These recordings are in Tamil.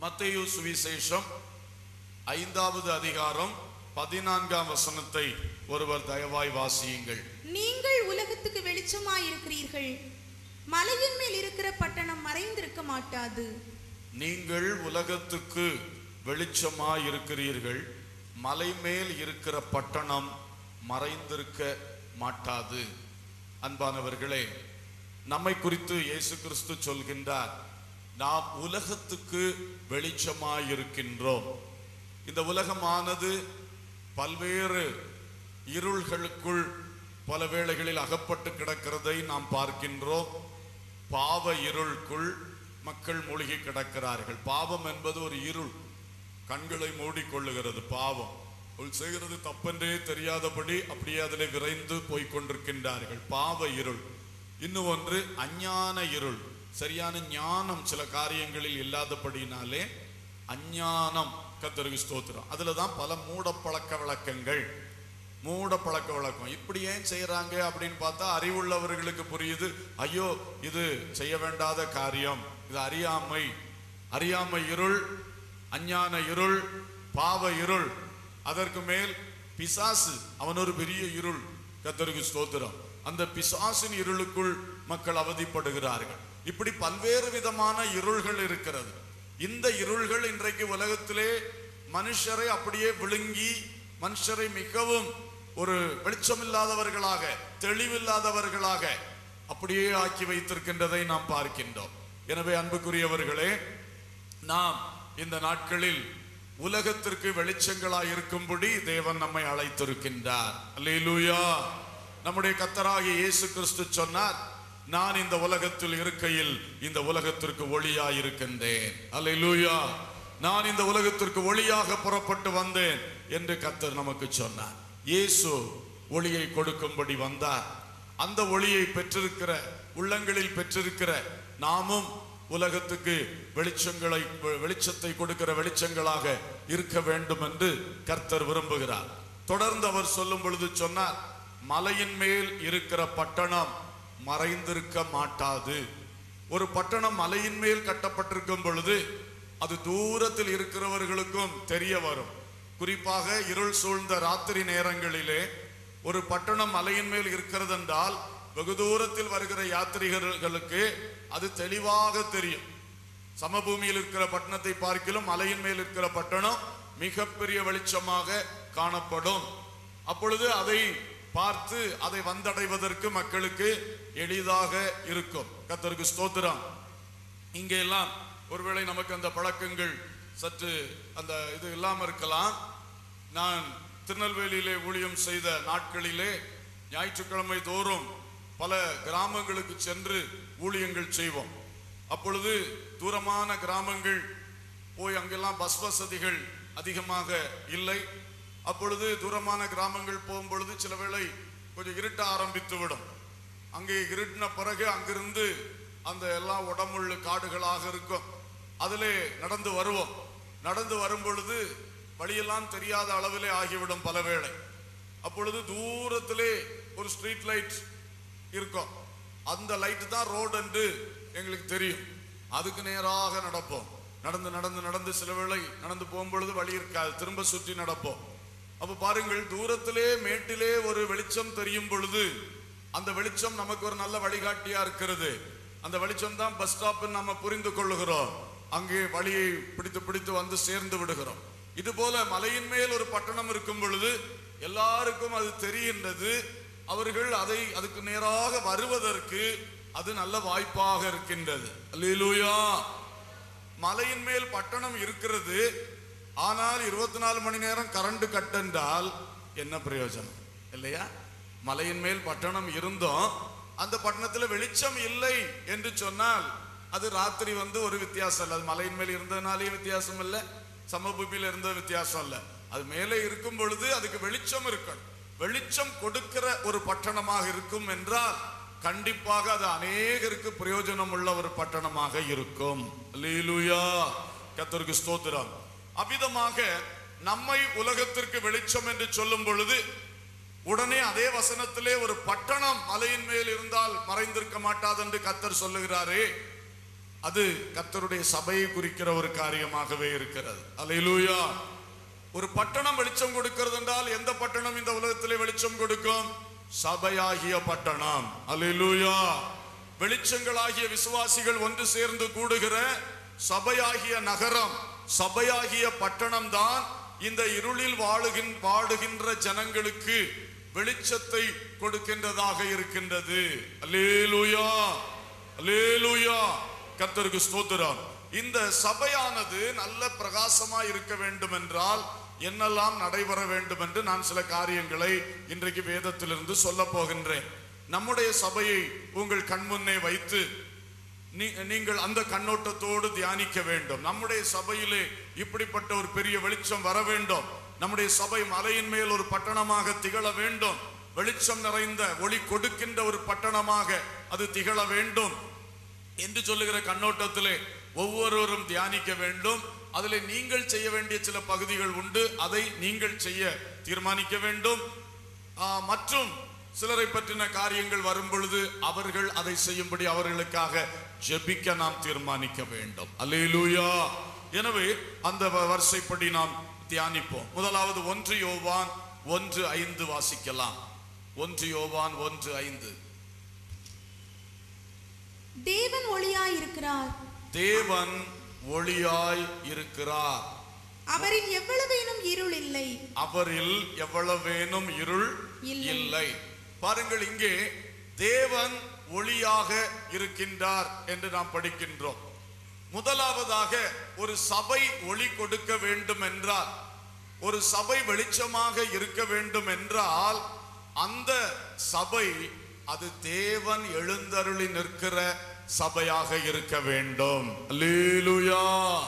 மத்தேயு சுவிசேஷம் ஐந்தாவது அதிகாரம் பதினான்காம் வசனத்தை ஒருவர் தயவாய் வாசியுங்கள் நீங்கள் உலகத்துக்கு வெளிச்சமாயிருக்கிறீர்கள் மலையின் மேல் இருக்கிற பட்டணம் மறைந்திருக்க மாட்டாது நீங்கள் உலகத்துக்கு வெளிச்சமாய் இருக்கிறீர்கள் மலை மேல் இருக்கிற பட்டணம் மறைந்திருக்க மாட்டாது அன்பானவர்களே நம்மை குறித்து இயேசு கிறிஸ்து சொல்கின்றார் நாம் உலகத்துக்கு வெளிச்சமாய் இருக்கின்றோம் இந்த உலகமானது பல்வேறு இருள்களுக்குள் பல வேளைகளில் அகப்பட்டு கிடக்கிறதை நாம் பார்க்கின்றோம் பாவ இருளுக்குள் மக்கள் மூழ்கி கிடக்கிறார்கள் பாவம் என்பது ஒரு இருள் கண்களை மூடிக்கொள்ளுகிறது பாவம் அவள் செய்கிறது தப்பென்றே தெரியாதபடி அப்படியே அதில் விரைந்து போய்க் கொண்டிருக்கின்றார்கள் பாவ இருள் இன்னும் ஒன்று அஞ்ஞான இருள் சரியான ஞானம் சில காரியங்களில் இல்லாதபடினாலே அஞ்ஞானம் கத்தருக்கு ஸ்தோத்திரம் அதுல தான் பல மூட பழக்க வழக்கங்கள் மூட பழக்க வழக்கம் இப்படி ஏன் செய்யறாங்க அப்படின்னு பார்த்தா அறிவுள்ளவர்களுக்கு புரியுது ஐயோ இது செய்ய வேண்டாத காரியம் இது அறியாமை அறியாமை இருள் அஞ்ஞான இருள் பாவ இருள் அதற்கு மேல் பிசாசு அவன் ஒரு பெரிய இருள் கத்தருக்கு ஸ்தோத்திரம் அந்த பிசாசின் இருளுக்குள் மக்கள் அவதிப்படுகிறார்கள் இப்படி பல்வேறு விதமான இருள்கள் இருக்கிறது இந்த இருள்கள் இன்றைக்கு உலகத்திலே மனுஷரை அப்படியே விழுங்கி மனுஷரை மிகவும் ஒரு வெளிச்சமில்லாதவர்களாக தெளிவில்லாதவர்களாக அப்படியே ஆக்கி வைத்திருக்கின்றதை நாம் பார்க்கின்றோம் எனவே அன்புக்குரியவர்களே நாம் இந்த நாட்களில் உலகத்திற்கு வெளிச்சங்களாய் இருக்கும்படி தேவன் நம்மை அழைத்திருக்கின்றார் அல்லேலூயா நம்முடைய கத்தராகிய இயேசு கிறிஸ்து சொன்னார் நான் இந்த உலகத்தில் இருக்கையில் இந்த உலகத்திற்கு ஒளியாய் இருக்கின்றேன் அல்லேலூயா நான் இந்த உலகத்திற்கு ஒளியாக புறப்பட்டு வந்தேன் என்று கத்தர் நமக்கு சொன்னார் இயேசு ஒளியை கொடுக்கும்படி வந்தார் அந்த ஒளியை பெற்றிருக்கிற உள்ளங்களில் பெற்றிருக்கிற நாமும் உலகத்துக்கு வெளிச்சங்களை வெளிச்சத்தை கொடுக்கிற வெளிச்சங்களாக இருக்க வேண்டும் என்று கர்த்தர் விரும்புகிறார் தொடர்ந்து அவர் சொல்லும் பொழுது சொன்னார் மலையின் மேல் இருக்கிற பட்டணம் மறைந்திருக்க மாட்டாது ஒரு பட்டணம் மலையின் மேல் கட்டப்பட்டிருக்கும் பொழுது அது தூரத்தில் இருக்கிறவர்களுக்கும் தெரிய வரும் குறிப்பாக இருள் சூழ்ந்த ராத்திரி நேரங்களிலே ஒரு பட்டணம் மலையின் மேல் இருக்கிறது என்றால் வெகு தூரத்தில் வருகிற யாத்திரிகர்களுக்கு அது தெளிவாக தெரியும் சமபூமியில் இருக்கிற பட்டணத்தை பார்க்கிலும் மலையின் மேல் இருக்கிற பட்டணம் மிகப்பெரிய வெளிச்சமாக காணப்படும் அப்பொழுது அதை பார்த்து அதை வந்தடைவதற்கு மக்களுக்கு எளிதாக இருக்கும் கத்தருக்கு ஸ்தோத்திரம் இங்கே எல்லாம் ஒருவேளை நமக்கு அந்த பழக்கங்கள் சற்று அந்த இது இல்லாம இருக்கலாம் நான் திருநெல்வேலியிலே ஊழியம் செய்த நாட்களிலே ஞாயிற்றுக்கிழமை தோறும் பல கிராமங்களுக்கு சென்று ஊழியங்கள் செய்வோம் அப்பொழுது தூரமான கிராமங்கள் போய் அங்கெல்லாம் பஸ் வசதிகள் அதிகமாக இல்லை அப்பொழுது தூரமான கிராமங்கள் போகும் பொழுது சில வேளை கொஞ்சம் இருட்ட ஆரம்பித்து விடும் அங்கே இருட்டின பிறகு அங்கிருந்து அந்த எல்லா உடம்புள்ள காடுகளாக இருக்கும் அதிலே நடந்து வருவோம் நடந்து வரும் பொழுது வழியெல்லாம் தெரியாத அளவிலே ஆகிவிடும் பல வேளை அப்பொழுது தூரத்திலே ஒரு ஸ்ட்ரீட் லைட் இருக்கும் அந்த லைட் தான் ரோடு என்று எங்களுக்கு தெரியும் அதுக்கு நேராக நடப்போம் நடந்து நடந்து நடந்து சில வேளை நடந்து போகும்பொழுது வழி இருக்காது திரும்ப சுற்றி நடப்போம் அப்ப பாருங்கள் தூரத்திலே மேட்டிலே ஒரு வெளிச்சம் தெரியும் பொழுது அந்த வெளிச்சம் நமக்கு ஒரு நல்ல வழிகாட்டியா இருக்கிறது அந்த வெளிச்சம் தான் பஸ் ஸ்டாப் நம்ம புரிந்து கொள்ளுகிறோம் அங்கே வழியை பிடித்து பிடித்து வந்து சேர்ந்து விடுகிறோம் இது போல மலையின் மேல் ஒரு பட்டணம் இருக்கும் பொழுது எல்லாருக்கும் அது தெரிகின்றது அவர்கள் அதை அதுக்கு நேராக வருவதற்கு அது நல்ல வாய்ப்பாக இருக்கின்றது அல்லேலூயா மலையின் மேல் பட்டணம் இருக்கிறது ஆனால் இருபத்தி நாலு மணி நேரம் கரண்ட் கட் என்றால் என்ன பிரயோஜனம் இல்லையா மலையின் மேல் பட்டணம் இருந்தும் அந்த பட்டணத்துல வெளிச்சம் இல்லை என்று சொன்னால் அது ராத்திரி வந்து ஒரு வித்தியாசம் இல்லை அது மலையின் மேல் இருந்ததுனாலே வித்தியாசம் இல்லை சமபூமியில இருந்த வித்தியாசம் இல்லை அது மேலே இருக்கும் பொழுது அதுக்கு வெளிச்சம் இருக்கணும் வெளிச்சம் கொடுக்கிற ஒரு பட்டணமாக இருக்கும் என்றால் கண்டிப்பாக அது அநேகருக்கு பிரயோஜனம் உள்ள ஒரு பட்டணமாக இருக்கும் அல்லேலூயா கர்த்தருக்கு ஸ்தோத்திரம் அவ்விதமாக நம்மை உலகத்திற்கு வெளிச்சம் என்று சொல்லும் பொழுது உடனே அதே வசனத்திலே ஒரு பட்டணம் மலையின் மேல் இருந்தால் மறைந்திருக்க மாட்டாது என்று கத்தர் சொல்லுகிறாரே அது கர்த்தருடைய சபையை குறிக்கிற ஒரு காரியமாகவே இருக்கிறது அல்லேலூயா ஒரு பட்டணம் வெளிச்சம் கொடுக்கிறது என்றால் எந்த பட்டணம் இந்த உலகத்திலே வெளிச்சம் கொடுக்கும் சபையாகிய பட்டணம் அல்லேலூயா வெளிச்சங்களாகிய விசுவாசிகள் ஒன்று சேர்ந்து கூடுகிற சபையாகிய நகரம் சபையாகிய பட்டணம் தான் இந்த இருளில் வாழுகின் வாடுகின்ற ஜனங்களுக்கு வெளிச்சத்தை கொடுக்கின்றதாக இருக்கின்றது அல்லேலூயா அல்லேலூயா கர்த்தருக்கு ஸ்தோத்திரம் இந்த சபையானது நல்ல பிரகாசமா இருக்க வேண்டும் என்றால் என்னெல்லாம் நடைபெற வேண்டும் என்று நான் சில காரியங்களை இன்றைக்கு வேதத்திலிருந்து சொல்ல போகின்றேன் நம்முடைய சபையை உங்கள் கண்முன்னே வைத்து நீ- நீங்கள் அந்த கண்ணோட்டத்தோடு தியானிக்க வேண்டும் நம்முடைய சபையிலே இப்படிப்பட்ட ஒரு பெரிய வெளிச்சம் வர வேண்டும் நம்முடைய சபை மலையின் மேல் ஒரு பட்டணமாக திகழ வேண்டும் வெளிச்சம் நிறைந்த ஒளி கொடுக்கின்ற ஒரு பட்டணமாக அது திகழ வேண்டும் என்று சொல்லுகிற கண்ணோட்டத்திலே ஒவ்வொருவரும் தியானிக்க வேண்டும் அதிலே நீங்கள் செய்ய வேண்டிய சில பகுதிகள் உண்டு அதை நீங்கள் செய்ய தீர்மானிக்க வேண்டும் ஆ, மற்றும் சிலரை பற்றின காரியங்கள் வரும் பொழுது அவர்கள் அதை செய்யும்படி அவர்களுக்காக ஜெபிக்க நாம் தீர்மானிக்க வேண்டும் அல்லேலூயா எனவே அந்த வ- வரிசைப்படி நாம் தியானிப்போம் முதலாவது ஒன்று யோவான் ஒன்று ஐந்து வாசிக்கலாம் ஒன்று யோவான் ஒன்று ஐந்து தேவன் ஒளியாய் இருக்கிறார் தேவன் ஒளியாய் இருக்கிறார் அவரில் எவ்வளவேனும் இருள் இல்லை அவரில் எவ்வளவேனும் இருள் இல்லை. இல்லை பாருங்கள் இங்கே தேவன் ஒளியாக இருக்கின்றார் என்று நாம் படிக்கின்றோம் முதலாவதாக ஒரு சபை ஒளி கொடுக்க வேண்டும் என்றால் ஒரு சபை வெளிச்சமாக இருக்க வேண்டும் என்றால் அந்த சபை அது தேவன் எழுந்தருளி நிற்கிற சபையாக இருக்க வேண்டும் அல்லேலூயா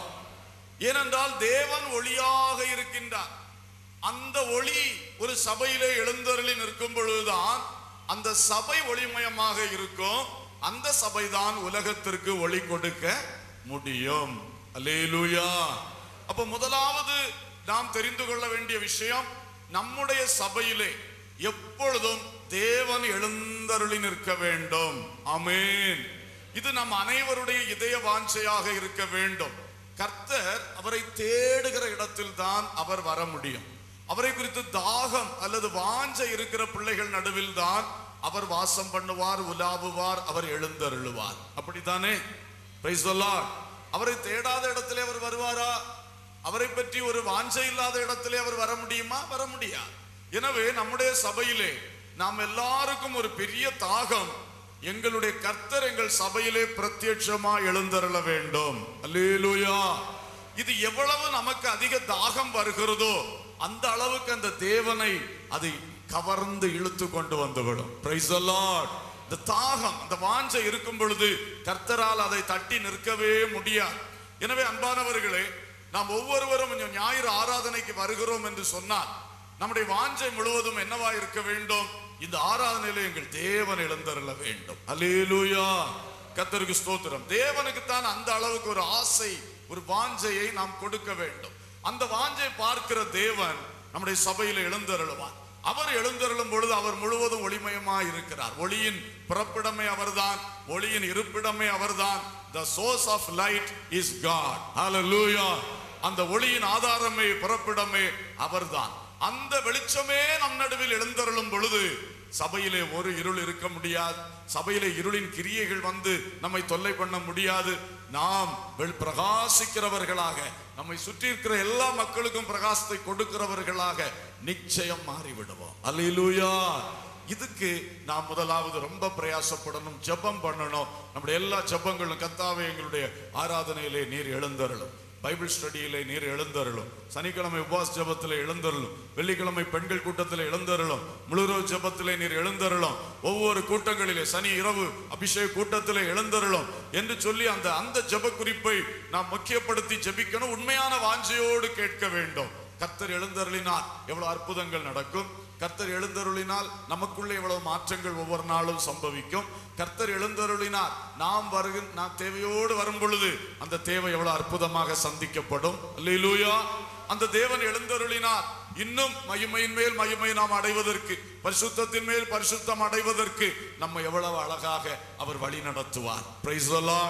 ஏனென்றால் தேவன் ஒளியாக இருக்கின்றார் அந்த ஒளி ஒரு சபையிலே எழுந்தருளி நிற்கும் பொழுதுதான் அந்த சபை ஒளிமயமாக இருக்கும் அந்த சபைதான் உலகத்திற்கு ஒளி கொடுக்க முடியும் அல்லேலூயா அப்ப முதலாவது நாம் தெரிந்து கொள்ள வேண்டிய விஷயம் நம்முடைய சபையிலே எப்பொழுதும் தேவன் எழுந்தருளி நிற்க வேண்டும் ஆமென் இது நம் அனைவருடைய இதய வாஞ்சையாக இருக்க வேண்டும் கர்த்தர் அவரை தேடுகிற இடத்தில் தான் அவர் வர முடியும் அவரை குறித்து தாகம் அல்லது வாஞ்சை இருக்கிற பிள்ளைகள் நடுவில் தான் அவர் வாசம் பண்ணுவார் உலாவுவார் அவர் எழுந்தருளுவார் அப்படித்தானே Praise the Lord. அவரை தேடாத இடத்திலே அவர் வருவாரா அவரை பற்றி ஒரு வாஞ்சை இல்லாத இடத்திலே அவர் வர முடியுமா வர முடியாது எனவே நம்முடைய சபையிலே நாம் எல்லாருக்கும் ஒரு பெரிய தாகம் எங்களுடைய கர்த்தர் எங்கள் சபையிலே பிரத்யட்சமா எழுந்தருள வேண்டும் அல்லேலூயா இது எவ்வளவு நமக்கு அதிக தாகம் வருகிறதோ அந்த அளவுக்கு அந்த தேவனை அதை கவர்ந்து இழுத்து கொண்டு வந்துவிடும் பிரைஸ் லார்ட் இந்த தாகம் அந்த வாஞ்சை இருக்கும் பொழுது கர்த்தரால் அதை தட்டி நிற்கவே முடியாது எனவே அன்பானவர்களே நாம் ஒவ்வொருவரும் கொஞ்சம் ஞாயிறு ஆராதனைக்கு வருகிறோம் என்று சொன்னால் நம்முடைய வாஞ்சை முழுவதும் என்னவா இருக்க வேண்டும் இந்த ஆராதனையில எங்கள் தேவன் எழுந்தருள வேண்டும் அல்லேலூயா கர்த்தருக்கு ஸ்தோத்திரம் தேவனுக்கு தான் அந்த அளவுக்கு ஒரு ஆசை ஒரு வாஞ்சையை நாம் கொடுக்க வேண்டும் அந்த வாஞ்சை பார்க்கிற தேவன் நம்முடைய சபையில எழுந்தருளுவார் அவர் எழுந்தருளும் பொழுது அவர் முழுவதும் ஒளிமயமா இருக்கிறார் ஒளியின் பிறப்பிடமே அவர்தான் ஒளியின் இருப்பிடமே அவர்தான் the source of light is god hallelujah அந்த ஒளியின் ஆதாரமே பிறப்பிடமே அவர்தான் அந்த வெளிச்சமே நம் நடுவில் எழுந்தருளும் பொழுது சபையிலே ஒரு இருள் இருக்க முடியாது சபையிலே இருளின் கிரியைகள் வந்து நம்மை தொல்லை பண்ண முடியாது நாம் வெள் பிரகாசிக்கிறவர்களாக நம்மை சுற்றி இருக்கிற எல்லா மக்களுக்கும் பிரகாசத்தை கொடுக்கிறவர்களாக நிச்சயம் மாறிவிடுவோம் அல்லேலூயா இதுக்கு நாம் முதலாவது ரொம்ப பிரயாசப்படணும் ஜெபம் பண்ணணும் நம்முடைய எல்லா ஜெபங்களும் கத்தாவே எங்களுடைய ஆராதனையிலே நீர் எழுந்தருளும் பைபிள் ஸ்டடியிலே நீர் எழுந்தருளும் சனிக்கிழமை உபவாஸ் ஜெபத்திலே எழுந்தருளும் வெள்ளிக்கிழமை பெண்கள் கூட்டத்திலே எழுந்தருளும் முழுரவு ஜெபத்திலே நீர் எழுந்தருளும் ஒவ்வொரு கூட்டங்களிலே சனி இரவு அபிஷேக கூட்டத்திலே எழுந்தருளும் என்று சொல்லி அந்த அந்த ஜெப குறிப்பை நாம் முக்கியப்படுத்தி ஜெபிக்கணும் உண்மையான வாஞ்சையோடு கேட்க வேண்டும் கர்த்தர் எழுந்தருளினால் எவ்வளவு அற்புதங்கள் நடக்கும் கர்த்தர் எழுந்தருளினால் நமக்குள்ளே எவ்வளவு மாற்றங்கள் ஒவ்வொரு நாளும் சம்பவிக்கும் கர்த்தர் எழுந்தருளினால் நாம் வருகிற நாம் தேவையோடு வரும் பொழுது அந்த தேவை எவ்வளவு அற்புதமாக சந்திக்கப்படும் அல்லேலூயா அந்த தேவன் எழுந்தருளினார் இன்னும் மகிமையின் மேல் மகிமை நாம் அடைவதற்கு பரிசுத்தத்தின் மேல் பரிசுத்தம் அடைவதற்கு நம்ம எவ்வளவு அழகாக அவர் வழி நடத்துவார் பிரைஸ்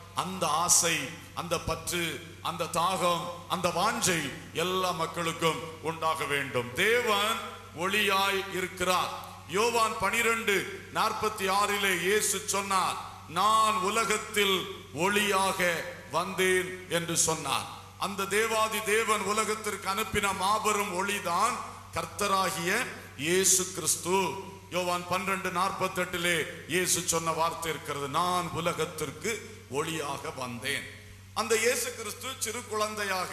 அந்த ஆசை அந்த பற்று அந்த தாகம் அந்த வாஞ்சை எல்லா மக்களுக்கும் உண்டாக வேண்டும் தேவன் ஒளியாய் இருக்கிறார் யோவான் பனிரெண்டு நாற்பத்தி ஆறிலே இயேசு சொன்னார் நான் உலகத்தில் ஒளியாக வந்தேன் என்று சொன்னார் அந்த தேவாதி தேவன் உலகத்திற்கு அனுப்பின மாபெரும் ஒளிதான் கர்த்தராகிய இயேசு கிறிஸ்து யோவான் பன்னிரண்டு நாற்பத்தி எட்டிலே இயேசு சொன்ன வார்த்தை இருக்கிறது நான் உலகத்திற்கு ஒளியாக வந்தேன் அந்த இயேசு கிறிஸ்து சிறு குழந்தையாக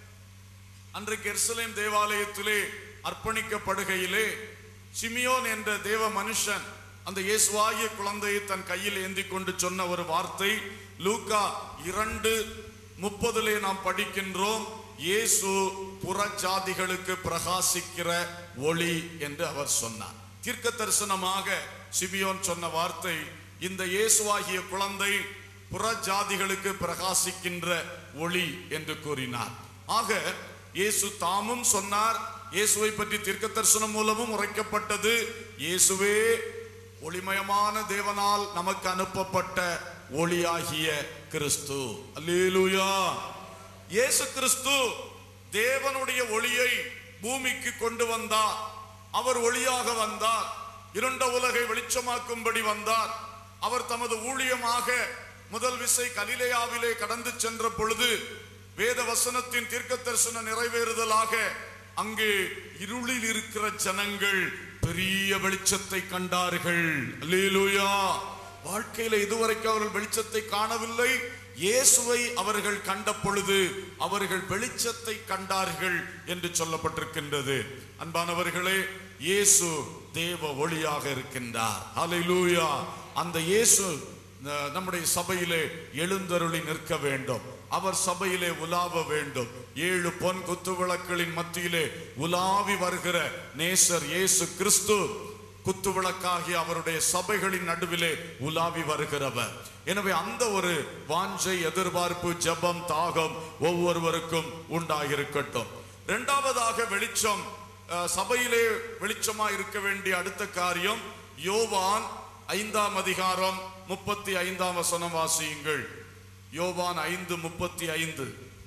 அன்றைக்கு எருசலேம் தேவாலயத்திலே அர்ப்பணிக்கப்படுகையிலே சிமியோன் என்ற தேவ மனுஷன் அந்த இயேசுவாகிய குழந்தையை தன் கையில் ஏந்தி கொண்டு சொன்ன ஒரு வார்த்தை லூக்கா இரண்டு முப்பதிலே நாம் படிக்கின்றோம் இயேசு புறஜாதிகளுக்கு பிரகாசிக்கிற ஒளி என்று அவர் சொன்னார் தீர்க்க தரிசனமாக சிமியோன் சொன்ன வார்த்தை இந்த இயேசுவாகிய குழந்தை புறஜாதிகளுக்கு பிரகாசிக்கின்ற ஒளி என்று கூறினார் ஆக இயேசு தாமும் சொன்னார் இயேசுவை பற்றி தீர்க்க தரிசனம் மூலமும் உரைக்கப்பட்டது இயேசுவே ஒளிமயமான தேவனால் நமக்கு அனுப்பப்பட்ட ஒளியாகிய கிறிஸ்து அல்லேலூயா இயேசு கிறிஸ்து தேவனுடைய ஒளியை பூமிக்கு கொண்டு வந்தார் அவர் ஒளியாக வந்தார் இருண்ட உலகை வெளிச்சமாக்கும்படி வந்தார் அவர் தமது ஊழியமாக முதல் விசை கலிலேயாவிலே கடந்து சென்ற பொழுது வேத வசனத்தின் தீர்க்க தரிசன நிறைவேறுதலாக அங்கே இருளில் இருக்கிற ஜனங்கள் பெரிய வெளிச்சத்தை கண்டார்கள் அல்லேலூயா வாழ்க்கையில இதுவரைக்கும் அவர்கள் வெளிச்சத்தை காணவில்லை இயேசுவை அவர்கள் கண்ட பொழுது அவர்கள் வெளிச்சத்தை கண்டார்கள் என்று சொல்லப்பட்டிருக்கின்றது அன்பானவர்களே இயேசு தேவ ஒளியாக இருக்கின்றார் ஹalleluya அந்த இயேசு அஹ், நம்முடைய சபையிலே எழுந்தருளி நிற்க வேண்டும் அவர் சபையிலே உலாவ வேண்டும் ஏழு பொன் குத்து விளக்குகளின் மத்தியிலே உலாவி வருகிற நேசர் இயேசு கிறிஸ்து குத்து விளக்காகி அவருடைய சபைகளின் நடுவிலே உலாவி வருகிறவர் எனவே அந்த ஒரு வாஞ்சை எதிர்பார்ப்பு ஜெபம் தாகம் ஒவ்வொருவருக்கும் உண்டாகிருக்கட்டும் இரண்டாவதாக வெளிச்சம் அஹ், சபையிலே வெளிச்சமா இருக்க வேண்டிய அடுத்த காரியம் யோவான் ஐந்தாம் அதிகாரம் முப்பத்தி ஐந்தாம் வசனம் வாசியுங்கள் யோவான் ஐந்து முப்பத்தி ஐந்து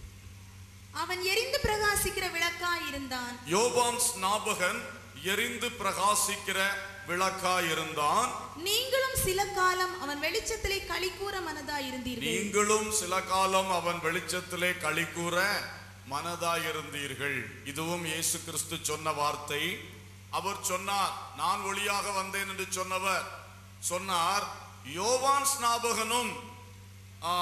அவன் எரிந்து பிரகாசிக்கிற விளக்காய் இருந்தான் யோவான் ஸ்நாபகன் எரிந்து பிரகாசிக்கிற விளக்காய் இருந்தான் நீங்களும் சில காலம் அவன் வெளிச்சத்திலே களி கூற மனதாய் இருந்தீர்கள் நீங்களும் சில காலம் அவன் வெளிச்சத்திலே களி கூற மனதாயிருந்தீர்கள் இதுவும் இயேசு கிறிஸ்து சொன்ன வார்த்தை அவர் சொன்னார் நான் ஒளியாக வந்தேன் என்று சொன்னவர் சொன்னார் யோவான் ஸ்நாபகனும் ஆ,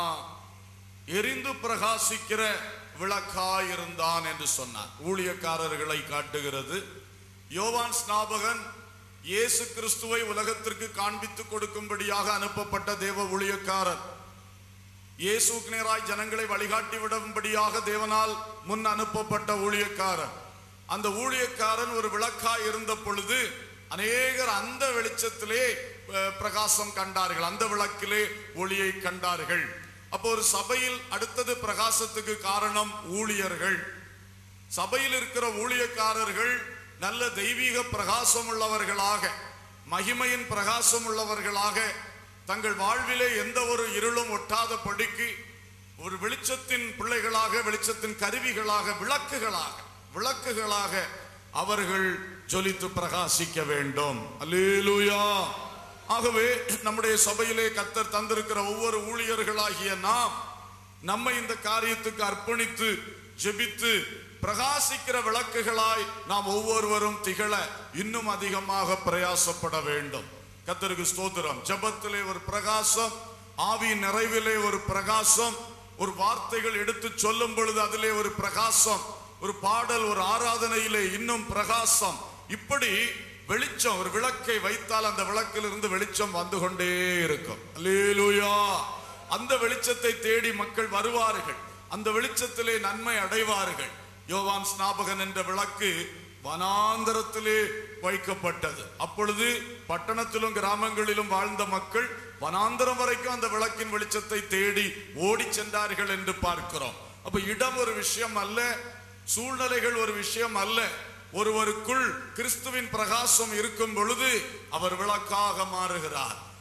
எரிந்து பிரகாசிக்கிற விளக்காயிருந்தான் என்று சொன்னார் ஊழியக்காரர்களை காட்டுகிறது யோவான் ஸ்நாபகன் இயேசு கிறிஸ்துவை உலகத்திற்கு காண்பித்து கொடுக்கும்படியாக அனுப்பப்பட்ட தேவ ஊழியக்காரர் இயேசுக்கு நேராய் ஜனங்களை வழிகாட்டி விடும்படியாக தேவனால் முன் அனுப்பப்பட்ட ஊழியக்காரன் அந்த ஊழியக்காரன் ஒரு விளக்காய் இருந்த பொழுது அநேகர் அந்த வெளிச்சத்திலே அஹ், பிரகாசம் கண்டார்கள் அந்த விளக்கிலே ஒளியை கண்டார்கள் அப்போ ஒரு சபையில் அடுத்தது பிரகாசத்துக்கு காரணம் ஊழியர்கள் சபையில் இருக்கிற ஊழியக்காரர்கள் நல்ல தெய்வீக பிரகாசம் உள்ளவர்களாக மகிமையின் பிரகாசம் உள்ளவர்களாக தங்கள் வாழ்விலே எந்த ஒரு இருளும் ஒட்டாத படிக்கு ஒரு வெளிச்சத்தின் பிள்ளைகளாக வெளிச்சத்தின் கருவிகளாக விளக்குகளாக விளக்குகளாக அவர்கள் ஜொலித்து பிரகாசிக்க வேண்டும் அல்லேலூயா ஆகவே நம்முடைய சபையிலே கத்தர் தந்திருக்கிற ஒவ்வொரு ஊழியர்களாகிய நாம் நம்மை இந்த காரியத்துக்கு அர்ப்பணித்து ஜெபித்து பிரகாசிக்கிற விளக்குகளாய் நாம் ஒவ்வொருவரும் திகழ இன்னும் அதிகமாக பிரயாசப்பட வேண்டும் கத்தருக்கு ஸ்தோத்திரம் ஜெபத்திலே ஒரு பிரகாசம் ஆவி நிறைவிலே ஒரு பிரகாசம் ஒரு வார்த்தைகள் எடுத்து சொல்லும் பொழுது அதிலே ஒரு பிரகாசம் ஒரு பாடல் ஒரு ஆராதனையிலே இன்னும் பிரகாசம் இப்படி வெளிச்சம் ஒரு விளக்கை வைத்தால் அந்த விளக்கிலிருந்து வெளிச்சம் வந்து கொண்டே இருக்கும் அல்லேலூயா அந்த வெளிச்சத்தை தேடி மக்கள் வருவார்கள் அந்த வெளிச்சத்திலே நன்மை அடைவார்கள் யோவான் ஸ்நாபகன் என்ற விளக்கு வனாந்தரத்திலே வைக்கப்பட்டது அப்பொழுது பட்டணத்திலும் கிராமங்களிலும் வாழ்ந்த மக்கள் வனாந்தரம் வரைக்கும் அந்த விளக்கின் வெளிச்சத்தை தேடி ஓடி சென்றார்கள் என்று பார்க்கிறோம் அப்ப இடம் ஒரு விஷயம் அல்ல சூழ்நிலைகள் ஒரு விஷயம் அல்ல ஒருவருக்குள் கிறிஸ்துவின் பிரகாசம் இருக்கும் பொழுது அவர் விளக்காக மாறுகிறார்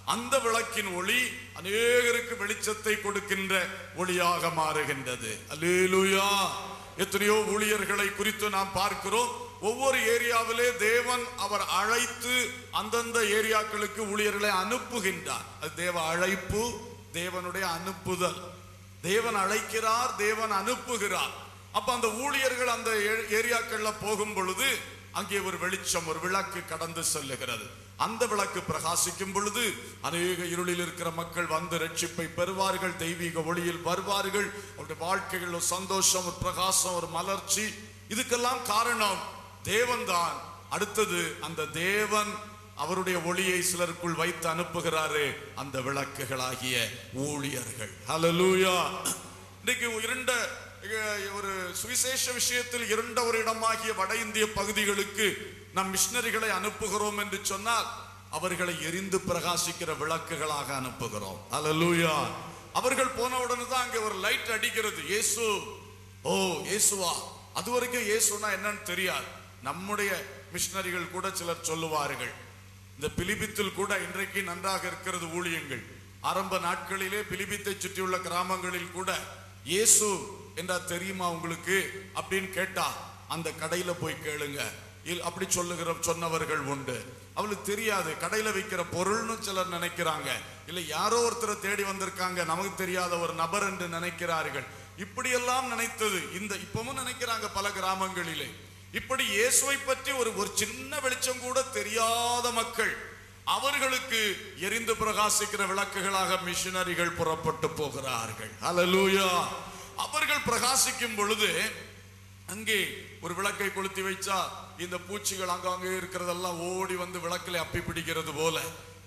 அந்த விளக்கின் ஒளி அநேகருக்கு வெளிச்சத்தை கொடுக்கின்ற ஒளியாக மாறுகின்றது அல்லேலூயா எத்தனையோ ஊழியர்களை குறித்து நாம் பார்க்கிறோம் ஒவ்வொரு ஏரியாவிலே தேவன் அவர் அழைத்து அந்தந்த ஏரியாக்களுக்கு ஊழியர்களை அனுப்புகின்றார் அது தேவ அழைப்பு தேவனுடைய அனுப்புதல் தேவன் அழைக்கிறார் தேவன் அனுப்புகிறார் அப்ப அந்த ஊழியர்கள் அந்த ஏ- ஏரியாக்கள்ல போகும் பொழுது அங்கே ஒரு வெளிச்சம் ஒரு விளக்கு கடந்து செல்லுகிறது அந்த விளக்கு பிரகாசிக்கும் பொழுது அநேக இருளில் இருக்கிற மக்கள் வந்து ரட்சிப்பை பெறுவார்கள் தெய்வீக ஒளியில் வருவார்கள் அவருடைய வாழ்க்கையில் ஒரு சந்தோஷம் ஒரு பிரகாசம் ஒரு மலர்ச்சி இதுக்கெல்லாம் காரணம் தேவன்தான் அடுத்தது அந்த தேவன் அவருடைய ஒளியை சிலருக்குள் வைத்து அனுப்புகிறாரு அந்த விளக்குகளாகிய ஊழியர்கள் ஹalleluya இன்னைக்கு இருண்ட அஹ், ஒரு சுவிசேஷ விஷயத்தில் இருண்ட ஒரு இடமாகிய வட இந்திய பகுதிகளுக்கு நம் மிஷனரிகளை அனுப்புகிறோம் என்று சொன்னால் அவர்களை எரிந்து பிரகாசிக்கிற விளக்குகளாக அனுப்புகிறோம் ஹalleluya அவர்கள் போன உடனே தான் அங்க ஒரு லைட் அடிக்கிறது இயேசு ஓ இயேசுவா அது வரைக்கும் இயேசுனா என்னன்னு தெரியாது நம்முடைய மிஷனரிகள் கூட சிலர் சொல்லுவார்கள் இந்த பிலிபித்தில் கூட இன்றைக்கு நன்றாக இருக்கிறது ஊழியங்கள் ஆரம்ப நாட்களிலே பிலிபித்தை சுற்றியுள்ள கிராமங்களில் கூட இயேசு என்றா தெரியுமா உங்களுக்கு அப்படின்னு கேட்டா அந்த கடையில போய் கேளுங்க இல் அப்படி சொல்லுகிற சொன்னவர்கள் உண்டு அவளுக்கு தெரியாது கடையில விற்கிற பொருள்னு சிலர் நினைக்கிறாங்க இல்ல யாரோ ஒருத்தரை தேடி வந்திருக்காங்க நமக்கு தெரியாத ஒரு நபர் என்று நினைக்கிறார்கள் இப்படியெல்லாம் நினைத்தது இந்த இப்பவும் நினைக்கிறாங்க பல கிராமங்களிலே இப்படி இயேசுவை பற்றி ஒரு ஒரு சின்ன வெளிச்சம் கூட தெரியாத மக்கள் அவர்களுக்கு எரிந்து பிரகாசிக்கிற விளக்குகளாக மிஷனரிகள் புறப்பட்டு போகிறார்கள் ஹalleluya அவர்கள் பிரகாசிக்கும் பொழுது அங்கே ஒரு விளக்கை கொளுத்தி வைச்சா இந்த பூச்சிகள் அங்கங்கே இருக்கிறதெல்லாம் ஓடி வந்து விளக்கில் அப்பி பிடிக்கிறது போல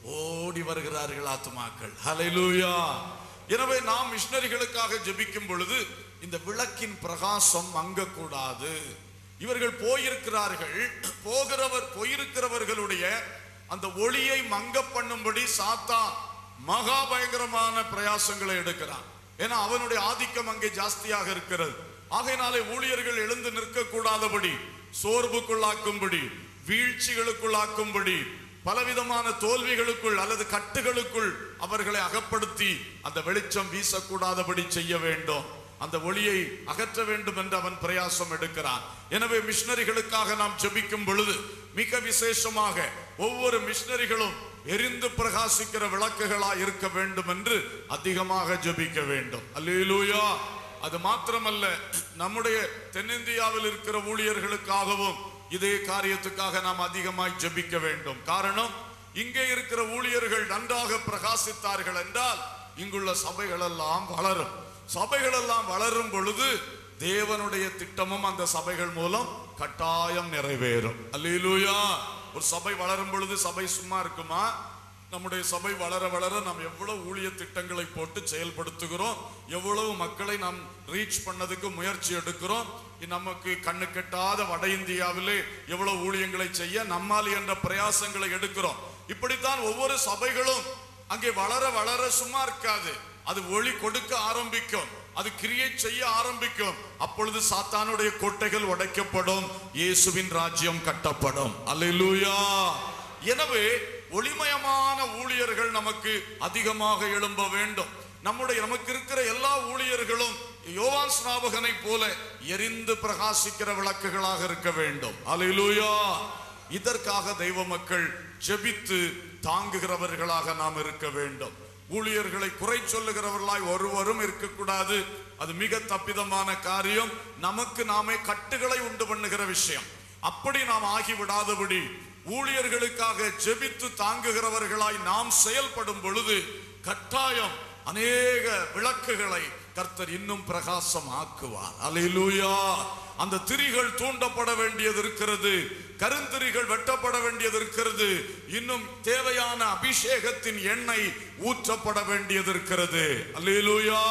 ஓடி வருகிறார்கள் ஆத்துமாக்கள் ஹalleluya எனவே நாம் மிஷனரிகளுக்காக ஜெபிக்கும் பொழுது இந்த விளக்கின் பிரகாசம் மங்கக்கூடாது இவர்கள் போயிருக்கிறார்கள் போகிறவர் போயிருக்கிறவர்களுடைய அந்த ஒளியை மங்க பண்ணும்படி சாத்தான் மகா பயங்கரமான பிரயாசங்களை எடுக்கிறான் ஏன்னா அவனுடைய ஆதிக்கம் அங்கே ஜாஸ்தியாக இருக்கிறது ஆகையினாலே ஊழியர்கள் எழுந்து நிற்க கூடாதபடி சோர்வுக்குள்ளாக்கும்படி வீழ்ச்சிகளுக்குள்ளாக்கும்படி பலவிதமான தோல்விகளுக்குள் அல்லது கட்டுகளுக்குள் அவர்களை அகப்படுத்தி அந்த வெளிச்சம் வீசக்கூடாதபடி செய்ய வேண்டும் அந்த ஒளியை அகற்ற வேண்டும் என்று அவன் பிரயாசம் எடுக்கிறான் எனவே மிஷனரிகளுக்காக நாம் ஜெபிக்கும் பொழுது மிக விசேஷமாக ஒவ்வொரு மிஷனரிகளும் எரிந்து பிரகாசிக்கிற விளக்குகளா இருக்க வேண்டும் என்று அதிகமாக ஜெபிக்க வேண்டும் அல்லேலூயா அது மாத்திரமல்ல நம்முடைய தென்னிந்தியாவில் இருக்கிற ஊழியர்களுக்காகவும் இதே காரியத்துக்காக நாம் அதிகமாய் ஜெபிக்க வேண்டும் காரணம் இங்கே இருக்கிற ஊழியர்கள் நன்றாக பிரகாசித்தார்கள் என்றால் இங்குள்ள சபைகள் எல்லாம் வளரும் சபைகள் எல்லாம் வளரும் பொழுது தேவனுடைய திட்டமும் அந்த சபைகள் மூலம் கட்டாயம் நிறைவேறும் அல்லேலூயா ஒரு சபை வளரும் பொழுது சபை சும்மா இருக்குமா நம்முடைய சபை வளர வளர நாம் எவ்வளவு ஊழிய திட்டங்களை போட்டு செயல்படுத்துகிறோம் எவ்வளவு மக்களை நாம் ரீச் பண்ணதுக்கு முயற்சி எடுக்கிறோம் நமக்கு கண்ணு கெட்டாத வட இந்தியாவிலே எவ்வளவு ஊழியங்களை செய்ய நம்மால் என்ற பிரயாசங்களை எடுக்கிறோம் இப்படித்தான் ஒவ்வொரு சபைகளும் அங்கே வளர வளர சும்மா இருக்காது அது ஒளி கொடுக்க ஆரம்பிக்கும் அது கிரியேட் செய்ய ஆரம்பிக்கும் அப்பொழுது சாத்தானுடைய கோட்டைகள் உடைக்கப்படும் இயேசுவின் ராஜ்யம் கட்டப்படும் அல்லேலூயா எனவே ஒளிமயமான ஊழியர்கள் நமக்கு அதிகமாக எழும்ப வேண்டும் நம்முடைய நமக்கு இருக்கிற எல்லா ஊழியர்களும் யோவான் ஸ்நாபகனை போல எரிந்து பிரகாசிக்கிற விளக்குகளாக இருக்க வேண்டும் அல்லேலூயா இதற்காக தெய்வ மக்கள் ஜெபித்து தாங்குகிறவர்களாக நாம் இருக்க வேண்டும் ஊழியர்களை குறை சொல்லுகிறவர்களாய் ஒருவரும் இருக்கக்கூடாது அது மிக தப்பிதமான காரியம் நமக்கு நாமே கட்டுகளை உண்டு பண்ணுகிற விஷயம் அப்படி நாம் ஆகிவிடாதபடி ஊழியர்களுக்காக ஜெபித்து தாங்குகிறவர்களாய் நாம் செயல்படும் பொழுது கட்டாயம் அநேக விளக்குகளை கர்த்தர் இன்னும் பிரகாசம் ஆக்குவார் அல்லேலூயா அந்த திரிகள் தூண்டப்பட வேண்டியது இருக்கிறது கருந்திரிகள் வெட்டப்பட வேண்டியது இருக்கிறது இன்னும் தேவையான அபிஷேகத்தின் எண்ணெய் ஊற்றப்பட வேண்டியது இருக்கிறது அல்லேலூயா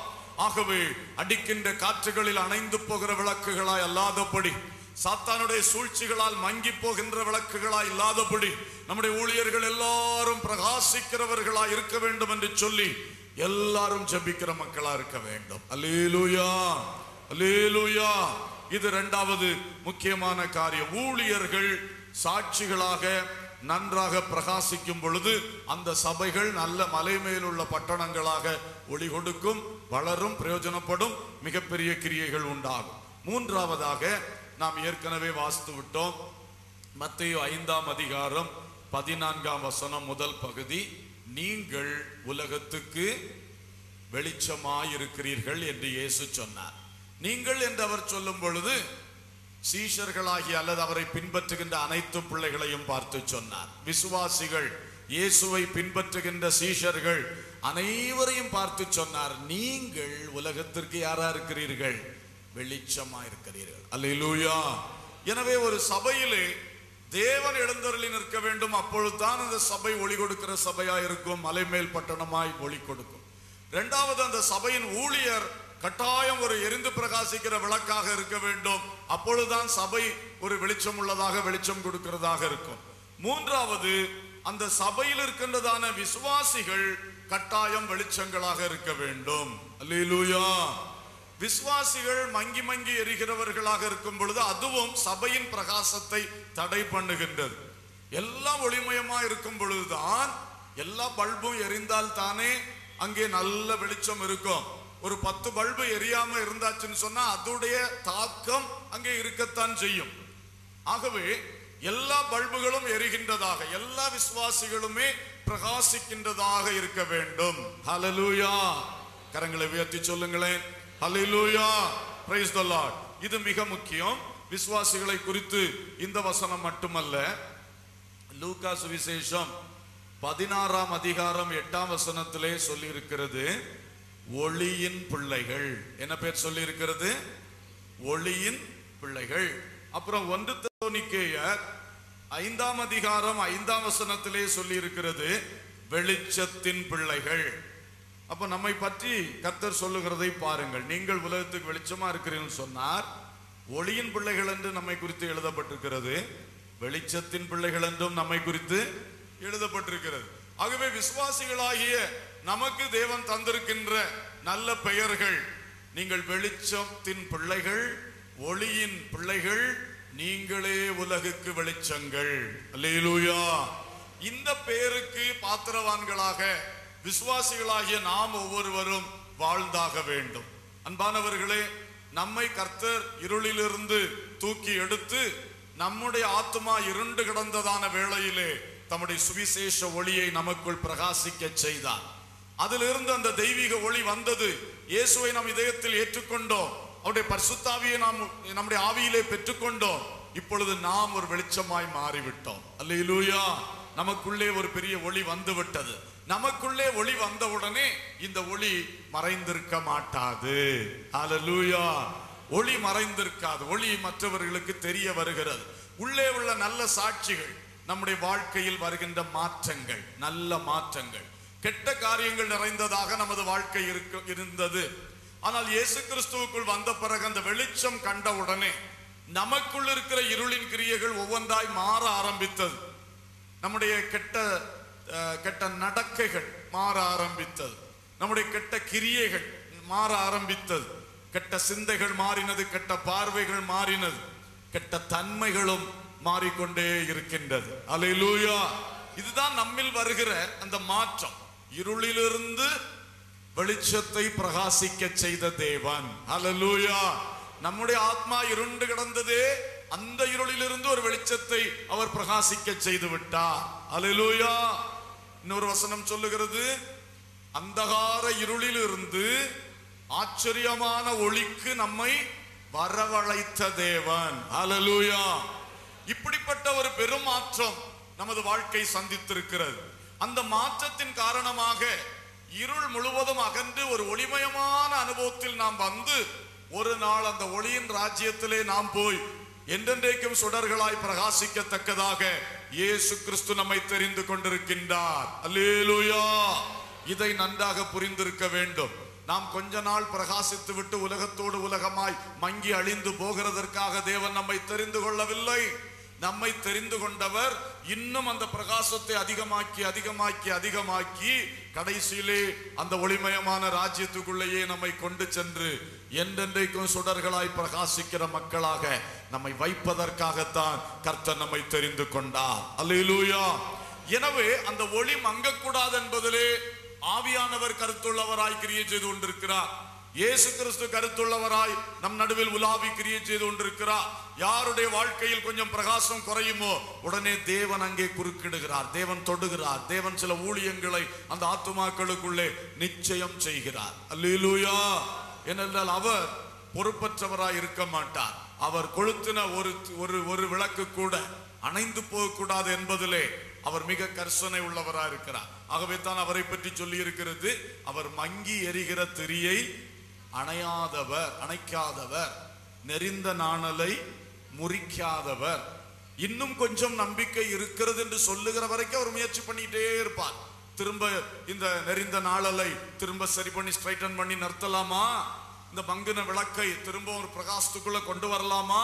ஆகவே அடிக்கின்ற காற்றுகளில் அணைந்து போகிற விளக்குகளாய் அல்லாதபடி சாத்தானுடைய சூழ்ச்சிகளால் மங்கி போகின்ற விளக்குகளாய் இல்லாதபடி நம்முடைய ஊழியர்கள் எல்லாரும் பிரகாசிக்கிறவர்களாய் இருக்க வேண்டும் என்று சொல்லி எல்லாரும் ஜெபிக்கிற மக்களா இருக்க வேண்டும் அல்லேலூயா அல்லேலூயா இது இரண்டாவது முக்கியமான காரியம் ஊழியர்கள் சாட்சிகளாக நன்றாக பிரகாசிக்கும் பொழுது அந்த சபைகள் நல்ல மலை மேலுள்ள பட்டணங்களாக ஒளி கொடுக்கும் வளரும் பிரயோஜனப்படும் மிகப்பெரிய கிரியைகள் உண்டாகும் மூன்றாவதாக நாம் ஏற்கனவே வாசித்து விட்டோம் மத்தேயு ஐந்தாம் அதிகாரம் பதினான்காம் வசனம் முதல் பகுதி நீங்கள் உலகத்துக்கு வெளிச்சமாயிருக்கிறீர்கள் என்று இயேசு சொன்னார் நீங்கள் என்று அவர் சொல்லும் பொழுது சீஷர்களாகி அல்லது அவரை பின்பற்றுகின்ற அனைத்து பிள்ளைகளையும் பார்த்து சொன்னார் விசுவாசிகள் இயேசுவை பின்பற்றுகின்ற சீஷர்கள் அனைவரையும் பார்த்து சொன்னார் நீங்கள் உலகத்திற்கு யாரா இருக்கிறீர்கள் வெளிச்சமா இருக்கிறீர்கள் அல்லேலூயா எனவே ஒரு சபையிலே தேவன் எழுந்தருளி நிற்க வேண்டும் அப்பொழுதுதான் அந்த சபை ஒளி கொடுக்கிற சபையா இருக்கும் மலைமேல் பட்டணமாய் ஒளி கொடுக்கும் இரண்டாவது அந்த சபையின் ஊழியர் கட்டாயம் ஒரு எரிந்து பிரகாசிக்கிற விளக்காக இருக்க வேண்டும் அப்பொழுதுதான் சபை ஒரு வெளிச்சம் உள்ளதாக வெளிச்சம் கொடுக்கிறதாக இருக்கும் மூன்றாவது அந்த சபையில் இருக்கின்றதான விசுவாசிகள் கட்டாயம் வெளிச்சங்களாக இருக்க வேண்டும் அல்லேலூயா விசுவாசிகள் மங்கி மங்கி எரிகிறவர்களாக இருக்கும் பொழுது அதுவும் சபையின் பிரகாசத்தை தடை பண்ணுகின்றது எல்லாம் ஒளிமயமா இருக்கும் பொழுதுதான் எல்லா பல்பும் எரிந்தால் தானே அங்கே நல்ல வெளிச்சம் இருக்கும் ஒரு பத்து பல்பு எரியாம இருந்தாச்சுன்னு சொன்னா அதோடைய தாக்கம் அங்கே இருக்கத்தான் செய்யும் ஆகவே எல்லா பல்புகளும் எரிகின்றதாக எல்லா விசுவாசிகளுமே பிரகாசிக்கின்றதாக இருக்க வேண்டும் ஹalleluya கரங்களை உயர்த்தி சொல்லுங்களேன் ஹalleluya praise the lord இது மிக முக்கியம் விசுவாசிகளை குறித்து இந்த வசனம் மட்டுமல்ல லூக்கா சுவிசேஷம் பதினாறாம் அதிகாரம் எட்டாம் வசனத்திலே சொல்லி இருக்கிறது ஒளியின் பிள்ளைகள் என்ன பேர் சொல்லி இருக்கிறது ஒளியின் பிள்ளைகள் அப்புறம் ஒன்று தெசலோனிக்கேயர் ஐந்தாம் அதிகாரம் ஐந்தாம் வசனத்திலே சொல்லி இருக்கிறது வெளிச்சத்தின் பிள்ளைகள் அப்ப நம்மை பற்றி கர்த்தர் சொல்லுகிறதை பாருங்கள் நீங்கள் உலகத்துக்கு வெளிச்சமா இருக்கிறீர்கள் சொன்னார் ஒளியின் பிள்ளைகள் என்று நம்மை குறித்து எழுதப்பட்டிருக்கிறது வெளிச்சத்தின் பிள்ளைகள் என்றும் நம்மை குறித்து எழுதப்பட்டிருக்கிறது ஆகவே விசுவாசிகளாகிய நமக்கு தேவன் தந்திருக்கின்ற நல்ல பெயர்கள் நீங்கள் வெளிச்சத்தின் பிள்ளைகள் ஒளியின் பிள்ளைகள் நீங்களே உலகுக்கு வெளிச்சங்கள் அல்லேலூயா இந்த பெயருக்கு பாத்திரவான்களாக விசுவாசிகளாகிய நாம் ஒவ்வொருவரும் வாழ்ந்தாக வேண்டும் அன்பானவர்களே நம்மை கர்த்தர் இருளிலிருந்து தூக்கி எடுத்து நம்முடைய ஆத்மா இருண்டு கிடந்ததான வேளையிலே தம்முடைய சுவிசேஷ ஒளியை நமக்குள் பிரகாசிக்க செய்தார் அதிலிருந்து அந்த தெய்வீக ஒளி வந்தது இயேசுவை நம் இதயத்தில் ஏற்றுக்கொண்டோம் அவருடைய பரிசுத்தாவியை நாம் நம்முடைய ஆவியிலே பெற்றுக்கொண்டோம் இப்பொழுது நாம் ஒரு வெளிச்சமாய் மாறிவிட்டோம் அல்லேலூயா நமக்குள்ளே ஒரு பெரிய ஒளி வந்து விட்டது நமக்குள்ளே ஒளி வந்தவுடனே இந்த ஒளி மறைந்திருக்க மாட்டாது அல்லேலூயா ஒளி மறைந்திருக்காது ஒளி மற்றவர்களுக்கு தெரிய வருகிறது உள்ளே உள்ள நல்ல சாட்சிகள் நம்முடைய வாழ்க்கையில் வருகின்ற மாற்றங்கள் நல்ல மாற்றங்கள் கெட்ட காரியங்கள் நிறைந்ததாக நமது வாழ்க்கை இருக்க இருந்தது ஆனால் இயேசு கிறிஸ்துவுக்குள் வந்த பிறகு அந்த வெளிச்சம் கண்டவுடனே நமக்குள் இருக்கிற இருளின் கிரியைகள் ஒவ்வொன்றாய் மாற ஆரம்பித்தது நம்முடைய கெட்ட அஹ், கெட்ட நடக்கைகள் மாற ஆரம்பித்தது நம்முடைய கெட்ட கிரியைகள் மாற ஆரம்பித்தது கெட்ட சிந்தைகள் மாறினது கெட்ட பார்வைகள் மாறினது கெட்ட தன்மைகளும் மாறிக்கொண்டே இருக்கின்றது அல்லேலூயா இதுதான் நம்மில் வருகிற அந்த மாற்றம் இருளிலிருந்து வெளிச்சத்தை பிரகாசிக்க செய்த தேவன் அல்லேலூயா நம்முடைய ஆத்மா இருண்டு கிடந்ததே அந்த இருளிலிருந்து ஒரு வெளிச்சத்தை அவர் பிரகாசிக்க செய்து விட்டார் அல்லேலூயா இன்னொரு வசனம் சொல்லுகிறது அந்தகார இருளிலிருந்து ஆச்சரியமான ஒளிக்கு நம்மை வரவழைத்த தேவன் அல்லேலூயா இப்படிப்பட்ட ஒரு பெரும் மாற்றம் நமது வாழ்க்கை சந்தித்திருக்கிறது அந்த மாற்றத்தின் காரணமாக இருள் முழுவதும் அகன்று ஒரு ஒளிமயமான அனுபவத்தில் நாம் வந்து ஒரு நாள் அந்த ஒளியின் ராஜ்யத்திலே நாம் போய் என்றென்றைக்கும் சுடர்களாய் பிரகாசிக்கத்தக்கதாக இயேசு கிறிஸ்து நம்மை தெரிந்து கொண்டிருக்கின்றார் அல்லேலூயா இதை நன்றாக புரிந்திருக்க வேண்டும் நாம் கொஞ்ச நாள் பிரகாசித்து விட்டு உலகத்தோடு உலகமாய் மங்கி அழிந்து போகிறதற்காக தேவன் நம்மை தெரிந்து கொள்ளவில்லை நம்மை தெரிந்து கொண்டவர் இன்னும் அந்த பிரகாசத்தை அதிகமாக்கி அதிகமாக்கி அதிகமாக்கி கடைசியிலே அந்த ஒளிமயமான ராஜ்யத்துக்குள்ளேயே நம்மை கொண்டு சென்று என்றென்றைக்கும் சுடர்களாய் பிரகாசிக்கிற மக்களாக நம்மை வைப்பதற்காகத்தான் கர்த்தர் நம்மை தெரிந்து கொண்டார் அல்லேலூயா எனவே அந்த ஒளி மங்கக்கூடாது என்பதிலே ஆவியானவர் கருத்துள்ளவராய் கிரியை செய்து கொண்டிருக்கிறார் இயேசு கிறிஸ்து கருத்துள்ளவராய் நம் நடுவில் உலாவி கிரியை செய்து கொண்டிருக்கிறார் யாருடைய வாழ்க்கையில் கொஞ்சம் பிரகாசம் குறையுமோ உடனே தேவன் அங்கே குறுக்கிடுகிறார் தேவன் தொடுகிறார் தேவன் சில ஊழியங்களை அந்த ஆத்துமாக்களுக்குள்ளே நிச்சயம் செய்கிறார் அல்லேலூயா ஏனென்றால் அவர் பொறுப்பற்றவராய் இருக்க மாட்டார் அவர் கொளுத்தின ஒரு ஒரு ஒரு விளக்கு கூட அணைந்து போகக்கூடாது என்பதிலே அவர் மிக கர்சனை உள்ளவராய் இருக்கிறார் ஆகவே தான் அவரை பற்றி சொல்லி இருக்கிறது அவர் மங்கி எரிகிற திரியை அணையாதவர் அணைக்காதவர் நெறிந்த நாணலை முறிக்காதவர் இன்னும் கொஞ்சம் நம்பிக்கை இருக்கிறது என்று சொல்லுகிற வரைக்கும் அவர் முயற்சி பண்ணிட்டே இருப்பார் திரும்ப இந்த நெறிந்த நாளலை திரும்ப சரி பண்ணி ஸ்ட்ரைட்டன் பண்ணி நிறுத்தலாமா இந்த மங்கின விளக்கை திரும்ப ஒரு பிரகாசத்துக்குள்ள கொண்டு வரலாமா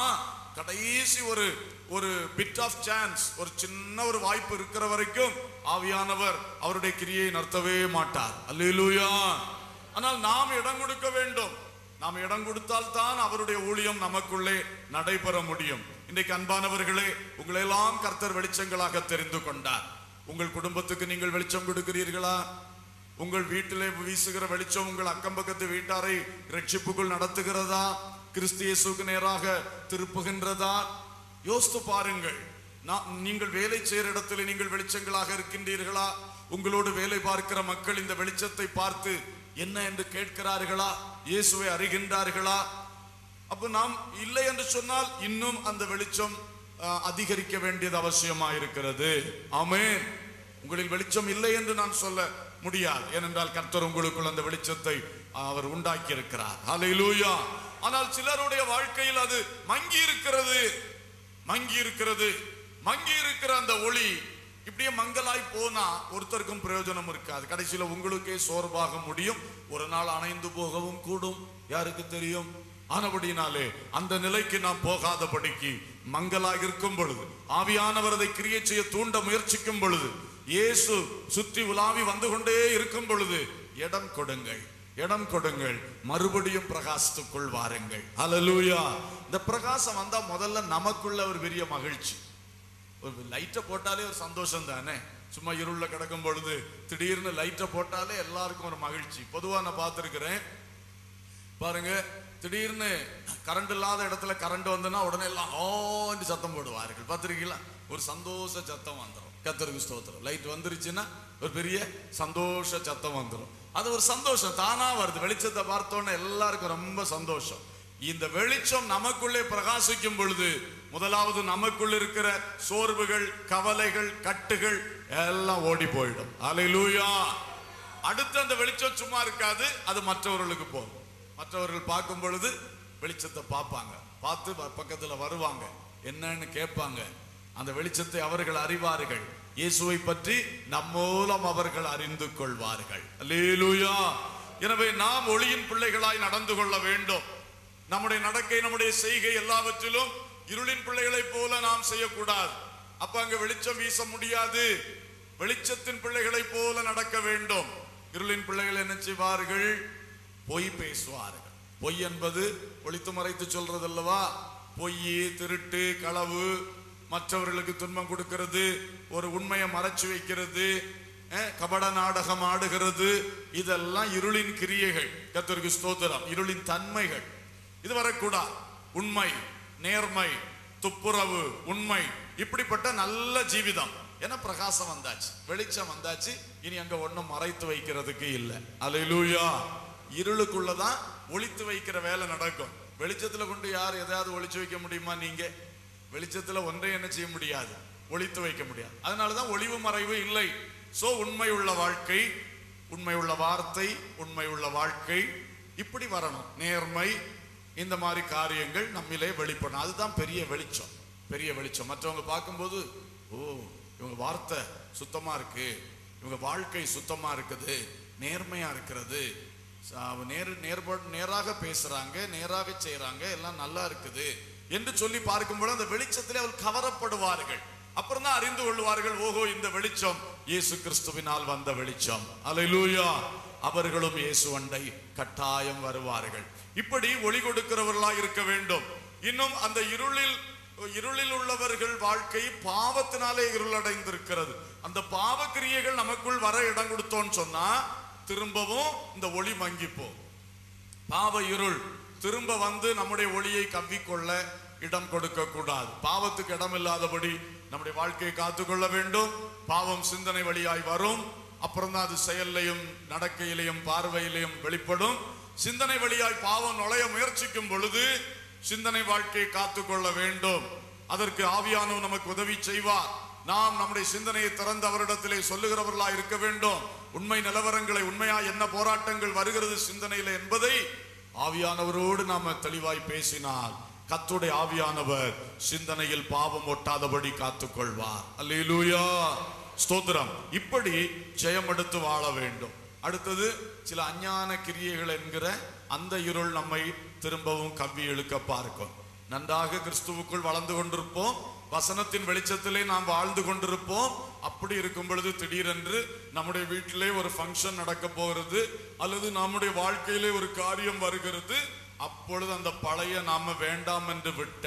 கடைசி ஒரு ஒரு பிட் ஆஃப் சான்ஸ் ஒரு சின்ன ஒரு வாய்ப்பு இருக்கிற வரைக்கும் ஆவியானவர் அவருடைய கிரியை நடத்தவே மாட்டார் அல்லேலூயா ஆனால் நாம் இடம் கொடுக்க வேண்டும் நாம் இடம் கொடுத்தால் தான் அவருடைய ஊழியம் நமக்குள்ளே நடைபெற முடியும் இன்றைக்கு அன்பானவர்களே உங்களெல்லாம் கர்த்தர் வெளிச்சங்களாக தெரிந்து கொண்டார் உங்கள் குடும்பத்துக்கு நீங்கள் வெளிச்சம் கொடுக்கிறீர்களா உங்கள் வீட்டிலே வீசுகிற வெளிச்சம் உங்கள் அக்கம் பக்கத்து வீட்டாரை ரட்சிப்புக்குள் நடத்துகிறதா கிறிஸ்து இயேசுக்கு நேராக திருப்புகின்றதா யோசித்து பாருங்கள் நான் நீங்கள் வேலை செய்கிற இடத்துல நீங்கள் வெளிச்சங்களாக இருக்கின்றீர்களா உங்களோடு வேலை பார்க்கிற மக்கள் இந்த வெளிச்சத்தை பார்த்து என்ன என்று கேட்கிறார்களா இயேசுவை அறிகின்றார்களா அப்ப நாம் இல்லை என்று சொன்னால் இன்னும் அந்த வெளிச்சம் அஹ், அதிகரிக்க வேண்டியது அவசியமா இருக்கிறது ஆமென் உங்களில் வெளிச்சம் இல்லை என்று நான் சொல்ல முடியாது ஏனென்றால் கர்த்தர் உங்களுக்குள் அந்த வெளிச்சத்தை அவர் உண்டாக்கி இருக்கிறார் ஹalleluya ஆனால் சிலருடைய வாழ்க்கையில் அது மங்கி இருக்கிறது மங்கி இருக்கிறது மங்கி இருக்கிற அந்த ஒளி இப்படியே மங்கலாய் போனா ஒருத்தருக்கும் பிரயோஜனம் இருக்காது கடைசியில உங்களுக்கே சோர்வாக முடியும் ஒரு நாள் அணைந்து போகவும் கூடும் யாருக்கு தெரியும் ஆனபடினாலே அந்த நிலைக்கு நாம் போகாதபடிக்கு மங்கலாக இருக்கும் பொழுது ஆவியானவர் அதை கிரியை செய்ய தூண்ட முயற்சிக்கும் பொழுது இயேசு சுற்றி உலாவி வந்து கொண்டே இருக்கும் பொழுது இடம் கொடுங்கள் இடம் கொடுங்கள் மறுபடியும் பிரகாசத்துக்குள் வாருங்கள் ஹalleluya இந்த பிரகாசம் வந்தா முதல்ல நமக்குள்ள ஒரு பெரிய மகிழ்ச்சி ஒரு லைட்டை போட்டாலே ஒரு சந்தோஷம் தானே சும்மா இருள்ல கிடக்கும் பொழுது திடீர்னு லைட்டை போட்டாலே எல்லாருக்கும் ஒரு மகிழ்ச்சி பொதுவா நான் பார்த்துருக்கிறேன் பாருங்க திடீர்னு கரண்ட் இல்லாத இடத்துல கரண்ட் வந்துன்னா உடனே எல்லாம் ஓண்டு சத்தம் போடுவார்கள் பார்த்துருக்கீங்களா ஒரு சந்தோஷ சத்தம் வந்துடும் கத்தருக்கு ஸ்தோத்திரம் லைட் வந்துருச்சுன்னா ஒரு பெரிய சந்தோஷ சத்தம் வந்துடும் அது ஒரு சந்தோஷம் தானா வருது வெளிச்சத்தை பார்த்தோன்னே எல்லாருக்கும் ரொம்ப சந்தோஷம் இந்த வெளிச்சம் நமக்குள்ளே பிரகாசிக்கும் பொழுது முதலாவது நமக்குள் இருக்கிற சோர்வுகள் கவலைகள் கட்டுகள் எல்லாம் ஓடி போயிடும் அலையிலூயா அடுத்து அந்த வெளிச்சம் சும்மா இருக்காது அது மற்றவர்களுக்கு போகும் மற்றவர்கள் பார்க்கும் பொழுது வெளிச்சத்தை பார்ப்பாங்க பார்த்து ப- பக்கத்துல வருவாங்க என்னன்னு கேட்பாங்க அந்த வெளிச்சத்தை அவர்கள் அறிவார்கள் இயேசுவை பற்றி நம் மூலம் அவர்கள் அறிந்து கொள்வார்கள் அல்லேலூயா எனவே நாம் ஒளியின் பிள்ளைகளாய் நடந்து கொள்ள வேண்டும் நம்முடைய நடக்கை நம்முடைய செய்கை எல்லாவற்றிலும் இருளின் பிள்ளைகளைப் போல நாம் செய்யக்கூடாது அப்ப அங்க வெளிச்சம் வீச முடியாது வெளிச்சத்தின் பிள்ளைகளைப் போல நடக்க வேண்டும் இருளின் பிள்ளைகள் என்ன செய்வார்கள் பொய் பேசுவார்கள் பொய் என்பது ஒளித்து மறைத்து சொல்றது அல்லவா பொய் திருட்டு களவு மற்றவர்களுக்கு துன்பம் கொடுக்கிறது ஒரு உண்மையை மறைச்சு வைக்கிறது அஹ், கபட நாடகம் ஆடுகிறது இதெல்லாம் இருளின் கிரியைகள் கத்தருக்கு ஸ்தோத்திரம் இருளின் தன்மைகள் இது வரக்கூடாது உண்மை நேர்மை துப்புரவு உண்மை இப்படிப்பட்ட நல்ல ஜீவிதம் என பிரகாசம் வந்தாச்சு வெளிச்சம் வந்தாச்சு இனி அங்க ஒண்ணும் மறைத்து வைக்கிறதுக்கு இல்லை அல்லேலூயா இருளுக்குள்ளதான் ஒளித்து வைக்கிற வேலை நடக்கும் வெளிச்சத்துல கொண்டு யார் எதையாவது ஒளிச்சு வைக்க முடியுமா நீங்க வெளிச்சத்துல ஒன்றை என்ன செய்ய முடியாது ஒளித்து வைக்க முடியாது அதனாலதான் ஒளிவு மறைவு இல்லை சோ உண்மை உள்ள வாழ்க்கை உண்மை உள்ள வார்த்தை உண்மை உள்ள வாழ்க்கை இப்படி வரணும் நேர்மை இந்த மாதிரி காரியங்கள் நம்மிலே வெளிப்படணும் அதுதான் பெரிய வெளிச்சம் பெரிய வெளிச்சம் மற்றவங்க பார்க்கும்போது ஓ இவங்க வார்த்தை சுத்தமா இருக்கு இவங்க வாழ்க்கை சுத்தமா இருக்குது நேர்மையா இருக்கிறது ச- அவ நேர் நேர்ப நேராக பேசுறாங்க நேராக செய்றாங்க எல்லாம் நல்லா இருக்குது என்று சொல்லி பார்க்கும்போது அந்த வெளிச்சத்திலே அவர் கவரப்படுவார்கள் அப்புறம் தான் அறிந்து கொள்வார்கள் ஓஹோ இந்த வெளிச்சம் இயேசு கிறிஸ்துவினால் வந்த வெளிச்சம் அல்லேலூயா அவர்களும் இயேசு அண்டை கட்டாயம் வருவார்கள் இப்படி ஒளி கொடுக்கிறவர்களாய் இருக்க வேண்டும் இன்னும் அந்த இருளில் இருளில் உள்ளவர்கள் வாழ்க்கை பாவத்தினாலே இருளடைந்திருக்கிறது அந்த பாவ கிரியைகள் நமக்குள் வர இடம் கொடுத்தோம்னு சொன்னா திரும்பவும் இந்த ஒளி மங்கிப்போம் பாவ இருள் திரும்ப வந்து நம்முடைய ஒளியை கவ்விக்கொள்ள இடம் கொடுக்க கூடாது பாவத்துக்கு இடம் இல்லாதபடி நம்முடைய வாழ்க்கையை காத்துக்கொள்ள வேண்டும் பாவம் சிந்தனை வழியாய் வரும் அப்புறம் தான் அது செயல்லையும் நடக்கையிலையும் பார்வையிலையும் வெளிப்படும் சிந்தனை வழியாய் பாவம் நுழைய முயற்சிக்கும் பொழுது சிந்தனை வாழ்க்கையை காத்துக்கொள்ள வேண்டும் அதற்கு ஆவியானவர் நமக்கு உதவி செய்வார் நாம் நம்முடைய சிந்தனையை திறந்து அவரிடத்திலே சொல்லுகிறவர்களா இருக்க வேண்டும் உண்மை நிலவரங்களை உண்மையா என்ன போராட்டங்கள் வருகிறது சிந்தனையில என்பதை ஆவியானவரோடு நாம தெளிவாய் பேசினால் கத்துடைய ஆவியானவர் சிந்தனையில் பாவம் ஒட்டாதபடி காத்துக்கொள்வார் அல்லேலூயா ஸ்தோத்திரம் இப்படி ஜெயம் எடுத்து வாழ வேண்டும் அடுத்தது சில அஞ்ஞான கிரியைகள் என்கிற அந்த இருள் நம்மை திரும்பவும் கவ்வி இழுக்க பார்க்கும் நன்றாக கிறிஸ்துவுக்குள் வளர்ந்து கொண்டிருப்போம் வசனத்தின் வெளிச்சத்திலே நாம் வாழ்ந்து கொண்டிருப்போம் அப்படி இருக்கும் பொழுது திடீரென்று நம்முடைய வீட்டிலே ஒரு ஃபங்க்ஷன் நடக்க போகிறது அல்லது நம்முடைய வாழ்க்கையிலே ஒரு காரியம் வருகிறது அப்பொழுது அந்த பழைய நாம வேண்டாம் என்று விட்ட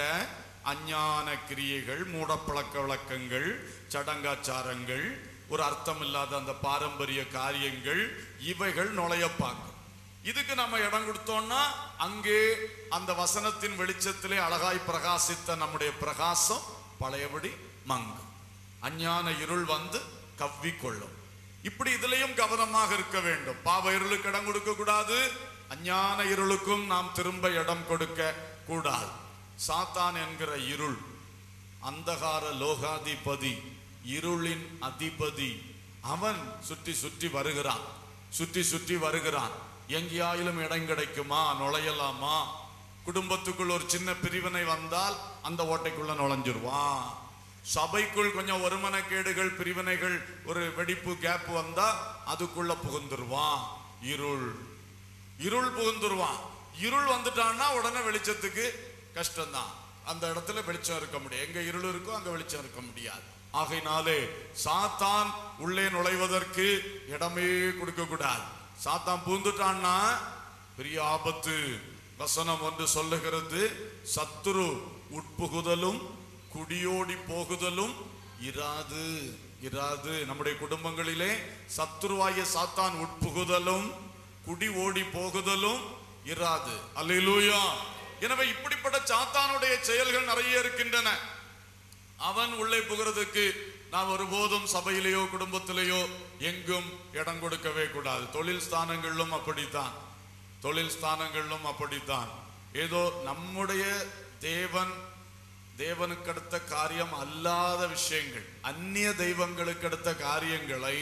அஞ்ஞான கிரியைகள் மூடப்பழக்க வழக்கங்கள் சடங்காச்சாரங்கள் ஒரு அர்த்தம் இல்லாத அந்த பாரம்பரிய காரியங்கள் இவைகள் நுழைய பார்க்கும் இதுக்கு நம்ம இடம் கொடுத்தோம்னா அங்கே அந்த வசனத்தின் வெளிச்சத்திலே அழகாய் பிரகாசித்த நம்முடைய பிரகாசம் பழையபடி மங்கும் அஞ்ஞான இருள் வந்து கவ்வி கொள்ளும் இப்படி இதுலயும் கவனமாக இருக்க வேண்டும் பாவ இருளுக்கு இடம் கொடுக்க கூடாது அஞ்ஞான இருளுக்கும் நாம் திரும்ப இடம் கொடுக்க கூடாது சாத்தான் என்கிற இருள் அந்தகார லோகாதிபதி இருளின் அதிபதி அவன் சுற்றி சுற்றி வருகிறான் சுற்றி சுற்றி வருகிறான் எங்கேயாயிலும் இடம் கிடைக்குமா நுழையலாமா குடும்பத்துக்குள் ஒரு சின்ன பிரிவினை வந்தால் அந்த ஓட்டைக்குள்ள நுழைஞ்சிருவான் சபைக்குள் கொஞ்சம் ஒருமனக்கேடுகள் பிரிவினைகள் ஒரு வெடிப்பு கேப் வந்தா அதுக்குள்ள புகுந்துருவான் இருள் இருள் புகுந்துருவான் இருள் வந்துட்டான்னா உடனே வெளிச்சத்துக்கு கஷ்டம்தான் அந்த இடத்துல வெளிச்சம் இருக்க முடியும் எங்க இருள் இருக்கோ அங்க வெளிச்சம் இருக்க முடியாது ஆகையினாலே சாத்தான் உள்ளே நுழைவதற்கு இடமே கொடுக்க கூடாது சாத்தான் பூந்துட்டான்னா பெரிய ஆபத்து வசனம் ஒன்று சொல்லுகிறது சத்துரு உட்புகுதலும் குடியோடி போகுதலும் இராது இராது நம்முடைய குடும்பங்களிலே சத்துருவாய சாத்தான் உட்புகுதலும் குடி ஓடி போகுதலும் இராது அல்லேலூயா எனவே இப்படிப்பட்ட சாத்தானுடைய செயல்கள் நிறைய இருக்கின்றன அவன் உள்ளே புகிறதுக்கு நாம் ஒருபோதும் சபையிலேயோ குடும்பத்திலேயோ எங்கும் இடம் கொடுக்கவே கூடாது தொழில் ஸ்தானங்களிலும் அப்படித்தான் தொழில் ஸ்தானங்களிலும் அப்படித்தான் ஏதோ நம்முடைய தேவன் தேவனுக்கு அடுத்த காரியம் அல்லாத விஷயங்கள் அந்நிய தெய்வங்களுக்கு அடுத்த காரியங்களை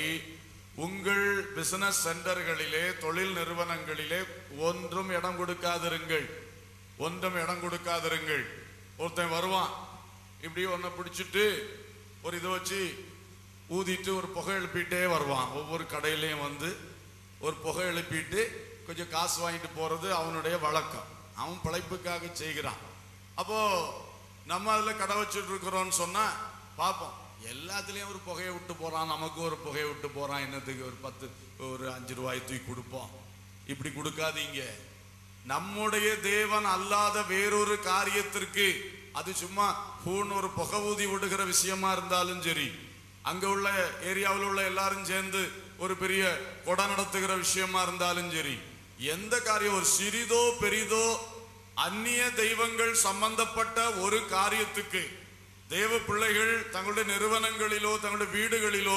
உங்கள் பிசினஸ் சென்டர்களிலே தொழில் நிறுவனங்களிலே ஒன்றும் இடம் கொடுக்காதிருங்கள் ஒன்றும் இடம் கொடுக்காதிருங்கள் ஒருத்தன் வருவான் இப்படி ஒன்றை பிடிச்சிட்டு ஒரு இதை வச்சு ஊதிட்டு ஒரு புகை எழுப்பிட்டே வருவான் ஒவ்வொரு கடையிலையும் வந்து ஒரு புகை எழுப்பிட்டு கொஞ்சம் காசு வாங்கிட்டு போறது அவனுடைய வழக்கம் அவன் பிழைப்புக்காக செய்கிறான் அப்போ நம்ம அதில் கடை வச்சுட்டு இருக்கிறோம்னு சொன்னா பார்ப்போம் எல்லாத்துலேயும் ஒரு புகையை விட்டு போறான் நமக்கு ஒரு புகையை விட்டு போறான் என்னத்துக்கு ஒரு பத்து ஒரு அஞ்சு ரூபாய் தூக்கி கொடுப்போம் இப்படி கொடுக்காதீங்க நம்முடைய தேவன் அல்லாத வேறொரு காரியத்திற்கு அது சும்மா பூன்னு ஒரு புகை ஊதி விடுகிற விஷயமா இருந்தாலும் சரி அங்க உள்ள ஏரியாவில் உள்ள எல்லாரும் சேர்ந்து ஒரு பெரிய கொடை நடத்துகிற விஷயமா இருந்தாலும் சரி எந்த காரியம் ஒரு சிறிதோ பெரிதோ அந்நிய தெய்வங்கள் சம்பந்தப்பட்ட ஒரு காரியத்துக்கு தேவ பிள்ளைகள் தங்களுடைய நிறுவனங்களிலோ தங்களுடைய வீடுகளிலோ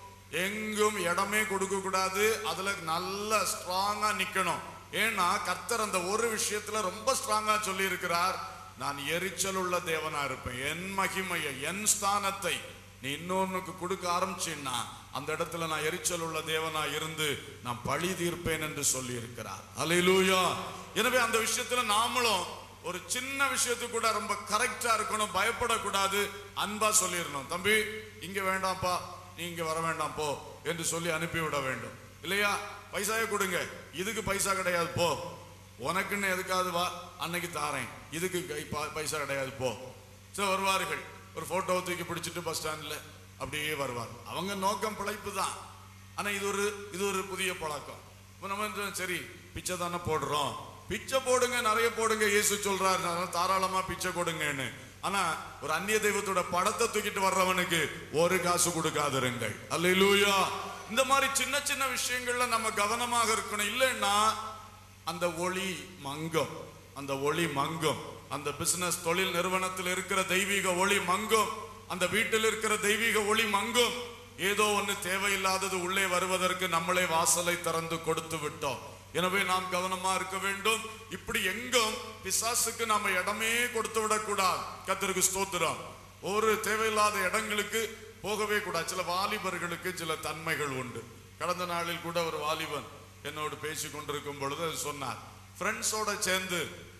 எங்கும் இடமே கொடுக்க கூடாது அதுல நல்ல ஸ்ட்ராங்கா நிக்கணும் ஏன்னா கர்த்தர் அந்த ஒரு விஷயத்துல ரொம்ப ஸ்ட்ராங்கா சொல்லி இருக்கிறார் நான் எரிச்சல் உள்ள தேவனா இருப்பேன் என் மகிமையை என் ஸ்தானத்தை நீ இன்னொன்னுக்கு கொடுக்க ஆரம்பிச்சீன்னா அந்த இடத்துல நான் எரிச்சல் உள்ள தேவனா இருந்து நான் பழி தீர்ப்பேன் என்று சொல்லி இருக்கிறார் அலையிலூயா எனவே அந்த விஷயத்துல நாமளும் ஒரு சின்ன விஷயத்துக்கு கூட ரொம்ப கரெக்டா இருக்கணும் பயப்படக்கூடாது அன்பா சொல்லிடணும் தம்பி இங்க வேண்டாம்ப்பா நீ இங்க வர வேண்டாம் போ என்று சொல்லி அனுப்பிவிட வேண்டும் இல்லையா பைசாவே கொடுங்க இதுக்கு பைசா கிடையாது போ உனக்குன்னு எதுக்காவது வா அன்னைக்கு தாரேன் இதுக்கு கை- பா- பைசா கிடையாது போ சரி வருவார்கள் ஒரு போட்டோ தூக்கி பிடிச்சிட்டு பஸ் ஸ்டாண்ட்ல அப்படியே வருவார் அவங்க நோக்கம் பிழைப்பு தான் ஆனா இது ஒரு இது ஒரு புதிய பழக்கம் இப்போ நம்ம வந்து சரி பிச்சை தானே போடுறோம் பிச்சை போடுங்க நிறைய போடுங்க இயேசு சொல்றாரு அதனால தாராளமா பிச்சை கொடுங்கன்னு ஆனா ஒரு அந்நிய தெய்வத்தோட படத்தை தூக்கிட்டு வர்றவனுக்கு ஒரு காசு கொடுக்காதிருங்கள் அல்லேலூயா இந்த மாதிரி சின்ன சின்ன விஷயங்கள்ல நம்ம கவனமாக இருக்கணும் இல்லைன்னா அந்த ஒளி மங்கும் அந்த ஒளி மங்கும் அந்த பிசினஸ் தொழில் நிறுவனத்தில் இருக்கிற தெய்வீக ஒளி மங்கும் அந்த வீட்டில் இருக்கிற தெய்வீக ஒளி மங்கும் ஏதோ ஒண்ணு தேவையில்லாதது உள்ளே வருவதற்கு நம்மளே வாசலை திறந்து கொடுத்து விட்டோம் எனவே நாம் கவனமா இருக்க வேண்டும் இப்படி எங்கும் பிசாசுக்கு நாம இடமே கொடுத்து விடக்கூடாது கத்தருக்கு ஸ்தோத்திரம் ஒரு தேவையில்லாத இடங்களுக்கு போகவே கூடாது சில வாலிபர்களுக்கு சில தன்மைகள் உண்டு கடந்த நாளில் கூட ஒரு வாலிபன் என்னோடு பேசி கொண்டிருக்கும் பொழுது அது சொன்னார் ஃப்ரெண்ட்ஸோட சேர்ந்து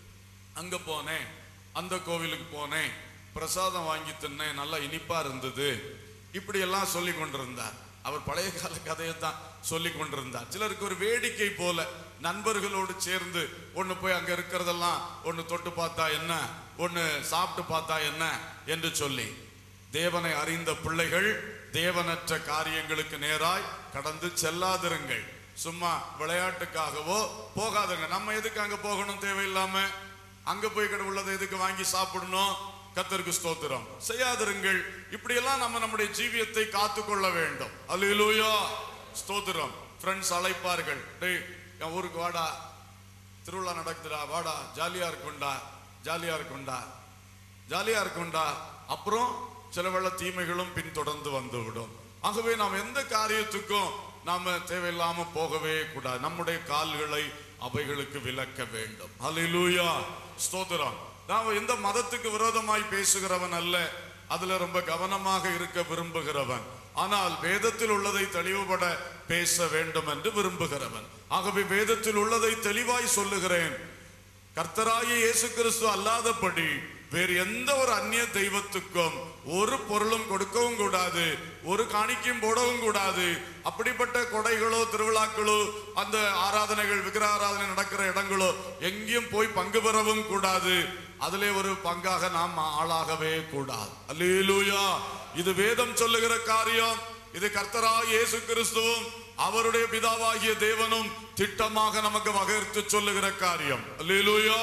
அங்க போனேன் அந்த கோவிலுக்கு போனேன் பிரசாதம் வாங்கி தின்னேன் நல்லா இனிப்பா இருந்தது இப்படி எல்லாம் சொல்லி கொண்டிருந்தார் அவர் பழைய கால கதையை தான் சொல்லி கொண்டிருந்தார் சிலருக்கு ஒரு வேடிக்கை போல நண்பர்களோடு சேர்ந்து ஒண்ணு போய் அங்க இருக்கிறதெல்லாம் ஒண்ணு தொட்டு பார்த்தா என்ன ஒண்ணு சாப்பிட்டு பார்த்தா என்ன என்று சொல்லி தேவனை அறிந்த பிள்ளைகள் தேவனற்ற காரியங்களுக்கு நேராய் கடந்து செல்லாதிருங்கள் சும்மா விளையாட்டுக்காகவோ போகாதுங்க நம்ம எதுக்கு அங்க போகணும் தேவையில்லாம அங்க போய் கடை உள்ளதை எதுக்கு வாங்கி சாப்பிடணும் கத்தருக்கு ஸ்தோத்திரம் செய்யாதிருங்கள் இப்படியெல்லாம் நம்ம நம்முடைய ஜீவியத்தை காத்துக்கொள்ள வேண்டும் அல்லேலூயா ஸ்தோத்திரம் ஃப்ரெண்ட்ஸ் அழைப்பார்கள் டேய் என் ஊருக்கு வாடா திருவிழா நடக்குதுடா வாடா ஜாலியா இருக்கும்டா ஜாலியா இருக்கும்டா ஜாலியா இருக்கும்டா அப்புறம் சில வேளை தீமைகளும் பின்தொடர்ந்து வந்துவிடும் ஆகவே நாம் எந்த காரியத்துக்கும் நாம தேவையில்லாம போகவே கூடாது நம்முடைய கால்களை அவைகளுக்கு விலக்க வேண்டும் ஹalleluya ஸ்தோத்திரம் நாம் எந்த மதத்துக்கு விரோதமாய் பேசுகிறவன் அல்ல அதுல ரொம்ப கவனமாக இருக்க விரும்புகிறவன் ஆனால் வேதத்தில் உள்ளதை தெளிவுபட பேச வேண்டும் என்று விரும்புகிறவன் ஆகவே வேதத்தில் உள்ளதை தெளிவாய் சொல்லுகிறேன் கர்த்தராகிய இயேசு கிறிஸ்து அல்லாதபடி வேறு எந்த ஒரு அந்நிய தெய்வத்துக்கும் ஒரு பொருளும் கொடுக்கவும் கூடாது ஒரு காணிக்கையும் போடவும் கூடாது அப்படிப்பட்ட கொடைகளோ திருவிழாக்களோ அந்த ஆராதனைகள் விக்கிர ஆராதனை நடக்கிற இடங்களோ எங்கேயும் போய் பங்கு பெறவும் கூடாது அதிலே ஒரு பங்காக நாம் ஆளாகவே கூடாது அல்லேலூயா இது வேதம் சொல்லுகிற காரியம் இது கர்த்தராக இயேசு கிறிஸ்துவும் அவருடைய பிதாவாகிய தேவனும் திட்டமாக நமக்கு வகைர்த்து சொல்லுகிற காரியம் அல்லேலூயா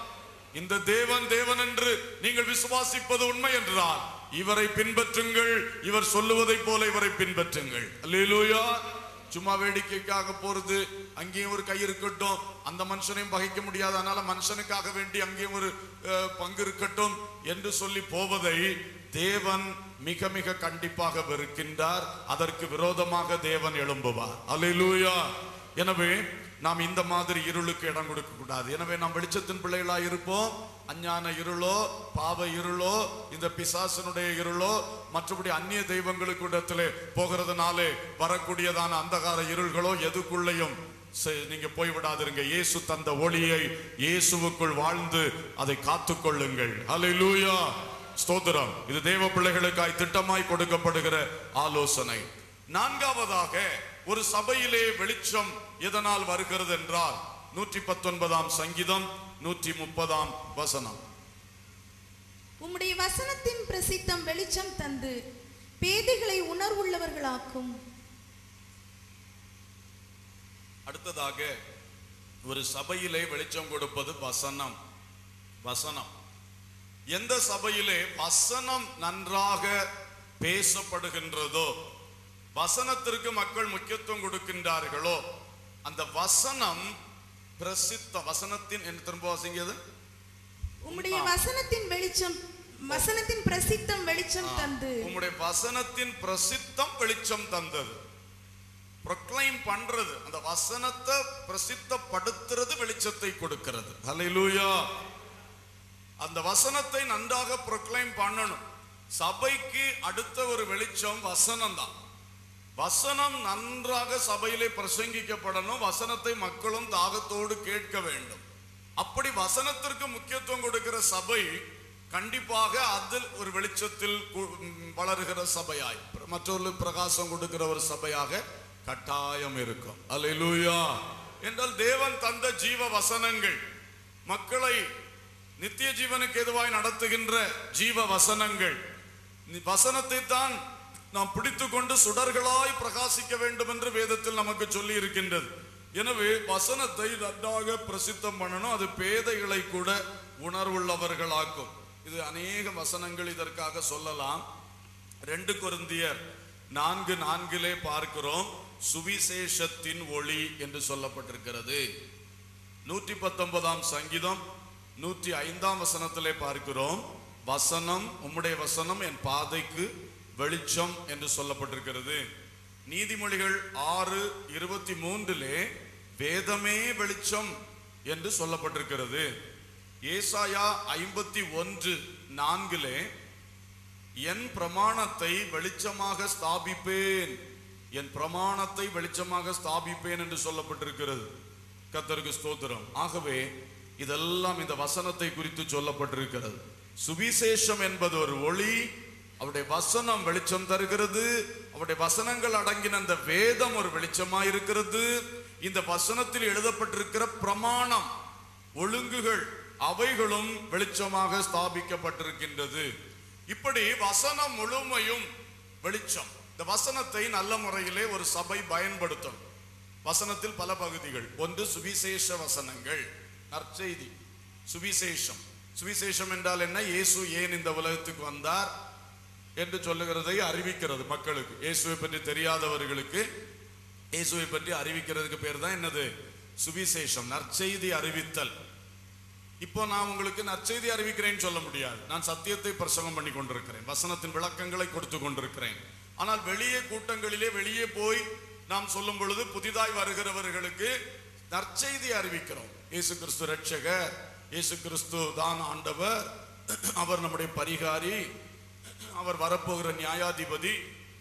இந்த தேவன் தேவன் என்று நீங்கள் விசுவாசிப்பது உண்மை என்றால் இவரை பின்பற்றுங்கள் இவர் சொல்லுவதைப் போல இவரை பின்பற்றுங்கள் அல்லேலூயா சும்மா வேடிக்கைக்காக போறது அங்கேயும் ஒரு கை இருக்கட்டும் அந்த மனுஷனையும் பகைக்க முடியாது அதனால மனுஷனுக்காக வேண்டி அங்கேயும் ஒரு அஹ், பங்கு இருக்கட்டும் என்று சொல்லி போவதை தேவன் மிக மிக கண்டிப்பாக வெறுக்கின்றார் அதற்கு விரோதமாக தேவன் எழும்புவார் அல்லேலூயா எனவே நாம் இந்த மாதிரி இருளுக்கு இடம் கொடுக்க கூடாது எனவே நாம் வெளிச்சத்தின் பிள்ளைகளா இருப்போம் அஞ்ஞான இருளோ பாவ இருளோ இந்த பிசாசனுடைய இருளோ மற்றபடி அந்நிய தெய்வங்களுக்கு இடத்திலே போகிறதுனாலே வரக்கூடியதான அந்தகார இருள்களோ எதுக்குள்ளேயும் செ- நீங்க போய் விடாதிருங்க இயேசு தந்த ஒளியை இயேசுவுக்குள் வாழ்ந்து அதை காத்துக்கொள்ளுங்கள் ஹalleluya ஸ்தோத்திரம் இது தேவ பிள்ளைகளுக்காய் திட்டமாய் கொடுக்கப்படுகிற ஆலோசனை நான்காவதாக ஒரு சபையிலே வெளிச்சம் எதனால் வருகிறது என்றால் நூற்றி பத்தொன்பதாம் சங்கீதம் நூற்றி முப்பதாம் வசனம் உம்முடைய வசனத்தின் பிரசித்தம் வெளிச்சம் தந்து பேதைகளை உணர்வுள்ளவர்களாக்கும் அடுத்ததாக ஒரு சபையிலே வெளிச்சம் கொடுப்பது வசனம் வசனம் எந்த சபையிலே வசனம் நன்றாக பேசப்படுகின்றதோ வசனத்திற்கு மக்கள் முக்கியத்துவம் கொடுக்கின்றார்களோ அந்த வசனம் பிரசித்த வசனத்தின் என்ன திரும்ப வாசிங்கிறது உம்முடைய வசனத்தின் வெளிச்சம் வசனத்தின் பிரசித்தம் வெளிச்சம் தந்து உம்முடைய வசனத்தின் பிரசித்தம் வெளிச்சம் தந்தது ப்ரொக்ளைம் பண்றது அந்த வசனத்தை பிரசித்தப்படுத்துறது வெளிச்சத்தை கொடுக்கிறது ஹalleluya அந்த வசனத்தை நன்றாக ப்ரொக்ளைம் பண்ணணும் சபைக்கு அடுத்த ஒரு வெளிச்சம் வசனம் தான் வசனம் நன்றாக சபையிலே பிரசங்கிக்கப்படணும் வசனத்தை மக்களும் தாகத்தோடு கேட்க வேண்டும் அப்படி வசனத்திற்கு முக்கியத்துவம் கொடுக்கிற சபை கண்டிப்பாக அதில் ஒரு வெளிச்சத்தில் கு- ம், வளருகிற சபையாய் மற்றொரு பிரகாசம் கொடுக்கிற ஒரு சபையாக கட்டாயம் இருக்கும் அல்லேலூயா என்றால் தேவன் தந்த ஜீவ வசனங்கள் மக்களை நித்திய ஜீவனுக்கு எதுவாய் நடத்துகின்ற ஜீவ வசனங்கள் நி- வசனத்தை தான் நாம் பிடித்துக்கொண்டு சுடர்களாய் பிரகாசிக்க வேண்டும் என்று வேதத்தில் நமக்கு சொல்லி இருக்கின்றது எனவே வசனத்தை நன்றாக பிரசித்தம் பண்ணணும் அது பேதைகளை கூட உணர்வுள்ளவர்களாக்கும் இது அநேக வசனங்கள் இதற்காக சொல்லலாம் ரெண்டு கொரிந்தியர் நான்கு நான்கிலே பார்க்கிறோம் சுவிசேஷத்தின் ஒளி என்று சொல்லப்பட்டிருக்கிறது நூற்றி பத்தொன்பதாம் சங்கீதம் நூற்றி ஐந்தாம் வசனத்திலே பார்க்கிறோம் வசனம் உம்முடைய வசனம் என் பாதைக்கு வெளிச்சம் என்று சொல்லப்பட்டிருக்கிறது நீதிமொழிகள் ஆறு இருபத்தி மூன்றிலே வேதமே வெளிச்சம் என்று சொல்லப்பட்டிருக்கிறது ஏசாயா ஐம்பத்தி ஒன்று நான்கிலே என் பிரமாணத்தை வெளிச்சமாக ஸ்தாபிப்பேன் என் பிரமாணத்தை வெளிச்சமாக ஸ்தாபிப்பேன் என்று சொல்லப்பட்டிருக்கிறது கத்தருக்கு ஸ்தோத்திரம் ஆகவே இதெல்லாம் இந்த வசனத்தை குறித்து சொல்லப்பட்டிருக்கிறது சுவிசேஷம் என்பது ஒரு ஒளி அவருடைய வசனம் வெளிச்சம் தருகிறது அவருடைய வசனங்கள் அடங்கின அந்த வேதம் ஒரு வெளிச்சமா இருக்கிறது இந்த வசனத்தில் எழுதப்பட்டிருக்கிற பிரமாணம் ஒழுங்குகள் அவைகளும் வெளிச்சமாக ஸ்தாபிக்கப்பட்டிருக்கின்றது இப்படி வசனம் முழுமையும் வெளிச்சம் இந்த வசனத்தை நல்ல முறையிலே ஒரு சபை பயன்படுத்தும் வசனத்தில் பல பகுதிகள் ஒன்று சுவிசேஷ வசனங்கள் நற்செய்தி சுவிசேஷம் சுவிசேஷம் என்றால் என்ன இயேசு ஏன் இந்த உலகத்துக்கு வந்தார் என்று சொல்லுகிறதை அறிவிக்கிறது மக்களுக்கு இயேசுவை பற்றி தெரியாதவர்களுக்கு இயேசுவை பற்றி அறிவிக்கிறதுக்கு பேர் தான் என்னது சுவிசேஷம் நற்செய்தி அறிவித்தல் இப்போ நான் உங்களுக்கு நற்செய்தி அறிவிக்கிறேன்னு சொல்ல முடியாது நான் சத்தியத்தை பிரசங்கம் பண்ணி கொண்டிருக்கிறேன் வசனத்தின் விளக்கங்களை கொடுத்து கொண்டிருக்கிறேன் ஆனால் வெளியே கூட்டங்களிலே வெளியே போய் நாம் சொல்லும் பொழுது புதிதாய் வருகிறவர்களுக்கு நற்செய்தி அறிவிக்கிறோம் இயேசு கிறிஸ்து ரட்சகர் இயேசு கிறிஸ்து தான் ஆண்டவர் அவர் நம்முடைய பரிகாரி அவர் வரப்போகிற நியாயாதிபதி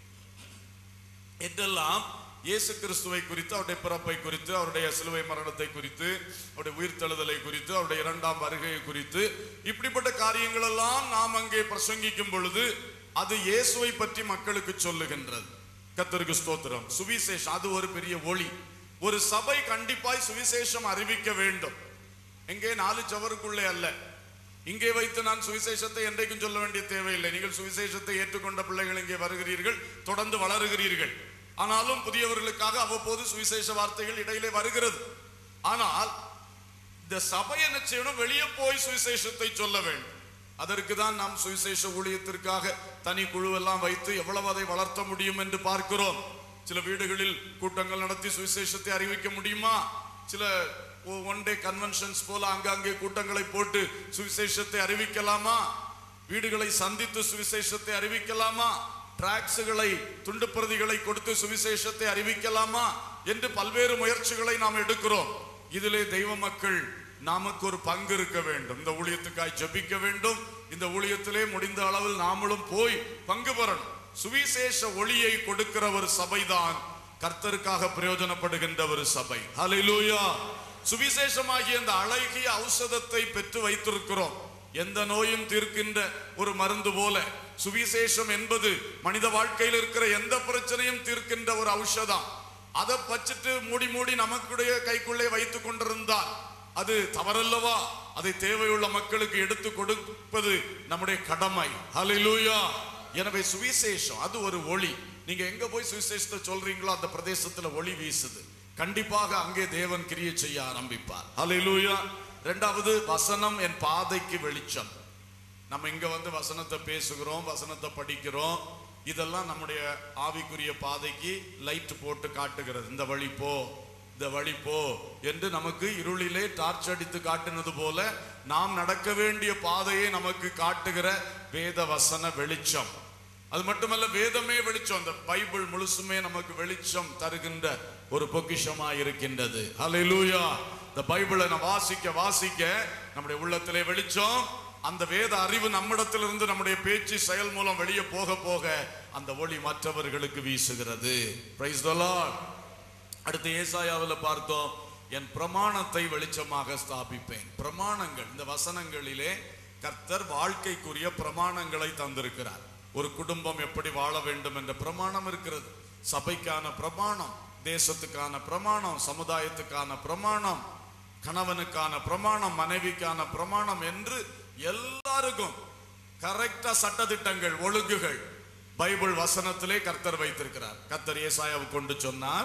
என்றெல்லாம் இயேசு கிறிஸ்துவை குறித்து அவருடைய பிறப்பை குறித்து அவருடைய சிலுவை மரணத்தை குறித்து அவருடைய உயிர்த்தெழுதலை குறித்து அவருடைய இரண்டாம் வருகையை குறித்து இப்படிப்பட்ட காரியங்கள் எல்லாம் நாம் அங்கே பிரசங்கிக்கும் பொழுது அது இயேசுவை பற்றி மக்களுக்கு சொல்லுகின்றது கத்தருக்கு ஸ்தோத்திரம் சுவிசேஷம் அது ஒரு பெரிய ஒளி ஒரு சபை கண்டிப்பாய் சுவிசேஷம் அறிவிக்க வேண்டும் எங்கே நாலு சவருக்குள்ளே அல்ல இங்கே வைத்து நான் சுவிசேஷத்தை என்றைக்கும் சொல்ல வேண்டிய தேவையில்லை நீங்கள் சுவிசேஷத்தை ஏற்றுக்கொண்ட பிள்ளைகள் இங்கே வருகிறீர்கள் தொடர்ந்து வளருகிறீர்கள் ஆனாலும் புதியவர்களுக்காக அவ்வப்போது சுவிசேஷ வார்த்தைகள் இடையிலே வருகிறது ஆனால் இந்த சபை என்ன செய்யணும் வெளியே போய் சுவிசேஷத்தை சொல்ல வேண்டும் அதற்கு தான் நாம் சுவிசேஷ ஊழியத்திற்காக தனி குழுவெல்லாம் வைத்து எவ்வளவு அதை வளர்த்த முடியும் என்று பார்க்கிறோம் சில வீடுகளில் கூட்டங்கள் நடத்தி சுவிசேஷத்தை அறிவிக்க முடியுமா சில ஒன் டே கன்வென்ஷன்ஸ் போல அங்கங்கே கூட்டங்களை போட்டு சுவிசேஷத்தை அறிவிக்கலாமா வீடுகளை சந்தித்து சுவிசேஷத்தை அறிவிக்கலாமா டிராக்ஸுகளை துண்டு பிரதிகளை கொடுத்து சுவிசேஷத்தை அறிவிக்கலாமா என்று பல்வேறு முயற்சிகளை நாம் எடுக்கிறோம் இதிலே தெய்வ மக்கள் நமக்கு ஒரு பங்கு இருக்க வேண்டும் இந்த ஊழியத்துக்காய் ஜெபிக்க வேண்டும் இந்த ஊழியத்திலே முடிந்த அளவில் நாமளும் போய் பங்கு பெறணும் சுவிசேஷ ஒளியை கொடுக்கிற ஒரு சபைதான் கர்த்தருக்காக பிரயோஜனப்படுகின்ற ஒரு சபை ஹalleluya சுவிசேஷமாகிய இந்த அழகிய ஔஷதத்தை பெற்று வைத்திருக்கிறோம் எந்த நோயும் தீர்க்கின்ற ஒரு மருந்து போல சுவிசேஷம் என்பது மனித வாழ்க்கையில் இருக்கிற எந்த பிரச்சனையும் தீர்க்கின்ற ஒரு ஔஷதம் அதை வச்சுட்டு மூடி மூடி நமக்குடைய கைக்குள்ளே வைத்துக் கொண்டிருந்தால் அது தவறல்லவா அதை தேவையுள்ள மக்களுக்கு எடுத்து கொடுப்பது நம்முடைய கடமை ஹalleluya எனவே சுவிசேஷம் அது ஒரு ஒளி நீங்க எங்க போய் சுவிசேஷத்தை சொல்றீங்களோ அந்த பிரதேசத்துல ஒளி வீசுது கண்டிப்பாக அங்கே தேவன் கிரியை செய்ய ஆரம்பிப்பார் ஹalleluya இரண்டாவது வசனம் என் பாதைக்கு வெளிச்சம் நம்ம இங்க வந்து வசனத்தை பேசுகிறோம் வசனத்தை படிக்கிறோம் இதெல்லாம் நம்முடைய ஆவிக்குரிய பாதைக்கு லைட் போட்டு காட்டுகிறது இந்த வழி போ இந்த வழி போ என்று நமக்கு இருளிலே டார்ச் அடித்து காட்டினது போல நாம் நடக்க வேண்டிய பாதையை நமக்கு காட்டுகிற வேத வசன வெளிச்சம் அது மட்டுமல்ல வேதமே வெளிச்சம் அந்த பைபிள் முழுசுமே நமக்கு வெளிச்சம் தருகின்ற ஒரு பொக்கிஷமா இருக்கின்றது ஹalleluya இந்த பைபிளை நான் வாசிக்க வாசிக்க நம்முடைய உள்ளத்திலே வெளிச்சம் அந்த வேத அறிவு நம்மிடத்திலிருந்து நம்முடைய பேச்சு செயல் மூலம் வெளியே போக போக அந்த ஒளி மற்றவர்களுக்கு வீசுகிறது பிரைஸ் த லார்ட் அடுத்து ஏசாயாவில் பார்த்தோம் என் பிரமாணத்தை வெளிச்சமாக ஸ்தாபிப்பேன் பிரமாணங்கள் இந்த வசனங்களிலே கர்த்தர் வாழ்க்கைக்குரிய பிரமாணங்களை தந்திருக்கிறார் ஒரு குடும்பம் எப்படி வாழ வேண்டும் என்ற பிரமாணம் இருக்கிறது சபைக்கான பிரமாணம் தேசத்துக்கான பிரமாணம் சமுதாயத்துக்கான பிரமாணம் கணவனுக்கான பிரமாணம் மனைவிக்கான பிரமாணம் என்று எல்லாருக்கும் கரெக்டா சட்டதிட்டங்கள் ஒழுங்குகள் பைபிள் வசனத்திலே கர்த்தர் வைத்திருக்கிறார் கர்த்தர் ஏசாயாவு கொண்டு சொன்னார்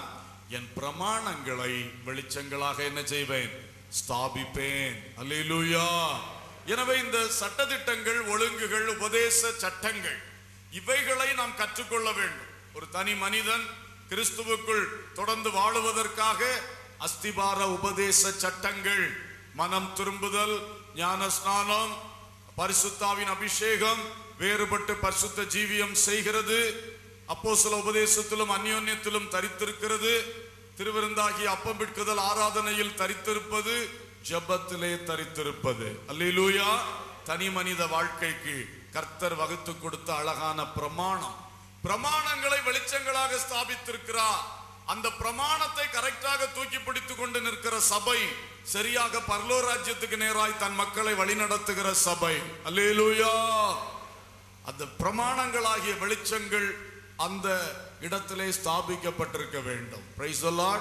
என் பிரமாணங்களை வெளிச்சங்களாக என்ன செய்வேன் ஸ்தாபிப்பேன் அல்லேலூயா எனவே இந்த சட்டதிட்டங்கள் ஒழுங்குகள் உபதேச சட்டங்கள் இவைகளை நாம் கற்றுக்கொள்ள வேண்டும் ஒரு தனி மனிதன் கிறிஸ்துவுக்குள் தொடர்ந்து வாழுவதற்காக அஸ்திபார உபதேச சட்டங்கள் மனம் திரும்புதல் ஞான ஸ்நானம் பரிசுத்தாவின் அபிஷேகம் வேறுபட்டு பரிசுத்த ஜீவியம் செய்கிறது அப்போஸ்தல உபதேசத்திலும் அந்யோன்யத்திலும் தரித்திருக்கிறது திருவிருந்தாகி அப்பம் பிட்குதல் ஆராதனையில் தரித்திருப்பது ஜெபத்திலே தரித்திருப்பது அல்லேலூயா தனி மனித வாழ்க்கைக்கு கர்த்தர் வகுத்து கொடுத்த அழகான பிரமாணம் பிரமாணங்களை வெளிச்சங்களாக ஸ்தாபித்திருக்கிறார் அந்த பிரமாணத்தை கரெக்டாக தூக்கி பிடித்துக் கொண்டு நிற்கிற சபை சரியாக பரலோ ராஜ்யத்துக்கு நேராய் தன் மக்களை வழிநடத்துகிற சபை அல்லேலூயா அந்த பிரமாணங்களாகிய வெளிச்சங்கள் அந்த இடத்திலே ஸ்தாபிக்கப்பட்டிருக்க வேண்டும் பிரைஸ்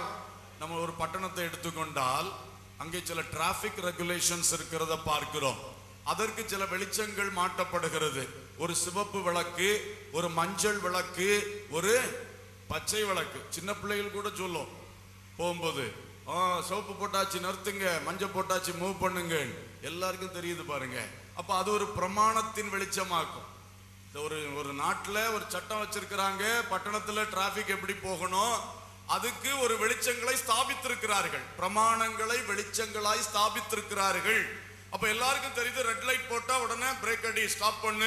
நம்ம ஒரு பட்டணத்தை எடுத்துக்கொண்டால் அங்கே சில டிராபிக் ரெகுலேஷன்ஸ் இருக்கிறத பார்க்கிறோம் அதற்கு சில வெளிச்சங்கள் மாட்டப்படுகிறது ஒரு சிவப்பு விளக்கு ஒரு மஞ்சள் விளக்கு ஒரு பச்சை விளக்கு சின்ன பிள்ளைகள் கூட சொல்லும் போகும்போது ஆ சிவப்பு போட்டாச்சு நிறுத்துங்க மஞ்சள் போட்டாச்சு மூவ் பண்ணுங்க எல்லாருக்கும் தெரியுது பாருங்க அப்ப அது ஒரு பிரமாணத்தின் வெளிச்சமாக்கும் இந்த ஒரு ஒரு நாட்டுல ஒரு சட்டம் வச்சிருக்கிறாங்க பட்டணத்துல டிராபிக் எப்படி போகணும் அதுக்கு ஒரு வெளிச்சங்களை ஸ்தாபித்திருக்கிறார்கள் பிரமாணங்களை வெளிச்சங்களாய் ஸ்தாபித்திருக்கிறார்கள் அப்ப எல்லாருக்கும் தெரியுது ரெட் லைட் போட்டா உடனே பிரேக் அடி ஸ்டாப் பண்ணு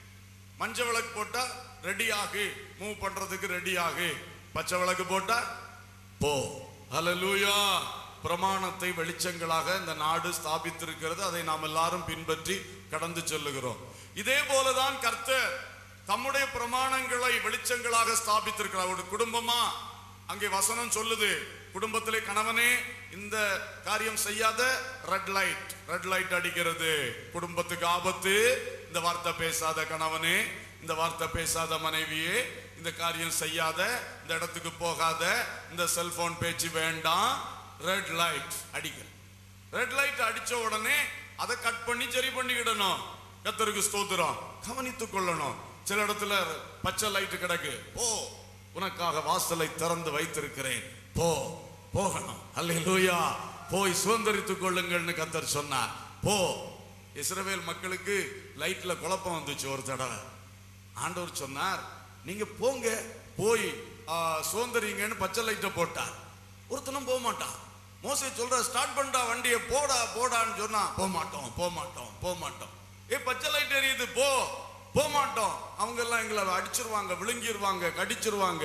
மஞ்சள் விளக்கு போட்டா ரெடி ஆகு மூவ் பண்றதுக்கு ரெடி ஆகு பச்சை விளக்கு போட்டா போ ஹalleluya பிரமாணத்தை வெளிச்சங்களாக இந்த நாடு ஸ்தாபித்திருக்கிறது அதை நாம் எல்லாரும் பின்பற்றி கடந்து செல்லுகிறோம் இதே போலதான் கர்த்தர் தம்முடைய பிரமாணங்களை வெளிச்சங்களாக ஸ்தாபித்திருக்கிறார் ஒரு குடும்பமா அங்கே வசனம் சொல்லுது குடும்பத்திலே கணவனே இந்த காரியம் செய்யாத ரெட் லைட் ரெட் லைட் அடிக்கிறது குடும்பத்துக்கு ஆபத்து இந்த வார்த்தை பேசாத கணவனே இந்த வார்த்தை பேசாத மனைவியே இந்த காரியம் செய்யாத இந்த இடத்துக்கு போகாத இந்த செல்போன் பேச்சு வேண்டாம் ரெட் லைட் அடிக்க ரெட் லைட் அடிச்ச உடனே அதை கட் பண்ணி சரி பண்ணிக்கிடணும் கத்தருக்கு ஸ்தோத்திரம் கவனித்துக் கொள்ளணும் சில இடத்துல பச்சை லைட் கிடக்கு போ உனக்காக வாசலை திறந்து வைத்திருக்கிறேன் போ போகணும் அல்லேலூயா போய் சுதந்திரித்துக் கொள்ளுங்கள்னு கத்தர் சொன்னார் போ இஸ்ரவேல் மக்களுக்கு லைட்ல குழப்பம் வந்துச்சு ஒரு தடவை ஆண்டவர் சொன்னார் நீங்க போங்க போய் ஆ, சுதந்திரிங்கன்னு பச்சை லைட்டை போட்டார் ஒருத்தனும் போக மாட்டான் மோசே சொல்ற ஸ்டார்ட் பண்ணா வண்டியை போடா போடான்னு சொன்னா போக மாட்டோம் போக மாட்டோம் போக மாட்டோம் ஏ பச்சை லைட் எரியுது போ போக மாட்டோம் அவங்க எல்லாம் எங்களை அடிச்சிருவாங்க விழுங்கிருவாங்க கடிச்சிருவாங்க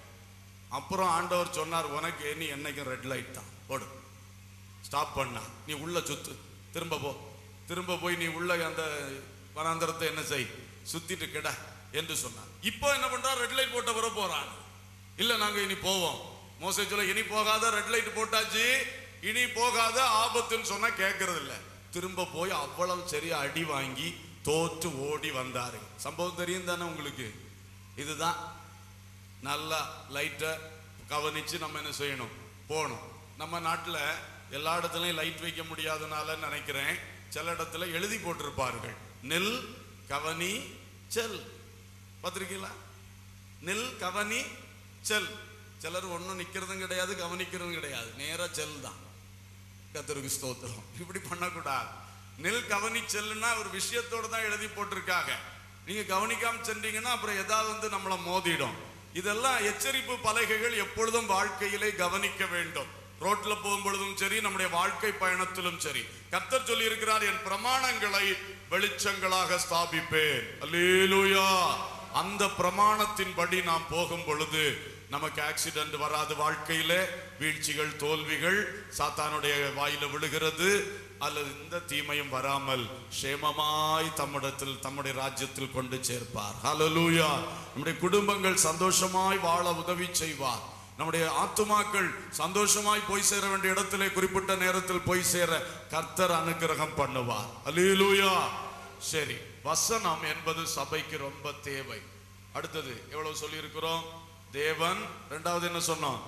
அப்புறம் ஆண்டவர் சொன்னார் உனக்கு நீ என்னைக்கும் ரெட் லைட் தான் போடு ஸ்டாப் பண்ணா நீ உள்ள சுத்து திரும்ப போ திரும்ப போய் நீ உள்ள அந்த வனாந்தரத்தை என்ன செய் சுத்திட்டு கிட என்று சொன்னார் இப்போ என்ன பண்றா ரெட் லைட் போட்ட வர போறான் இல்ல நாங்க இனி போவோம் மோசே சொல்ல இனி போகாத ரெட் லைட் போட்டாச்சு இனி போகாத ஆபத்துன்னு சொன்னா கேட்கறது இல்ல திரும்ப போய் அவ்வளவு சரியா அடி வாங்கி தோற்று ஓடி வந்தாரு சம்பவம் தெரியும் தானே உங்களுக்கு இதுதான் நல்லா லைட்டை கவனிச்சு நம்ம என்ன செய்யணும் போகணும் நம்ம நாட்டில் எல்லா இடத்துலையும் லைட் வைக்க முடியாதனால நினைக்கிறேன் சில இடத்துல எழுதி போட்டிருப்பார்கள் நெல் கவனி செல் பார்த்துருக்கீங்களா நெல் கவனி செல் சிலர் ஒன்றும் நிற்கிறதும் கிடையாது கவனிக்கிறதும் கிடையாது நேரா செல் தான் கத்தருக்கு ஸ்தோத்திரம் இப்படி பண்ணக்கூடாது நெல் கவனி செல்லுன்னா ஒரு விஷயத்தோட தான் எழுதி போட்டிருக்காங்க நீங்க கவனிக்காம சென்றீங்கன்னா அப்புறம் ஏதாவது வந்து நம்மளை மோதிடும் இதெல்லாம் எச்சரிப்பு பலகைகள் எப்பொழுதும் வாழ்க்கையிலே கவனிக்க வேண்டும் ரோட்ல போகும்பொழுதும் சரி நம்முடைய வாழ்க்கை பயணத்திலும் சரி கர்த்தர் சொல்லி இருக்கிறார் என் பிரமாணங்களை வெளிச்சங்களாக ஸ்தாபிப்பேன் அல்லேலூயா அந்த பிரமாணத்தின்படி நாம் போகும் பொழுது நமக்கு ஆக்சிடென்ட் வராது வாழ்க்கையில வீழ்ச்சிகள் தோல்விகள் சாத்தானுடைய வாயில விழுகிறது அல்லது இந்த தீமையும் வராமல் சேமமாய் தம்மிடத்தில் தம்முடைய ராஜ்யத்தில் கொண்டு சேர்ப்பார் ஹalleluya நம்முடைய குடும்பங்கள் சந்தோஷமாய் வாழ உதவி செய்வார் நம்முடைய ஆத்துமாக்கள் சந்தோஷமாய் போய் சேர வேண்டிய இடத்திலே குறிப்பிட்ட நேரத்தில் போய் சேர கர்த்தர் அனுக்கிரகம் பண்ணுவார் அல்லேலூயா சரி வசனம் என்பது சபைக்கு ரொம்ப தேவை அடுத்தது எவ்வளவு சொல்லியிருக்கிறோம் தேவன் ரெண்டாவது என்ன சொன்னோம்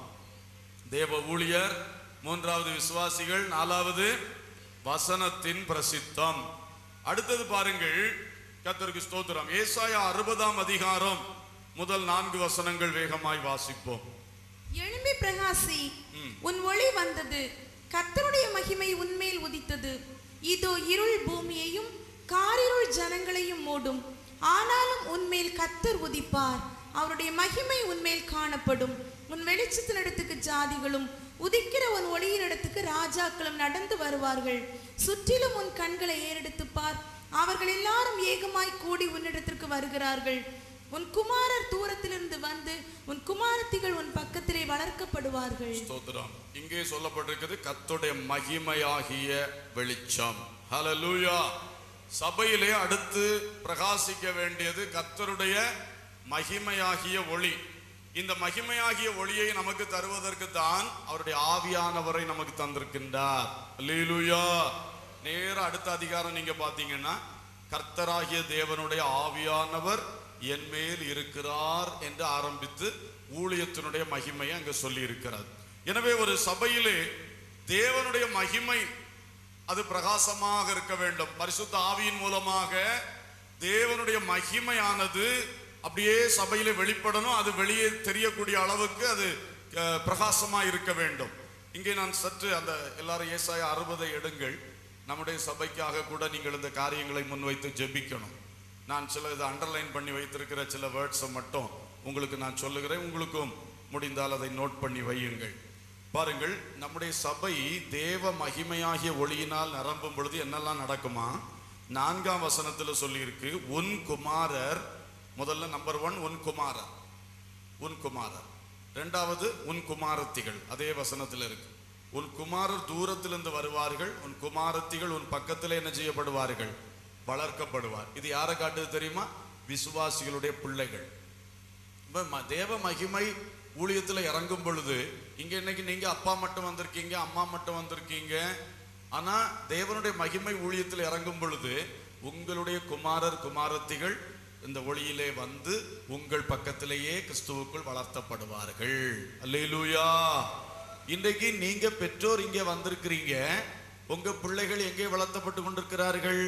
தேவ ஊழியர் மூன்றாவது விசுவாசிகள் நாலாவது வசனத்தின் பிரசித்தம் அடுத்தது பாருங்கள் கர்த்தருக்கு ஸ்தோத்திரம் ஏசாயா அறுபதாம் அதிகாரம் முதல் நான்கு வசனங்கள் வேகமாய் வாசிப்போம் எழும்பி பிரகாசி உன் ஒளி வந்தது கர்த்தருடைய மகிமை உன்மேல் உதித்தது இதோ இருள் பூமியையும் காரிருள் ஜனங்களையும் மூடும் ஆனாலும் உன்மேல் கர்த்தர் உதிப்பார் அவருடைய மகிமை உன்மேல் காணப்படும் உன் வெளிச்சத்தினிடத்துக்கு ஜாதிகளும் உதிக்கிற உன் ஒளியினிடத்துக்கு ராஜாக்களும் நடந்து வருவார்கள் சுற்றிலும் உன் கண்களை ஏறெடுத்து பார் அவர்கள் எல்லாரும் ஏகமாய் கூடி உன்னிடத்திற்கு வருகிறார்கள் உன் குமாரர் தூரத்திலிருந்து வந்து உன் குமாரத்திகள் உன் பக்கத்திலே வளர்க்கப்படுவார்கள் ஸ்தோத்திரம் இங்கே சொல்லப்பட்டிருக்கிறது கர்த்தருடைய மகிமையாகிய வெளிச்சம் ஹalleluya சபையிலே அடுத்து பிரகாசிக்க வேண்டியது கர்த்தருடைய மகிமையாகிய ஒளி இந்த மகிமையாகிய ஒளியை நமக்கு தருவதற்கு தான் அவருடைய ஆவியானவரை நமக்கு தந்திருக்கின்றார் அல்லேலூயா நேர அடுத்த அதிகாரம் நீங்க பாத்தீங்கன்னா கர்த்தராகிய தேவனுடைய ஆவியானவர் என் மேல் இருக்கிறார் என்று ஆரம்பித்து ஊழியத்தினுடைய மகிமையை அங்க சொல்லி இருக்கிறார் எனவே ஒரு சபையிலே தேவனுடைய மகிமை அது பிரகாசமாக இருக்க வேண்டும் பரிசுத்த ஆவியின் மூலமாக தேவனுடைய மகிமையானது அப்படியே சபையில வெளிப்படணும் அது வெளியே தெரியக்கூடிய அளவுக்கு அது அஹ், பிரகாசமா இருக்க வேண்டும் இங்கே நான் சற்று அந்த எல்லாரும் ஏசாய அறுபதை எடுங்கள் நம்முடைய சபைக்காக கூட நீங்கள் இந்த காரியங்களை முன்வைத்து ஜெபிக்கணும் நான் சில இதை அண்டர்லைன் பண்ணி வைத்திருக்கிற சில வேர்ட்ஸை மட்டும் உங்களுக்கு நான் சொல்லுகிறேன் உங்களுக்கும் முடிந்தால் அதை நோட் பண்ணி வையுங்கள் பாருங்கள் நம்முடைய சபை தேவ மகிமையாகிய ஒளியினால் நிரம்பும் பொழுது என்னெல்லாம் நடக்குமா நான்காம் வசனத்துல சொல்லியிருக்கு உன் குமாரர் முதல்ல நம்பர் ஒன் உன் குமாரர் உன் குமாரர் ரெண்டாவது உன் குமாரத்திகள் அதே வசனத்தில் இருக்கு உன் குமாரர் தூரத்திலிருந்து வருவார்கள் உன் குமாரத்திகள் உன் பக்கத்தில் என்ன செய்யப்படுவார்கள் வளர்க்கப்படுவார் இது யாரை காட்டுது தெரியுமா விசுவாசிகளுடைய பிள்ளைகள் இப்ப ம- தேவ மகிமை ஊழியத்துல இறங்கும் பொழுது இங்க இன்னைக்கு நீங்க அப்பா மட்டும் வந்திருக்கீங்க அம்மா மட்டும் வந்திருக்கீங்க ஆனா தேவனுடைய மகிமை ஊழியத்தில் இறங்கும் பொழுது உங்களுடைய குமாரர் குமாரத்திகள் இந்த ஒளியிலே வந்து உங்கள் பக்கத்திலேயே கிறிஸ்துவுக்குள் வளர்த்தப்படுவார்கள் அல்லேலூயா இன்றைக்கு நீங்க பெற்றோர் இங்கே வந்திருக்கிறீங்க உங்க பிள்ளைகள் எங்கே வளர்த்தப்பட்டு கொண்டிருக்கிறார்கள்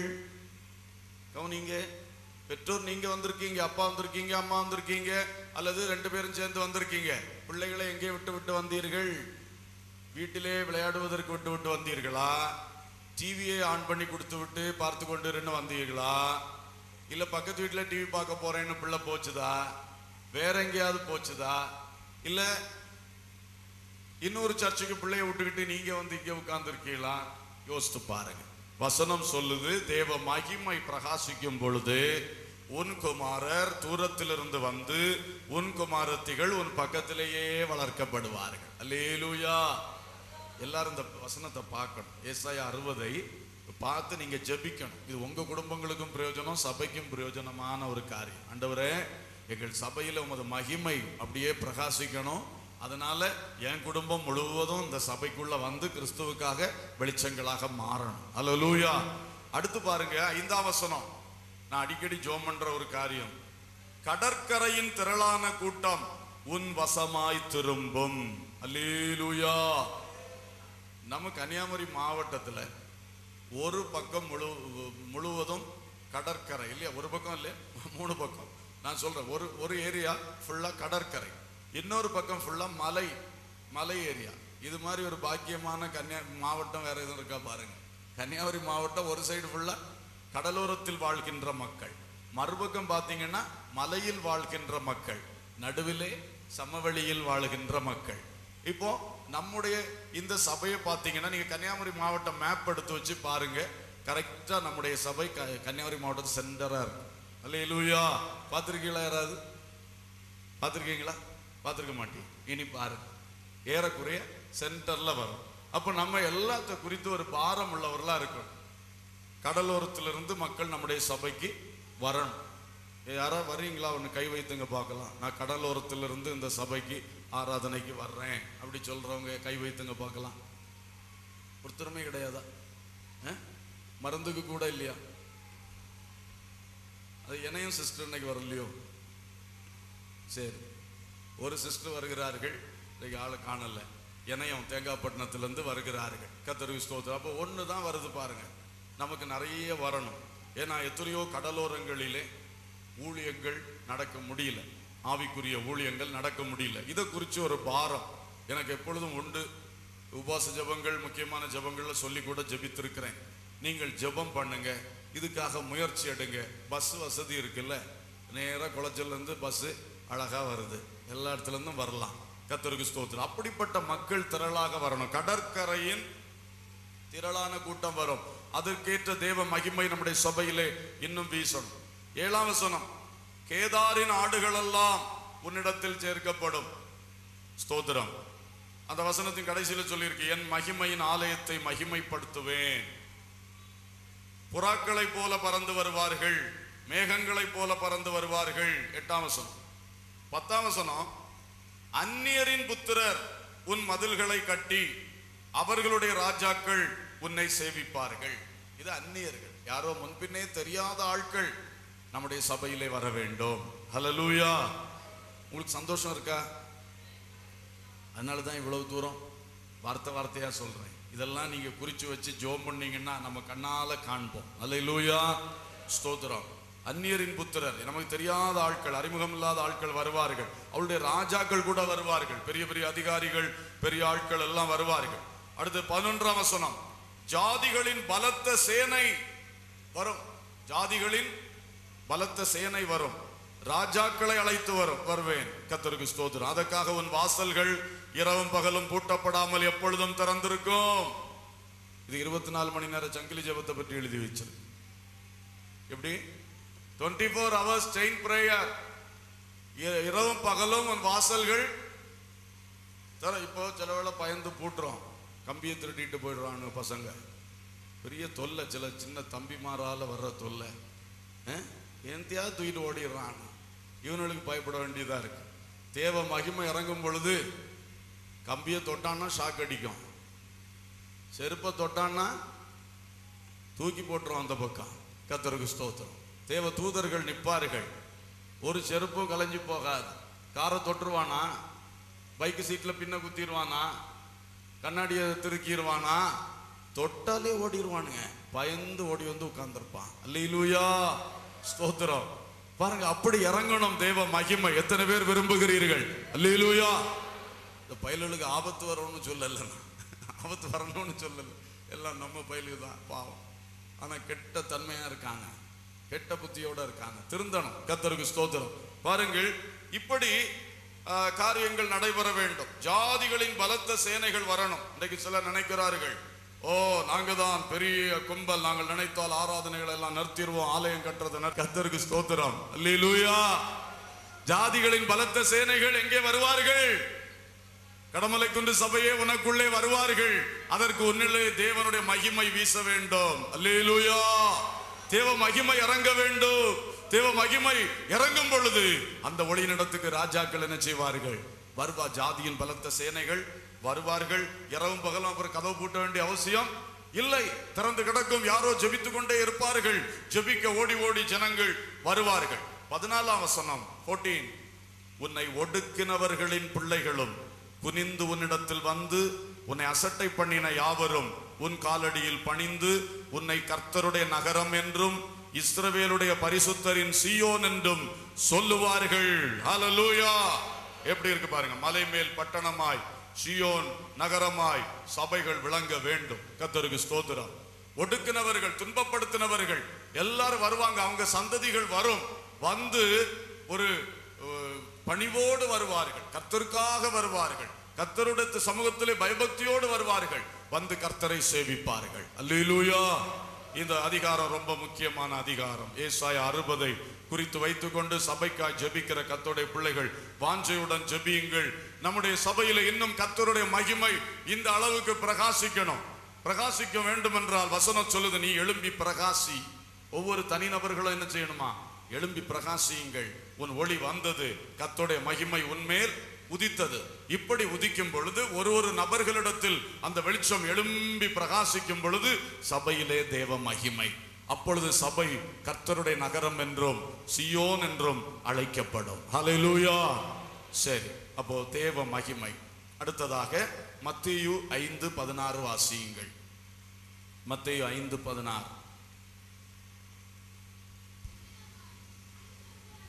கவனிங்க பெற்றோர் நீங்க வந்திருக்கீங்க அப்பா வந்திருக்கீங்க அம்மா வந்திருக்கீங்க அல்லது ரெண்டு பேரும் சேர்ந்து வந்திருக்கீங்க பிள்ளைகளை எங்கே விட்டு விட்டு வந்தீர்கள் வீட்டிலே விளையாடுவதற்கு விட்டு விட்டு வந்தீர்களா டிவியை ஆன் பண்ணி கொடுத்து விட்டு பார்த்து கொண்டு இருந்து வந்தீர்களா இல்ல பக்கத்து வீட்டுல டிவி பார்க்க போறேன்னு பிள்ளை போச்சுதா வேற எங்கேயாவது போச்சுதா இல்ல இன்னொரு சர்ச்சுக்கு பிள்ளைய விட்டுக்கிட்டு நீங்க வந்து இங்க உட்கார்ந்துருக்கீங்களா யோசித்து பாருங்க வசனம் சொல்லுது தேவ மகிமை பிரகாசிக்கும் பொழுது உன் குமாரர் தூரத்திலிருந்து வந்து உன் குமாரத்திகள் உன் பக்கத்திலேயே வளர்க்கப்படுவார்கள் அல்லேலூயா எல்லாரும் இந்த வசனத்தை பார்க்கணும் ஏசாயா அறுபதை பார்த்து நீங்க ஜெபிக்கணும் இது உங்க குடும்பங்களுக்கும் பிரயோஜனம் சபைக்கும் பிரயோஜனமான ஒரு காரியம் ஆண்டவரே எங்கள் சபையில உமது மகிமை அப்படியே பிரகாசிக்கணும் அதனால என் குடும்பம் முழுவதும் இந்த சபைக்குள்ள வந்து கிறிஸ்துவுக்காக வெளிச்சங்களாக மாறணும் அல்லேலூயா அடுத்து பாருங்க ஐந்தாம் வசனம் நான் அடிக்கடி ஜோம் பண்ற ஒரு காரியம் கடற்கரையின் திரளான கூட்டம் உன் வசமாய் திரும்பும் அல்லேலூயா நம்ம கன்னியாகுமரி மாவட்டத்துல ஒரு பக்கம் முழு முழுவதும் கடற்கரை இல்லையா ஒரு பக்கம் இல்லையா மூணு பக்கம் நான் சொல்றேன் ஒரு ஒரு ஏரியா ஃபுல்லா கடற்கரை இன்னொரு பக்கம் ஃபுல்லா மலை மலை ஏரியா இது மாதிரி ஒரு பாக்கியமான கன்னியா மாவட்டம் வேற எதுவும் இருக்கா பாருங்க கன்னியாகுமரி மாவட்டம் ஒரு சைடு ஃபுல்லா கடலோரத்தில் வாழ்கின்ற மக்கள் மறுபக்கம் பார்த்தீங்கன்னா மலையில் வாழ்கின்ற மக்கள் நடுவிலே சமவெளியில் வாழ்கின்ற மக்கள் இப்போ நம்முடைய இந்த சபையை பார்த்தீங்கன்னா நீங்க கன்னியாகுமரி மாவட்டம் மேப் எடுத்து வச்சு பாருங்க கரெக்டா நம்முடைய சபை க- கன்னியாகுமரி மாவட்டத்து சென்டரா இருக்கு அல்லேலூயா பார்த்துருக்கீங்களா யாராவது பார்த்துருக்கீங்களா பார்த்துருக்க மாட்டீங்க இனி பாருங்க ஏறக்குறைய சென்டர்ல வரும் அப்போ நம்ம எல்லாத்த குறித்து ஒரு பாரம் உள்ளவர்களா இருக்கணும் கடலோரத்திலிருந்து மக்கள் நம்முடைய சபைக்கு வரணும் யாராவது வர்றீங்களா ஒன்று கை வைத்துங்க பார்க்கலாம் நான் கடலோரத்திலிருந்து இந்த சபைக்கு ஆராதனைக்கு வர்றேன் அப்படி சொல்றவங்க கை வைத்துங்க பார்க்கலாம் ஒருத்தருமே கிடையாதா ஆ? மருந்துக்கு கூட இல்லையா அது என்னையும் சிஸ்டர் இன்னைக்கு வரலையோ சரி ஒரு சிஸ்டர் வருகிறார்கள் இன்னைக்கு ஆளை காணல இணையம் தேங்காய்பட்டினத்திலிருந்து வருகிறார்கள் கத்தருக்கு ஸ்தோத்திரம் அப்போ ஒன்று தான் வருது பாருங்க நமக்கு நிறைய வரணும் ஏன்னா எத்தனையோ கடலோரங்களிலே ஊழியங்கள் நடக்க முடியல ஆவிக்குரிய ஊழியங்கள் நடக்க முடியல இதை குறித்து ஒரு பாரம் எனக்கு எப்பொழுதும் உண்டு உபாச ஜெபங்கள் முக்கியமான ஜெபங்கள்ல சொல்லி கூட ஜெபித்திருக்கிறேன் நீங்கள் ஜெபம் பண்ணுங்க இதுக்காக முயற்சி எடுங்க பஸ் வசதி இருக்குல்ல நேராக குளச்சல்ல இருந்து பஸ் அழகா வருது எல்லா இடத்துல இருந்தும் வரலாம் கத்தருக்கு ஸ்தோத்திரம் அப்படிப்பட்ட மக்கள் திரளாக வரணும் கடற்கரையின் திரளான கூட்டம் வரும் அதற்கேற்ற தேவ மகிமை நம்முடைய சபையிலே இன்னும் வீசணும் ஏழாம் வசனம் கேதாரின் ஆடுகளெல்லாம் உன்னிடத்தில் சேர்க்கப்படும் ஸ்தோத்திரம் அந்த வசனத்தின் கடைசியில சொல்லியிருக்கு என் மகிமையின் ஆலயத்தை மகிமைப்படுத்துவேன் புறாக்களை போல பறந்து வருவார்கள் மேகங்களைப் போல பறந்து வருவார்கள் எட்டாம் வசனம் பத்தாம் வசனம் அந்நியரின் புத்திரர் உன் மதில்களை கட்டி அவர்களுடைய ராஜாக்கள் உன்னை சேவிப்பார்கள் இது அந்நியர்கள் யாரோ முன்பின்னே தெரியாத ஆட்கள் நம்முடைய சபையிலே வர வேண்டும் ஹalleluya உங்களுக்கு சந்தோஷம் இருக்கா அதனால தான் இவ்வளவு தூரம் வார்த்தை வார்த்தையா சொல்றேன் இதெல்லாம் நீங்க குறிச்சு வச்சு ஜோம் பண்ணீங்கன்னா நம்ம கண்ணால காண்போம் அல்லேலூயா ஸ்தோத்திரம் அந்நியரின் புத்திரர் நமக்கு தெரியாத ஆட்கள் அறிமுகம் இல்லாத ஆட்கள் வருவார்கள் அவருடைய ராஜாக்கள் கூட வருவார்கள் பெரிய பெரிய அதிகாரிகள் பெரிய ஆட்கள் எல்லாம் வருவார்கள் அடுத்து பதினொன்றாம் வசனம் ஜாதிகளின் பலத்த சேனை வரும் ஜாதிகளின் பலத்த சேனை வரும் ராஜாக்களை அழைத்து வரும் வருவேன் கத்தருக்கு ஸ்தோத்திரம் அதற்காக உன் வாசல்கள் இரவும் பகலும் பூட்டப்படாமல் எப்பொழுதும் திறந்திருக்கும் இது இருபத்தி நாலு மணி நேர சங்கிலி ஜெபத்தை பற்றி எழுதி வச்சிரு எப்படி twenty four hours chain prayer இரவும் பகலும் உன் வாசல்கள் தர இப்போ சில வேளை பயந்து பூட்டுறோம் கம்பியை திருடிட்டு போயிடுறானுங்க பசங்க பெரிய தொல்லை சில சின்ன தம்பிமாரால வர்ற தொல்லை எந்தையாவது தூக்கிட்டு ஓடிடுறான் இவனுக்கு பயப்பட வேண்டியதா இருக்கு தேவ மகிமை இறங்கும் பொழுது கம்பியை தொட்டான்னா ஷாக் அடிக்கும் செருப்பை தொட்டான்னா தூக்கி போட்டுரும் அந்த பக்கம் கத்தருக்கு ஸ்தோத்திரம் தேவ தூதர்கள் நிற்பார்கள் ஒரு செருப்பும் கலைஞ்சு போகாது காரை தொட்டுருவானா பைக்கு சீட்டில் பின்ன குத்திடுவானா கண்ணாடியை திருக்கிடுவானா தொட்டாலே ஓடிடுவானுங்க பயந்து ஓடி வந்து உட்கார்ந்துருப்பான் அல்லையிலூயா ஸ்தோத்திரம் பாருங்க அப்படி இறங்கணும் தேவ மகிமை எத்தனை பேர் விரும்புகிறீர்கள் அல்லையிலூயா இந்த பயலுக்கு ஆபத்து வரணும்னு சொல்லல நான். ஆபத்து வரணும்னு சொல்லல எல்லாம் நம்ம பயலுக்கு தான் பாவம் ஆனா கெட்ட தன்மையா இருக்காங்க கெட்ட புத்தியோட இருக்காங்க திருந்தணும் கத்தருக்கு ஸ்தோத்திரம் பாருங்கள் இப்படி ஆ, காரியங்கள் நடைபெற வேண்டும் ஜாதிகளின் பலத்த சேனைகள் வரணும் இன்றைக்கு சிலர் நினைக்கிறார்கள் ஓ நாங்க தான் பெரிய கும்பல் நாங்கள் நினைத்தால் ஆராதனைகள் எல்லாம் நிறுத்திடுவோம் ஆலயம் கட்டுறது ந- கர்த்தருக்கு ஸ்தோத்திரம் அல்லேலூயா ஜாதிகளின் பலத்த சேனைகள் எங்கே வருவார்கள் கடமலை குன்று சபையே உனக்குள்ளே வருவார்கள் அதற்கு உன்னிலே தேவனுடைய மகிமை வீச வேண்டும் அல்லேலூயா தேவ மகிமை இறங்க வேண்டும் தேவ மகிமை இறங்கும் பொழுது அந்த ஒளியினிடத்துக்கு ராஜாக்கள் என்ன செய்வார்கள் வருவா ஜாதியின் பலத்த சேனைகள் வருவார்கள் இரவும் பகலும் அப்புறம் கதவு பூட்ட வேண்டிய அவசியம் இல்லை திறந்து கிடக்கும் யாரோ ஜெபித்துக் கொண்டே இருப்பார்கள் ஜெபிக்க ஓடி ஓடி ஜனங்கள் வருவார்கள் பதினாலாம் வசனம் 14 உன்னை ஒடுக்கினவர்களின் பிள்ளைகளும் குனிந்து உன்னிடத்தில் வந்து உன்னை அசட்டை பண்ணின யாவரும் உன் காலடியில் பணிந்து உன்னை கர்த்தருடைய நகரம் என்றும் இஸ்ரவேலுடைய பரிசுத்தரின் சீயோன் என்றும் சொல்லுவார்கள் ஹalleluya எப்படி இருக்கு பாருங்க மலை மேல் பட்டணமாய் சியோன் நகரமாய் சபைகள் விளங்க வேண்டும் கர்த்தருக்கு ஸ்தோத்திரம் ஒடுக்கினவர்கள் துன்பப்படுத்தினவர்கள் எல்லாரும் வருவாங்க அவங்க சந்ததிகள் வரும் வந்து ஒரு அஹ், பணிவோடு வருவார்கள் கர்த்தருக்காக வருவார்கள் கர்த்தருடைய சமூகத்திலே பயபக்தியோடு வருவார்கள் வந்து கர்த்தரை சேவிப்பார்கள் அல்லேலூயா இந்த அதிகாரம் ரொம்ப முக்கியமான அதிகாரம் ஏசாய அறுபதை குறித்து வைத்துக்கொண்டு சபைக்காய் ஜெபிக்கிற கர்த்தருடைய பிள்ளைகள் வாஞ்சையுடன் ஜெபியுங்கள் நம்முடைய சபையில இன்னும் கர்த்தருடைய மகிமை இந்த அளவுக்கு பிரகாசிக்கணும் பிரகாசிக்க வேண்டும் என்றால் வசனம் சொல்லுது நீ எழும்பி பிரகாசி ஒவ்வொரு தனிநபர்களும் என்ன செய்யணுமா எழும்பி பிரகாசியுங்கள் உன் ஒளி வந்தது கர்த்தருடைய மகிமை உன்மேல் உதித்தது இப்படி உதிக்கும் பொழுது ஒரு ஒரு நபர்களிடத்தில் அந்த வெளிச்சம் எழும்பி பிரகாசிக்கும் பொழுது சபையிலே தேவ மகிமை அப்பொழுது சபை கர்த்தருடைய நகரம் என்றும் சியோன் என்றும் அழைக்கப்படும் ஹalleluya சரி அப்போ தேவ மகிமை அடுத்ததாக மத்தேயு ஐந்து பதினாறு வாசியுங்கள் மத்தேயு ஐந்து பதினாறு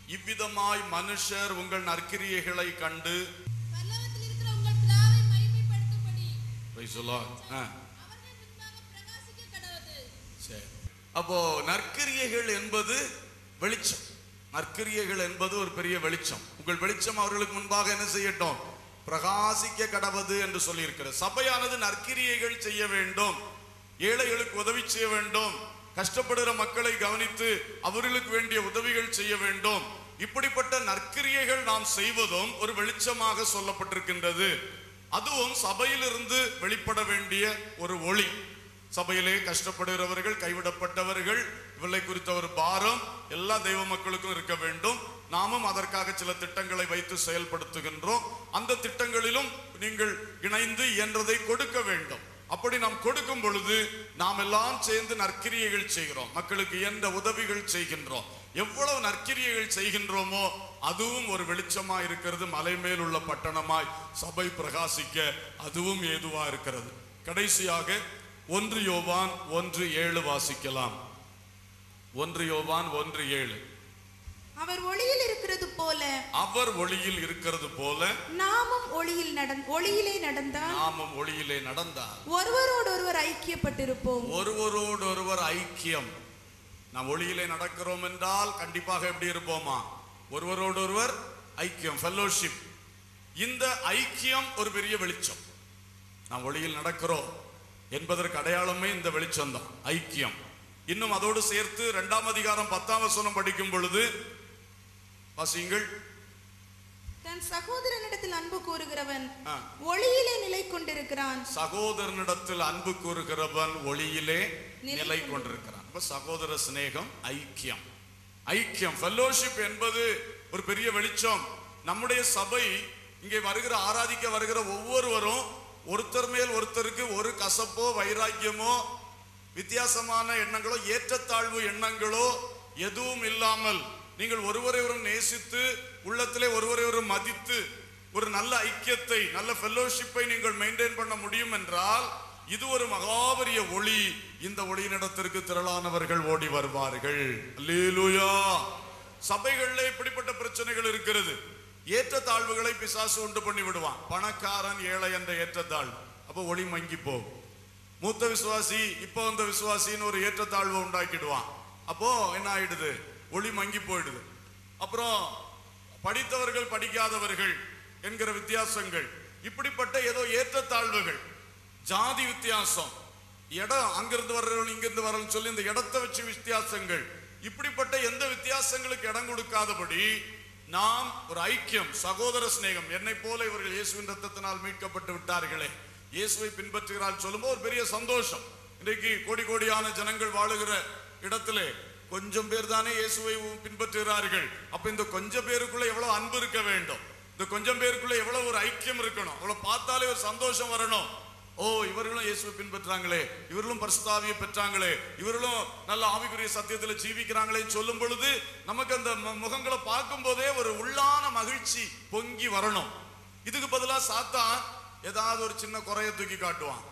இவ்விதமாய் மனுஷர் உங்கள் நற்கிரியைகளை கண்டு பரலோகத்தில் இருக்கிற உங்கள் பிதாவை மகிமைப்படுத்தும்படி Praise the Lord. ஆ, அவர்கள் முன்பாக பிரகாசிக்க கடவுது சரி. அப்போ நற்கிரியைகள் என்பது வெளிச்சம் நற்கிரியைகள் என்பது ஒரு பெரிய வெளிச்சம் உங்கள் வெளிச்சம் அவர்களுக்கு முன்பாக என்ன செய்யட்டும் பிரகாசிக்க கடவது என்று சொல்லியிருக்கிறது சபையானது நற்கிரியைகள் செய்ய வேண்டும் ஏழைகளுக்கு உதவி செய்ய வேண்டும் கஷ்டப்படுகிற மக்களை கவனித்து அவர்களுக்கு வேண்டிய உதவிகள் செய்ய வேண்டும் இப்படிப்பட்ட நற்கிரியைகள் நாம் செய்வதும் ஒரு வெளிச்சமாக சொல்லப்பட்டிருக்கின்றது அதுவும் சபையிலிருந்து வெளிப்பட வேண்டிய ஒரு ஒளி சபையிலே கஷ்டப்படுகிறவர்கள் கைவிடப்பட்டவர்கள் இவளை குறித்த ஒரு பாரம் எல்லா தெய்வ மக்களுக்கும் இருக்க வேண்டும் நாமும் அதற்காக சில திட்டங்களை வைத்து செயல்படுத்துகின்றோம் அந்த திட்டங்களிலும் நீங்கள் இணைந்து இயன்றதை கொடுக்க வேண்டும் அப்படி நாம் கொடுக்கும் பொழுது நாம் எல்லாம் சேர்ந்து நற்கிரியைகள் செய்கிறோம் மக்களுக்கு இயன்ற உதவிகள் செய்கின்றோம் எவ்வளவு நற்கிரியைகள் செய்கின்றோமோ அதுவும் ஒரு வெளிச்சமா இருக்கிறது மலை மேல் உள்ள பட்டணமாய் சபை பிரகாசிக்க அதுவும் ஏதுவா இருக்கிறது கடைசியாக ஒன்று யோவான் ஒன்று ஏழு வாசிக்கலாம் ஒன்று யோவான் ஒன்று ஏழு அவர் ஒளியில் இருக்கிறது போல அவர் ஒளியில் இருக்கிறது போல நாமும் ஒளியில் நடந் ஒளியிலே நடந்தால் நாமும் ஒளியிலே நடந்தார் ஒருவரோடொருவர் ஐக்கியப்பட்டிருப்போம் ஒருவரோடொருவர் ஐக்கியம் நாம் ஒளியிலே நடக்கிறோம் என்றால் கண்டிப்பாக எப்படி இருப்போமா ஒருவரோடொருவர் ஐக்கியம் ஃபெல்லோஷிப் இந்த ஐக்கியம் ஒரு பெரிய வெளிச்சம் நாம் ஒளியில் நடக்கிறோம் என்பதற்கு அடையாளமே இந்த வெளிச்சம் தான் ஐக்கியம் இன்னும் அதோடு சேர்த்து இரண்டாம் அதிகாரம் பத்தாம் வசனம் படிக்கும் பொழுது வாசியுங்கள் தன் சகோதரனிடத்தில் அன்பு கூறுகிறவன் ஆ. ஒளியிலே நிலை கொண்டிருக்கிறான் சகோதரனிடத்தில் அன்பு கூறுகிறவன் ஒளியிலே நிலை நிலை கொண்டிருக்கிறான் அப்ப சகோதர சிநேகம் ஐக்கியம் ஐக்கியம் ஃபெல்லோஷிப் என்பது ஒரு பெரிய வெளிச்சம் நம்முடைய சபை இங்கே வருகிற ஆராதிக்க வருகிற ஒவ்வொருவரும் ஒருத்தர் மேல் ஒருத்தருக்கு ஒரு கசப்போ வைராக்கியமோ வித்தியாசமான எண்ணங்களோ ஏற்றத்தாழ்வு எண்ணங்களோ எதுவும் இல்லாமல் நீங்கள் ஒருவரை ஒரு நேசித்து உள்ளத்திலே ஒருவரை ஒரு மதித்து ஒரு நல்ல ஐக்கியத்தை நல்ல ஃபெல்லோஷிப்பை நீங்கள் மெயின்டைன் பண்ண முடியும் என்றால் இது ஒரு மகாபரிய ஒளி இந்த ஒளியினிடத்திற்கு திரளானவர்கள் ஓடி வருவார்கள் அல்லேலூயா சபைகளில் இப்படிப்பட்ட பிரச்சனைகள் இருக்கிறது ஏற்றத்தாழ்வுகளை பிசாசு உண்டு பண்ணி விடுவான் பணக்காரன் ஏழை என்ற ஏற்றத்தாழ்வு அப்போ ஒளி மங்கி போகும் மூத்த விசுவாசி இப்போ வந்த விசுவாசின்னு ஒரு ஏற்றத்தாழ்வு உண்டாக்கிடுவான் அப்போ என்ன ஆயிடுது ஒளி மங்கி போயிடுது அப்புறம் படித்தவர்கள் படிக்காதவர்கள் என்கிற வித்தியாசங்கள் இப்படிப்பட்ட ஏதோ ஏற்றத்தாழ்வுகள் ஜாதி வித்தியாசம் இடம் அங்கிருந்து வர்றவங்க இங்கிருந்து வரணும்னு சொல்லி இந்த இடத்தை வச்சு வித்தியாசங்கள் இப்படிப்பட்ட எந்த வித்தியாசங்களுக்கு இடம் கொடுக்காதபடி நாம் ஒரு ஐக்கியம் சகோதர சிநேகம் என்னை போல இவர்கள் இயேசுவின் ரத்தத்தினால் மீட்கப்பட்டு விட்டார்களே இயேசுவை பின்பற்றுகிறார் சொல்லும்போது ஒரு பெரிய சந்தோஷம் இன்றைக்கு கோடி கோடியான ஜனங்கள் வாழுகிற இடத்திலே கொஞ்சம் பேர் தானே இயேசுவை பின்பற்றுகிறார்கள் அப்ப இந்த கொஞ்சம் பேருக்குள்ள எவ்வளவு அன்பு இருக்க வேண்டும் இந்த கொஞ்சம் பேருக்குள்ள எவ்வளவு ஒரு ஐக்கியம் இருக்கணும் அவ்வளவு பார்த்தாலே ஒரு சந்தோஷம் வரணும் ஓ இவர்களும் இயேசுவை பின்பற்றாங்களே இவர்களும் பரிசுத்தாவியை பெற்றாங்களே இவர்களும் நல்ல ஆவிக்குரிய சத்தியத்துல ஜீவிக்கிறாங்களே சொல்லும் பொழுது நமக்கு அந்த மு- முகங்களை பார்க்கும் போதே ஒரு உள்ளான மகிழ்ச்சி பொங்கி வரணும் இதுக்கு பதிலா சாத்தான் ஏதாவது ஒரு சின்ன குறைய தூக்கி காட்டுவான்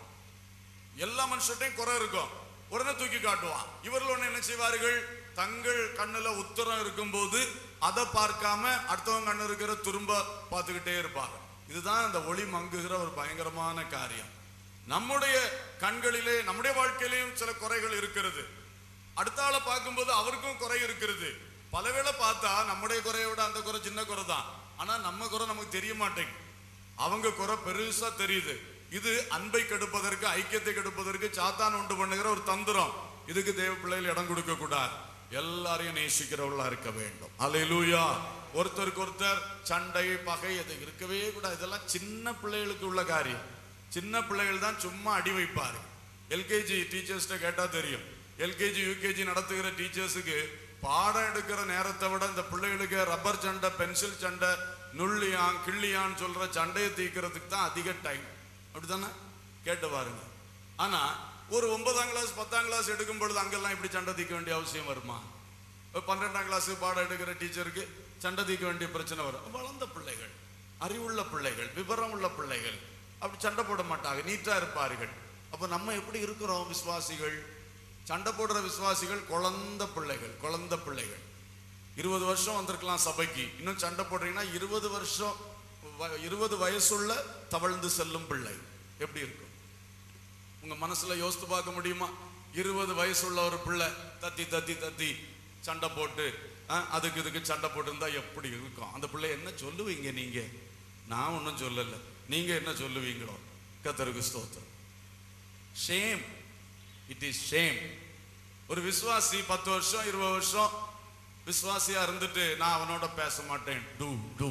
எல்லா மனுஷட்டையும் குறை இருக்கும் உடனே தூக்கி காட்டுவான் இவர்கள் ஒண்ணு என்ன செய்வார்கள் தங்கள் கண்ணுல உத்தரம் இருக்கும்போது அதை பார்க்காம அடுத்தவங்க கண்ணு இருக்கிற துரும்ப பார்த்துக்கிட்டே இருப்பாங்க இதுதான் அந்த ஒளி மங்குகிற ஒரு பயங்கரமான காரியம் நம்முடைய கண்களிலே நம்முடைய வாழ்க்கையிலேயும் சில குறைகள் இருக்கிறது அடுத்த ஆளை பார்க்கும்போது அவருக்கும் குறை இருக்கிறது பலவேளை பார்த்தா நம்முடைய குறையை விட அந்த குறை சின்ன குறை தான் ஆனா நம்ம குறை நமக்கு தெரிய மாட்டேங்குது அவங்க குறை பெருசா தெரியுது இது அன்பை கெடுப்பதற்கு ஐக்கியத்தை கெடுப்பதற்கு சாத்தான் உண்டு பண்ணுகிற ஒரு தந்திரம் இதுக்கு தேவ பிள்ளைகள் இடம் கொடுக்க கூடாது எல்லாரையும் நேசிக்கிறவர்களா இருக்க வேண்டும் அல்லேலூயா ஒருத்தருக்கு ஒருத்தர் சண்டை பகை அது இருக்கவே கூடாது இதெல்லாம் சின்ன பிள்ளைகளுக்கு உள்ள காரியம் சின்ன பிள்ளைகள் தான் சும்மா அடி வைப்பாரு எல்கேஜி டீச்சர்ஸ்ட கேட்டா தெரியும் எல்கேஜி யூகேஜி நடத்துகிற டீச்சர்ஸுக்கு பாடம் எடுக்கிற நேரத்தை விட இந்த பிள்ளைகளுக்கு ரப்பர் சண்டை பென்சில் சண்டை நுள்ளியான் கிள்ளியான்னு சொல்ற சண்டையை தீர்க்கறதுக்கு தான் அதிக டைம் அப்படித்தானே கேட்டு பாருங்க ஆனா ஒரு ஒன்பதாம் கிளாஸ் பத்தாம் கிளாஸ் எடுக்கும் பொழுது அங்கெல்லாம் இப்படி சண்டை தீர்க்க வேண்டிய அவசியம் வருமா இப்ப பன்னெண்டாம் கிளாஸ் பாடம் எடுக்கிற டீச்சருக்கு சண்டை தீர்க்க வேண்டிய பிரச்சனை வரும் வளர்ந்த பிள்ளைகள் அறிவுள்ள பிள்ளைகள் விவரம் உள்ள பிள்ளைகள் அப்படி சண்டை போட மாட்டாங்க நீட்டா இருப்பார்கள் அப்ப நம்ம எப்படி இருக்கிறோம் விசுவாசிகள் சண்டை போடுற விசுவாசிகள் குழந்த பிள்ளைகள் குழந்த பிள்ளைகள் இருபது வருஷம் வந்திருக்கலாம் சபைக்கு இன்னும் சண்டை போடுறீங்கன்னா இருபது வருஷம் வ- இருபது வயசுள்ள தவழ்ந்து செல்லும் பிள்ளை எப்படி இருக்கும் உங்க மனசுல யோசித்து பார்க்க முடியுமா இருபது வயசுள்ள ஒரு பிள்ளை தத்தி தத்தி தத்தி சண்டை போட்டு ஆ, அதுக்கு இதுக்கு சண்டை போட்டு இருந்தா எப்படி இருக்கும் அந்த பிள்ளை என்ன சொல்லுவீங்க நீங்க நான் ஒன்றும் சொல்லல நீங்க என்ன சொல்லுவீங்களோ கத்தருக்கு ஸ்தோத்திரம் ஷேம் இட் இஸ் ஷேம் ஒரு விசுவாசி பத்து வருஷம் இருபது வருஷம் விசுவாசியா இருந்துட்டு நான் அவனோட பேச மாட்டேன் டூ டூ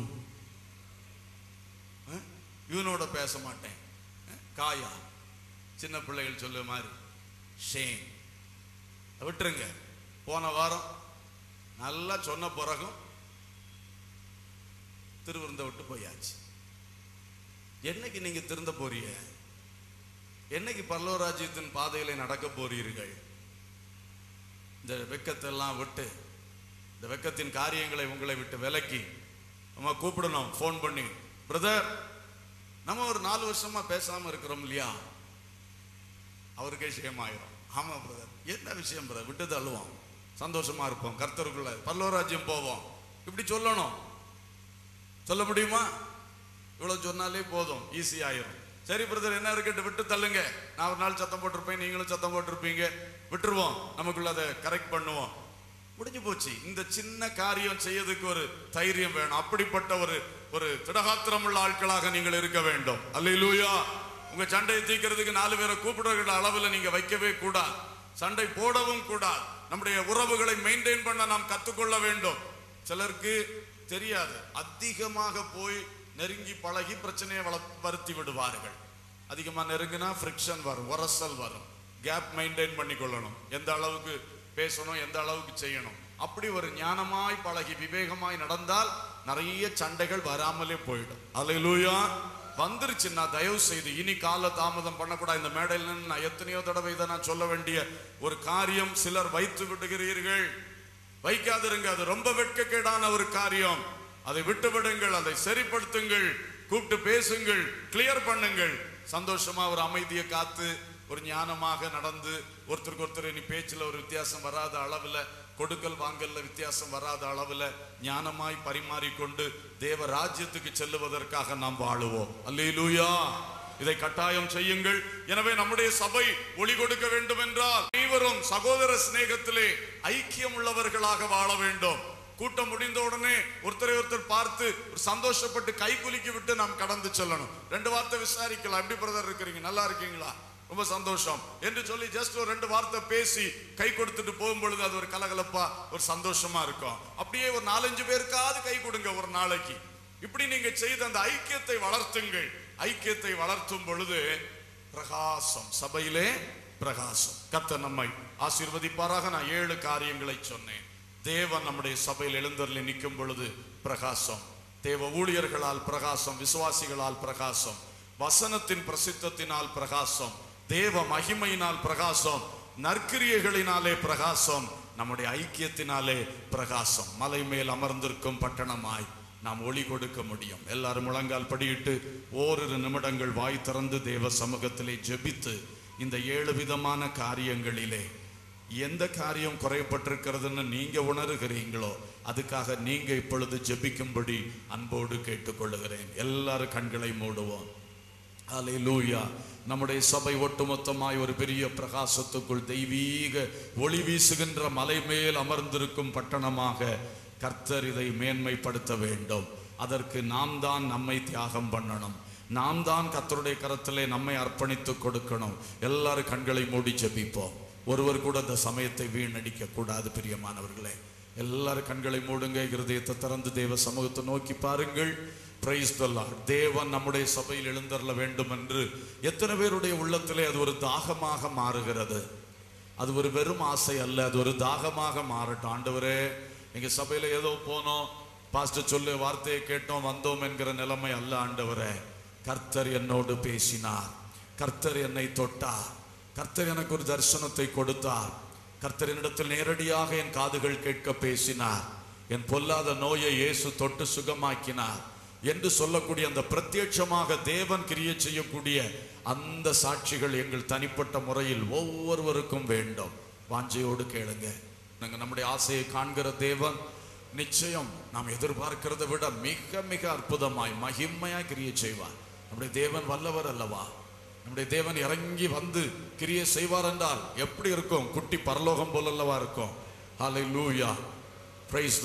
இவனோட பேச மாட்டேன் அஹ், காயா சின்ன பிள்ளைகள் சொல்ல மாதிரி ஷேம் விட்டுருங்க போன வாரம் நல்லா சொன்ன பிறகும் திருவிருந்த விட்டு போயாச்சு என்னைக்கு நீங்க திருந்த போறீங்க என்னைக்கு பல்லவராஜ்யத்தின் பாதையில நடக்க போறீர்கள் இந்த வெக்கத்தை எல்லாம் விட்டு இந்த வெக்கத்தின் காரியங்களை உங்களை விட்டு விலக்கி நம்ம கூப்பிடணும் ஃபோன் பண்ணி பிரதர் நம்ம ஒரு நாலு வருஷமா பேசாம இருக்கிறோம் இல்லையா அவருக்கே விஷயமாயிரும் ஆமா பிரதர் என்ன விஷயம் பிரதர் விட்டு தள்ளுவோம் சந்தோஷமா இருப்போம் கர்த்தருக்குள்ள பல்லவராஜ்யம் போவோம் இப்படி சொல்லணும் சொல்ல முடியுமா இவ்வளவு சொன்னாலே போதும் ஈஸி ஆயிரும் சரி பிரதர் என்ன இருக்கட்டு விட்டு தள்ளுங்க நான் ஒரு நாள் சத்தம் போட்டிருப்பேன் நீங்களும் சத்தம் போட்டிருப்பீங்க விட்டுருவோம் நமக்குள்ள அதை கரெக்ட் பண்ணுவோம் முடிஞ்சு போச்சு இந்த சின்ன காரியம் செய்யறதுக்கு ஒரு தைரியம் வேணும் அப்படிப்பட்ட ஒரு ஒரு திடகாத்திரம் உள்ள ஆட்களாக நீங்கள் இருக்க வேண்டும் அல்லேலூயா உங்க சண்டையை தீர்க்கிறதுக்கு நாலு பேரை கூப்பிடுற அளவுல நீங்க வைக்கவே கூடாது சண்டை போடவும் கூடாது நம்முடைய உறவுகளை மெயின்டைன் பண்ண நாம் கத்துக்கொள்ள வேண்டும் சிலருக்கு தெரியாது அதிகமாக போய் நெருங்கி பழகி பிரச்சனையை வள வருத்தி விடுவார்கள் அதிகமா நெருங்கினா ஃப்ரிக்ஷன் வரும் உரசல் வரும் கேப் மெயின்டைன் பண்ணி கொள்ளணும் எந்த அளவுக்கு பேசணும் எந்த அளவுக்கு செய்யணும் அப்படி ஒரு ஞானமாய் பழகி விவேகமாய் நடந்தால் நிறைய சண்டைகள் வராமலே போயிடும் அல்லேலூயா வந்துருச்சுன்னா தயவு செய்து இனி கால தாமதம் பண்ணக்கூடாது இந்த மேடையில் நின்னு நான் எத்தனையோ தடவை இதை நான் சொல்ல வேண்டிய ஒரு காரியம் சிலர் வைத்து விடுகிறீர்கள் வைக்காதிருங்க அது ரொம்ப வெட்கக்கேடான ஒரு காரியம் அதை விட்டு விடுங்கள் அதை சரிப்படுத்துங்கள் கூப்பிட்டு பேசுங்கள் கிளியர் பண்ணுங்கள் சந்தோஷமா ஒரு அமைதியை காத்து ஒரு ஞானமாக நடந்து ஒருத்தருக்கு ஒருத்தர் இனி பேச்சுல ஒரு வித்தியாசம் வராத அளவுல கொடுக்கல் வாங்கல்ல வித்தியாசம் வராத அளவுல ஞானமாய் பரிமாறிக்கொண்டு தேவ ராஜ்யத்துக்கு செல்லுவதற்காக நாம் வாழுவோம் அல்லேலூயா இதை கட்டாயம் செய்யுங்கள் எனவே நம்முடைய சபை ஒளி கொடுக்க வேண்டும் என்றால் அனைவரும் சகோதர சிநேகத்திலே ஐக்கியம் உள்ளவர்களாக வாழ வேண்டும் கூட்டம் முடிந்த உடனே ஒருத்தரை ஒருத்தர் பார்த்து ஒரு சந்தோஷப்பட்டு கை குலுக்கி விட்டு நாம் கடந்து செல்லணும் ரெண்டு வார்த்தை விசாரிக்கலாம் எப்படி பிரதர் இருக்கிறீங்க நல்லா இருக்கீங்களா ரொம்ப சந்தோஷம் என்று சொல்லி ஜஸ்ட் ஒரு ரெண்டு வார்த்தை பேசி கை கொடுத்துட்டு போகும் பொழுது அது ஒரு கலகலப்பா ஒரு சந்தோஷமா இருக்கும் அப்படியே ஒரு நாலஞ்சு பேருக்காவது கை கொடுங்க ஒரு நாளைக்கு இப்படி நீங்க செய்த அந்த ஐக்கியத்தை வளர்த்துங்கள் ஐக்கியத்தை வளர்த்தும் பொழுது பிரகாசம் சபையிலே பிரகாசம் கத்த நம்மை ஆசீர்வதிப்பாராக நான் ஏழு காரியங்களை சொன்னேன் தேவன் நம்முடைய சபையில் எழுந்தருளி நிற்கும் பொழுது பிரகாசம் தேவ ஊழியர்களால் பிரகாசம் விசுவாசிகளால் பிரகாசம் வசனத்தின் பிரசித்தத்தினால் பிரகாசம் தேவ மகிமையினால் பிரகாசம் நற்கிரியைகளினாலே பிரகாசம் நம்முடைய ஐக்கியத்தினாலே பிரகாசம் மலை மேல் அமர்ந்திருக்கும் பட்டணமாய் நாம் ஒளி கொடுக்க முடியும் எல்லாரும் முழங்கால் படியிட்டு ஓரிரு நிமிடங்கள் வாய் திறந்து தேவ சமூகத்திலே ஜெபித்து இந்த ஏழு விதமான காரியங்களிலே எந்த காரியம் குறைப்பட்டிருக்கிறதுன்னு நீங்க உணர்கிறீங்களோ அதுக்காக நீங்க இப்பொழுது ஜெபிக்கும்படி அன்போடு கேட்டுக்கொள்ளுகிறேன் எல்லாரும் கண்களை மூடுவோம் அல்லேலூயா நம்முடைய சபை ஒட்டுமொத்தமாய் ஒரு பெரிய பிரகாசத்துக்குள் தெய்வீக ஒளி வீசுகின்ற மலை மேல் அமர்ந்திருக்கும் பட்டணமாக கர்த்தர் இதை மேன்மைப்படுத்த வேண்டும் அதற்கு நாம் தான் நம்மை தியாகம் பண்ணணும் நாம் தான் கர்த்தருடைய கரத்திலே நம்மை அர்ப்பணித்து கொடுக்கணும் எல்லாரும் கண்களை மூடி ஜெபிப்போம் ஒருவர் கூட அந்த சமயத்தை வீணடிக்க கூடாது பிரியமானவர்களே எல்லாரும் கண்களை மூடுங்க இருதயத்தை திறந்து தேவ சமூகத்தை நோக்கி பாருங்கள் பிரைஸ் தேவன் நம்முடைய சபையில் எழுந்தருள வேண்டும் என்று எத்தனை பேருடைய உள்ளத்திலே அது ஒரு தாகமாக மாறுகிறது அது ஒரு வெறும் ஆசை அல்ல அது ஒரு தாகமாக மாறட்டும் ஆண்டவரே எங்க சபையில ஏதோ போனோம் பாஸ்டர் சொல்லு வார்த்தையை கேட்டோம் வந்தோம் என்கிற நிலைமை அல்ல ஆண்டவரே கர்த்தர் என்னோடு பேசினார் கர்த்தர் என்னை தொட்டார் கர்த்தர் எனக்கு ஒரு தரிசனத்தை கொடுத்தார் கர்த்தர் என்னிடத்தில் நேரடியாக என் காதுகள் கேட்க பேசினார் என் பொல்லாத நோயை இயேசு தொட்டு சுகமாக்கினார் என்று சொல்லக்கூடிய அந்த பிரத்யட்சமாக தேவன் கிரியை செய்யக்கூடிய அந்த சாட்சிகள் எங்கள் தனிப்பட்ட முறையில் ஒவ்வொருவருக்கும் வேண்டும் வாஞ்சையோடு கேளுங்க நாங்க நம்முடைய ஆசையை காண்கிற தேவன் நிச்சயம் நாம் எதிர்பார்க்கிறதை விட மிக மிக அற்புதமாய் மகிமையாய் கிரியை செய்வார் நம்முடைய தேவன் வல்லவர் அல்லவா நம்முடைய தேவன் இறங்கி வந்து கிரியை செய்வார் என்றால் எப்படி இருக்கும் குட்டி பரலோகம் போல அல்லவா இருக்கும் ஹலை லூயா பிரைஸ்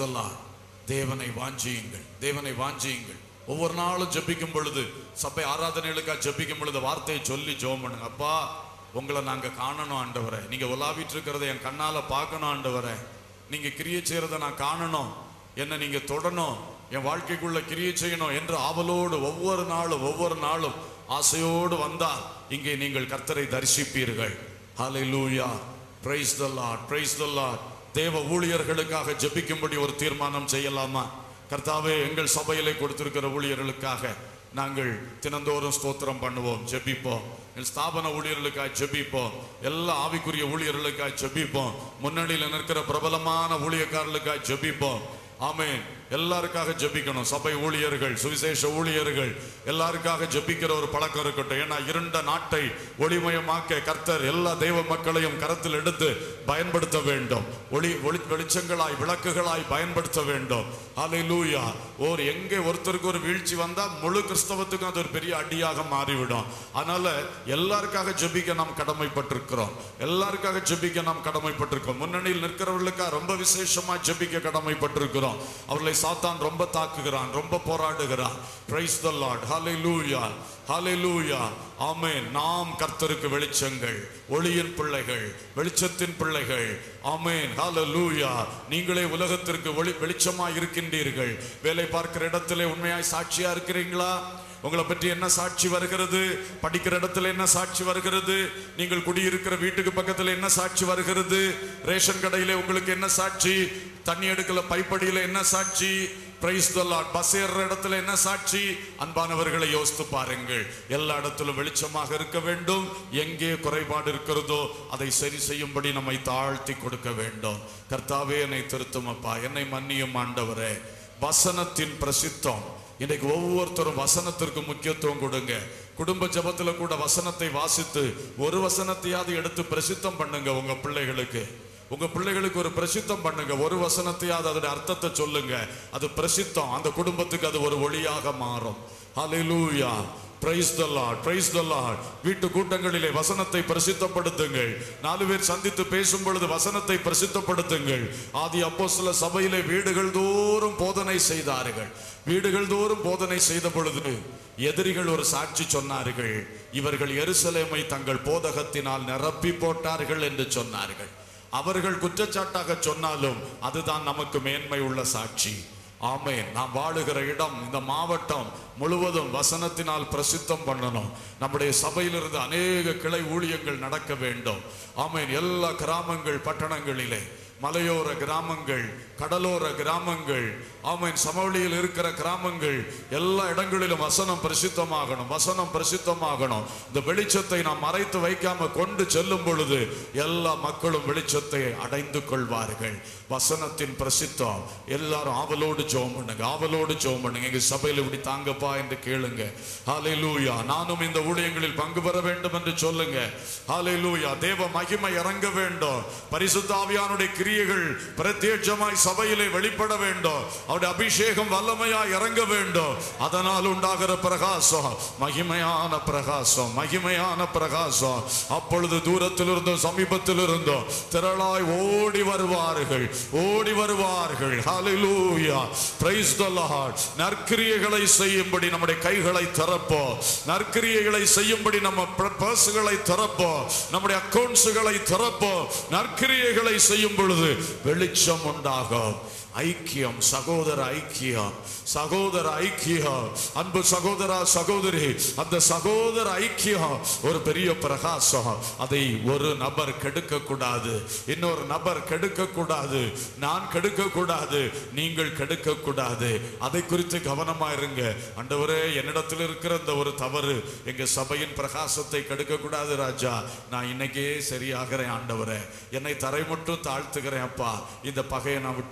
தேவனை வாஞ்சியுங்கள் தேவனை வாஞ்சியுங்கள் ஒவ்வொரு நாளும் ஜெபிக்கும் பொழுது சபை ஆராதனைகளுக்காக ஜெபிக்கும் பொழுது வார்த்தையை சொல்லி ஜெபம் பண்ணுங்க அப்பா உங்களை நாங்க காணணும் ஆண்டவரே நீங்க உலாவிட்டு இருக்கிறத என் கண்ணால பார்க்கணும் ஆண்டவரே நீங்க கிரியை செய்யறத நான் காணணும் என்ன நீங்க தொடணும் என் வாழ்க்கைக்குள்ள கிரியை செய்யணும் என்று ஆவலோடு ஒவ்வொரு நாளும் ஒவ்வொரு நாளும் ஆசையோடு வந்தால் இங்கே நீங்கள் கர்த்தரை தரிசிப்பீர்கள் ஹalleluya praise the lord praise the lord தேவ ஊழியர்களுக்காக ஜெபிக்கும்படி ஒரு தீர்மானம் செய்யலாமா கர்த்தாவே எங்கள் சபையிலே கொடுத்திருக்கிற ஊழியர்களுக்காக நாங்கள் தினந்தோறும் ஸ்தோத்திரம் பண்ணுவோம் ஜெபிப்போம் எங்கள் ஸ்தாபன ஊழியர்களுக்காக ஜெபிப்போம் எல்லா ஆவிக்குரிய ஊழியர்களுக்காக ஜெபிப்போம் முன்னணியில் நிற்கிற பிரபலமான ஊழியக்காரர்களுக்காக ஜெபிப்போம் ஆமென் எல்லாருக்காக ஜெபிக்கணும் சபை ஊழியர்கள் சுவிசேஷ ஊழியர்கள் எல்லாருக்காக ஜெபிக்கிற ஒரு பழக்கம் இருக்கட்டும் ஏன்னா இருண்ட நாட்டை ஒளிமயமாக்க கர்த்தர் எல்லா தெய்வ மக்களையும் கரத்தில் எடுத்து பயன்படுத்த வேண்டும் ஒளி ஒளி வெளிச்சங்களாய் விளக்குகளாய் பயன்படுத்த வேண்டும் ஹalleluya ஓர் எங்கே ஒருத்தருக்கு ஒரு வீழ்ச்சி வந்தா முழு கிறிஸ்தவத்துக்கும் அது ஒரு பெரிய அடியாக மாறிவிடும் அதனால எல்லாருக்காக ஜெபிக்க நாம் கடமைப்பட்டிருக்கிறோம் எல்லாருக்காக ஜெபிக்க நாம் கடமைப்பட்டிருக்கோம் முன்னணியில் நிற்கிறவர்களுக்காக ரொம்ப விசேஷமா ஜெபிக்க கடமைப்பட்டிருக்கிறோம் அவர்களை சாத்தான் ரொம்ப தாக்குகிறான் ரொம்ப போராடுகிறான் பிரைஸ் த லார்ட் ஹalleluya ஹalleluya ஆமென் நாம் கர்த்தருக்கு வெளிச்சங்கள் ஒளியின் பிள்ளைகள் வெளிச்சத்தின் பிள்ளைகள் ஆமென் ஹalleluya நீங்களே உலகத்திற்கு ஒளி வெளிச்சமாய் இருக்கின்றீர்கள் வேலை பார்க்கிற இடத்திலே உண்மையாய் சாட்சியா இருக்கிறீங்களா உங்களை பற்றி என்ன சாட்சி வருகிறது படிக்கிற இடத்துல என்ன சாட்சி வருகிறது நீங்கள் குடியிருக்கிற வீட்டுக்கு பக்கத்துல என்ன சாட்சி வருகிறது ரேஷன் கடையில உங்களுக்கு என்ன சாட்சி தண்ணி எடுக்கல பைப்படியில என்ன சாட்சி பிரைஸ் பஸ் ஏறுற இடத்துல என்ன சாட்சி அன்பானவர்களை யோசித்து பாருங்கள் எல்லா இடத்திலும் வெளிச்சமாக இருக்க வேண்டும் எங்கே குறைபாடு இருக்கிறதோ அதை சரி செய்யும்படி நம்மை தாழ்த்தி கொடுக்க வேண்டும் கர்த்தாவே என்னை திருத்தும் அப்பா என்னை மன்னியும் ஆண்டவரே வசனத்தின் பிரசித்தம் இன்னைக்கு ஒவ்வொருத்தரும் வசனத்திற்கு முக்கியத்துவம் கொடுங்க குடும்ப ஜெபத்துல கூட வசனத்தை வாசித்து ஒரு வசனத்தையாவது எடுத்து பிரசித்தம் பண்ணுங்க உங்க பிள்ளைகளுக்கு உங்க பிள்ளைகளுக்கு ஒரு பிரசித்தம் பண்ணுங்க ஒரு வசனத்தையாவது அதோட அர்த்தத்தை சொல்லுங்க அது பிரசித்தம் அந்த குடும்பத்துக்கு அது ஒரு ஒளியாக மாறும் ஹalleluya praise the Lord praise the Lord வீட்டு கூட்டங்களிலே வசனத்தை பிரசித்தப்படுத்துங்கள் நாலு பேர் சந்தித்து பேசும் பொழுது வசனத்தை பிரசித்தப்படுத்துங்கள் ஆதி அப்போஸ்தல சபையிலே வீடுகள் தோறும் போதனை செய்தார்கள் வீடுகள் தோறும் போதனை செய்த பொழுது எதிரிகள் ஒரு சாட்சி சொன்னார்கள் இவர்கள் எருசலேமை தங்கள் போதகத்தினால் நிரப்பி போட்டார்கள் என்று சொன்னார்கள் அவர்கள் குற்றச்சாட்டாக சொன்னாலும் அதுதான் நமக்கு மேன்மை உள்ள சாட்சி ஆமென் நாம் வாழுகிற இடம் இந்த மாவட்டம் முழுவதும் வசனத்தினால் பிரசித்தம் பண்ணணும் நம்முடைய சபையிலிருந்து அநேக கிளை ஊழியங்கள் நடக்க வேண்டும் ஆமென் எல்லா கிராமங்கள் பட்டணங்களிலே மலையோர கிராமங்கள் கடலோர கிராமங்கள் ஆமென் சமவெளியில் இருக்கிற கிராமங்கள் எல்லா இடங்களிலும் வசனம் பிரசித்தமாகணும் வசனம் பிரசித்தமாகணும் இந்த வெளிச்சத்தை நாம் மறைத்து வைக்காம கொண்டு செல்லும் பொழுது எல்லா மக்களும் வெளிச்சத்தை அடைந்து கொள்வார்கள் வசனத்தின் பிரசித்தம் எல்லாரும் ஆவலோடு ஜெபம் பண்ணுங்க ஆவலோடு ஜெபம் பண்ணுங்க எங்க சபையில் இப்படி தாங்கப்பா என்று கேளுங்க ஹalleluya நானும் இந்த ஊழியங்களில் பங்கு பெற வேண்டும் என்று சொல்லுங்க ஹalleluya தேவ மகிமை இறங்க வேண்டும் பரிசுத்த ஆவியானுடைய கிரியைகள் பிரத்யட்சமாய் சபையிலே வெளிப்பட வேண்டும் அவருடைய அபிஷேகம் வல்லமையாய் இறங்க வேண்டும் அதனால் உண்டாகிற பிரகாசம் மகிமையான பிரகாசம் மகிமையான பிரகாசம் அப்பொழுது தூரத்தில் இருந்தும் சமீபத்தில் இருந்தும் திரளாய் ஓடி வருவார்கள் ஓடி வருவார்கள் ஹalleluya praise the lord நற்கிரியைகளை செய்யும்படி நம்முடைய கைகளை திறப்போம் நற்கிரியைகளை செய்யும்படி நம்ம பர்சுகளை திறப்போம் நம்முடைய அக்கவுண்ட்ஸுகளை திறப்போம் நற்கிரியைகளை செய்யும் பொழுது வெளிச்சம் உண்டாகும் ஐக்கியம் சகோதர ஐக்கியம் சகோதர ஐக்கியம் அன்பு சகோதரா சகோதரி அந்த சகோதர ஐக்கியம் ஒரு பெரிய பிரகாசம் அதை ஒரு நபர் கெடுக்க கூடாது இன்னொரு நபர் கெடுக்க கூடாது நான் கெடுக்க கூடாது நீங்கள் கெடுக்க கூடாது அதை குறித்து கவனமா இருங்க ஆண்டவரே என்னிடத்தில் இருக்கிற இந்த ஒரு தவறு எங்க சபையின் பிரகாசத்தை கெடுக்க கூடாது ராஜா நான் இன்னைக்கே சரியாகிறேன் ஆண்டவரே என்னை தரை மட்டும் தாழ்த்துகிறேன் அப்பா இந்த பகையை நான் விட்டு விடுகிறேன்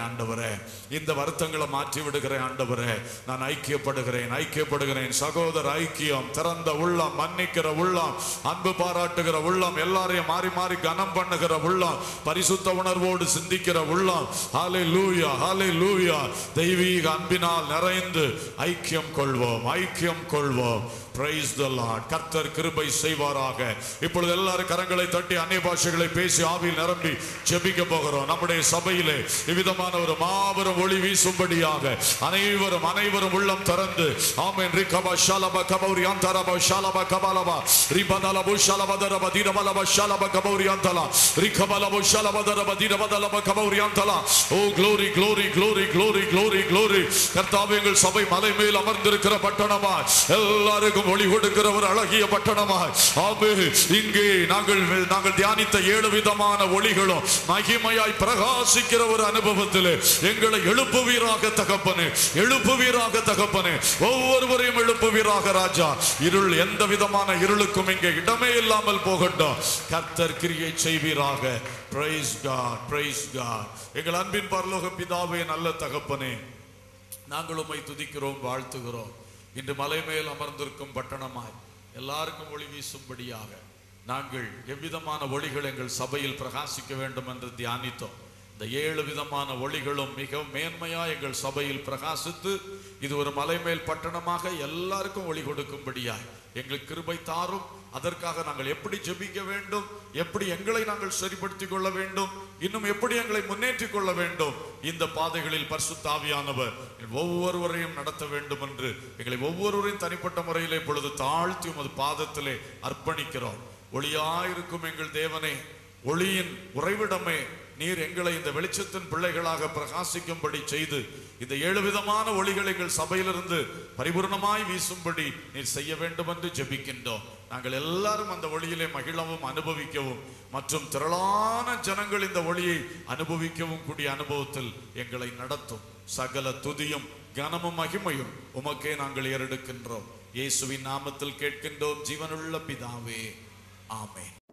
ஆண்டவரே இந்த வருத்தங்களை மாற்றி விடுகிறேன் ஆண்டவரே நான் ஐக்கியப்படுகிறேன் ஐக்கியப்படுகிறேன் சகோதர ஐக்கியம் திறந்த உள்ளம் மன்னிக்கிற உள்ளம் அன்பு பாராட்டுகிற உள்ளம் எல்லாரையும் மாறி மாறி கனம் பண்ணுகிற உள்ளம் பரிசுத்த உணர்வோடு சிந்திக்கிற உள்ளம் ஹாலே லூயா ஹாலே லூயா தெய்வீக அன்பினால் நிறைந்து ஐக்கியம் கொள்வோம் ஐக்கியம் கொள்வோம் பிரைஸ் த லார்ட் கர்த்தர் கிருபை செய்வாராக இப்பொழுது எல்லாரும் கரங்களை தட்டி அந்நிய பாஷைகளை பேசி ஆவியில் நிரம்பி ஜெபிக்க போகிறோம் நம்முடைய சபையிலே இவ்விதமான ஒரு மாபெரும் ஒளி வீசும்படியாக அனைவரும் அனைவரும் உள்ளம் திறந்து ஆமென் ரிகபா ஷாலப கபௌரி அந்தரப ஷாலப கபாலபா ரிபதலபு ஷாலபதரப தீரபலப ஷாலப கபௌரி அந்தலா ரிகபலபு ஷாலபதரப தீரபதலப கபௌரி அந்தலா ஓ glory glory glory glory glory glory கர்த்தாவே எங்கள் சபை மலை மேல் அமர்ந்திருக்கிற பட்டணமா எல்லாருக்கும் ஒளி கொடுக்கிற ஒரு அழகிய பட்டணமா ஆமே இங்கே நாங்கள் நாங்கள் தியானித்த ஏழு விதமான ஒளிகளும் மகிமையாய் பிரகாசிக்கிற ஒரு அனுபவத்தில் எங்களை எழுப்புவீராக தகப்பனே எழுப்புவீராக தகப்பனே ஒவ்வொருவரையும் எழுப்புவீராக ராஜா இருள் எந்த விதமான இருளுக்கும் இங்கே இடமே இல்லாமல் போகட்டும் கர்த்தர் கிரியை செய்வீராக பிரைஸ் காட் பிரைஸ் காட் எங்கள் அன்பின் பரலோக பிதாவே நல்ல தகப்பனே நாங்கள் உம்மை துதிக்கிறோம் வாழ்த்துகிறோம் இன்று மலை மேல் அமர்ந்திருக்கும் பட்டணமாய் எல்லாருக்கும் ஒளி வீசும்படியாக நாங்கள் எவ்விதமான ஒளிகள் எங்கள் சபையில் பிரகாசிக்க வேண்டும் என்று தியானித்தோம் இந்த ஏழு விதமான ஒளிகளும் மிக மேன்மையா எங்கள் சபையில் பிரகாசித்து இது ஒரு மலை மேல் பட்டணமாக எல்லாருக்கும் ஒளி கொடுக்கும்படியாய் எங்களுக்கு கிருபை தாரும் அதற்காக நாங்கள் எப்படி ஜெபிக்க வேண்டும் எப்படி எங்களை நாங்கள் சரிப்படுத்திக் கொள்ள வேண்டும் இன்னும் எப்படி எங்களை முன்னேற்றிக் கொள்ள வேண்டும் இந்த பாதைகளில் பரிசுத்தாவியானவர் ஒவ்வொருவரையும் நடத்த வேண்டும் என்று எங்களை ஒவ்வொருவரையும் தனிப்பட்ட முறையில் இப்பொழுது தாழ்த்தி உமது பாதத்திலே அர்ப்பணிக்கிறோம் ஒளியாயிருக்கும் எங்கள் தேவனே ஒளியின் உறைவிடமே நீர் எங்களை இந்த வெளிச்சத்தின் பிள்ளைகளாக பிரகாசிக்கும்படி செய்து இந்த ஏழு விதமான ஒளிகள் எங்கள் சபையிலிருந்து பரிபூர்ணமாய் வீசும்படி நீர் செய்ய வேண்டும் என்று ஜெபிக்கின்றோம் நாங்கள் எல்லாரும் அந்த ஒளியிலே மகிழவும் அனுபவிக்கவும் மற்றும் திரளான ஜனங்கள் இந்த ஒளியை அனுபவிக்கவும் கூடிய அனுபவத்தில் எங்களை நடத்தும் சகல துதியும் கனமும் மகிமையும் உமக்கே நாங்கள் ஏறெடுக்கின்றோம் இயேசுவின் நாமத்தில் கேட்கின்றோம் ஜீவனுள்ள பிதாவே ஆமென்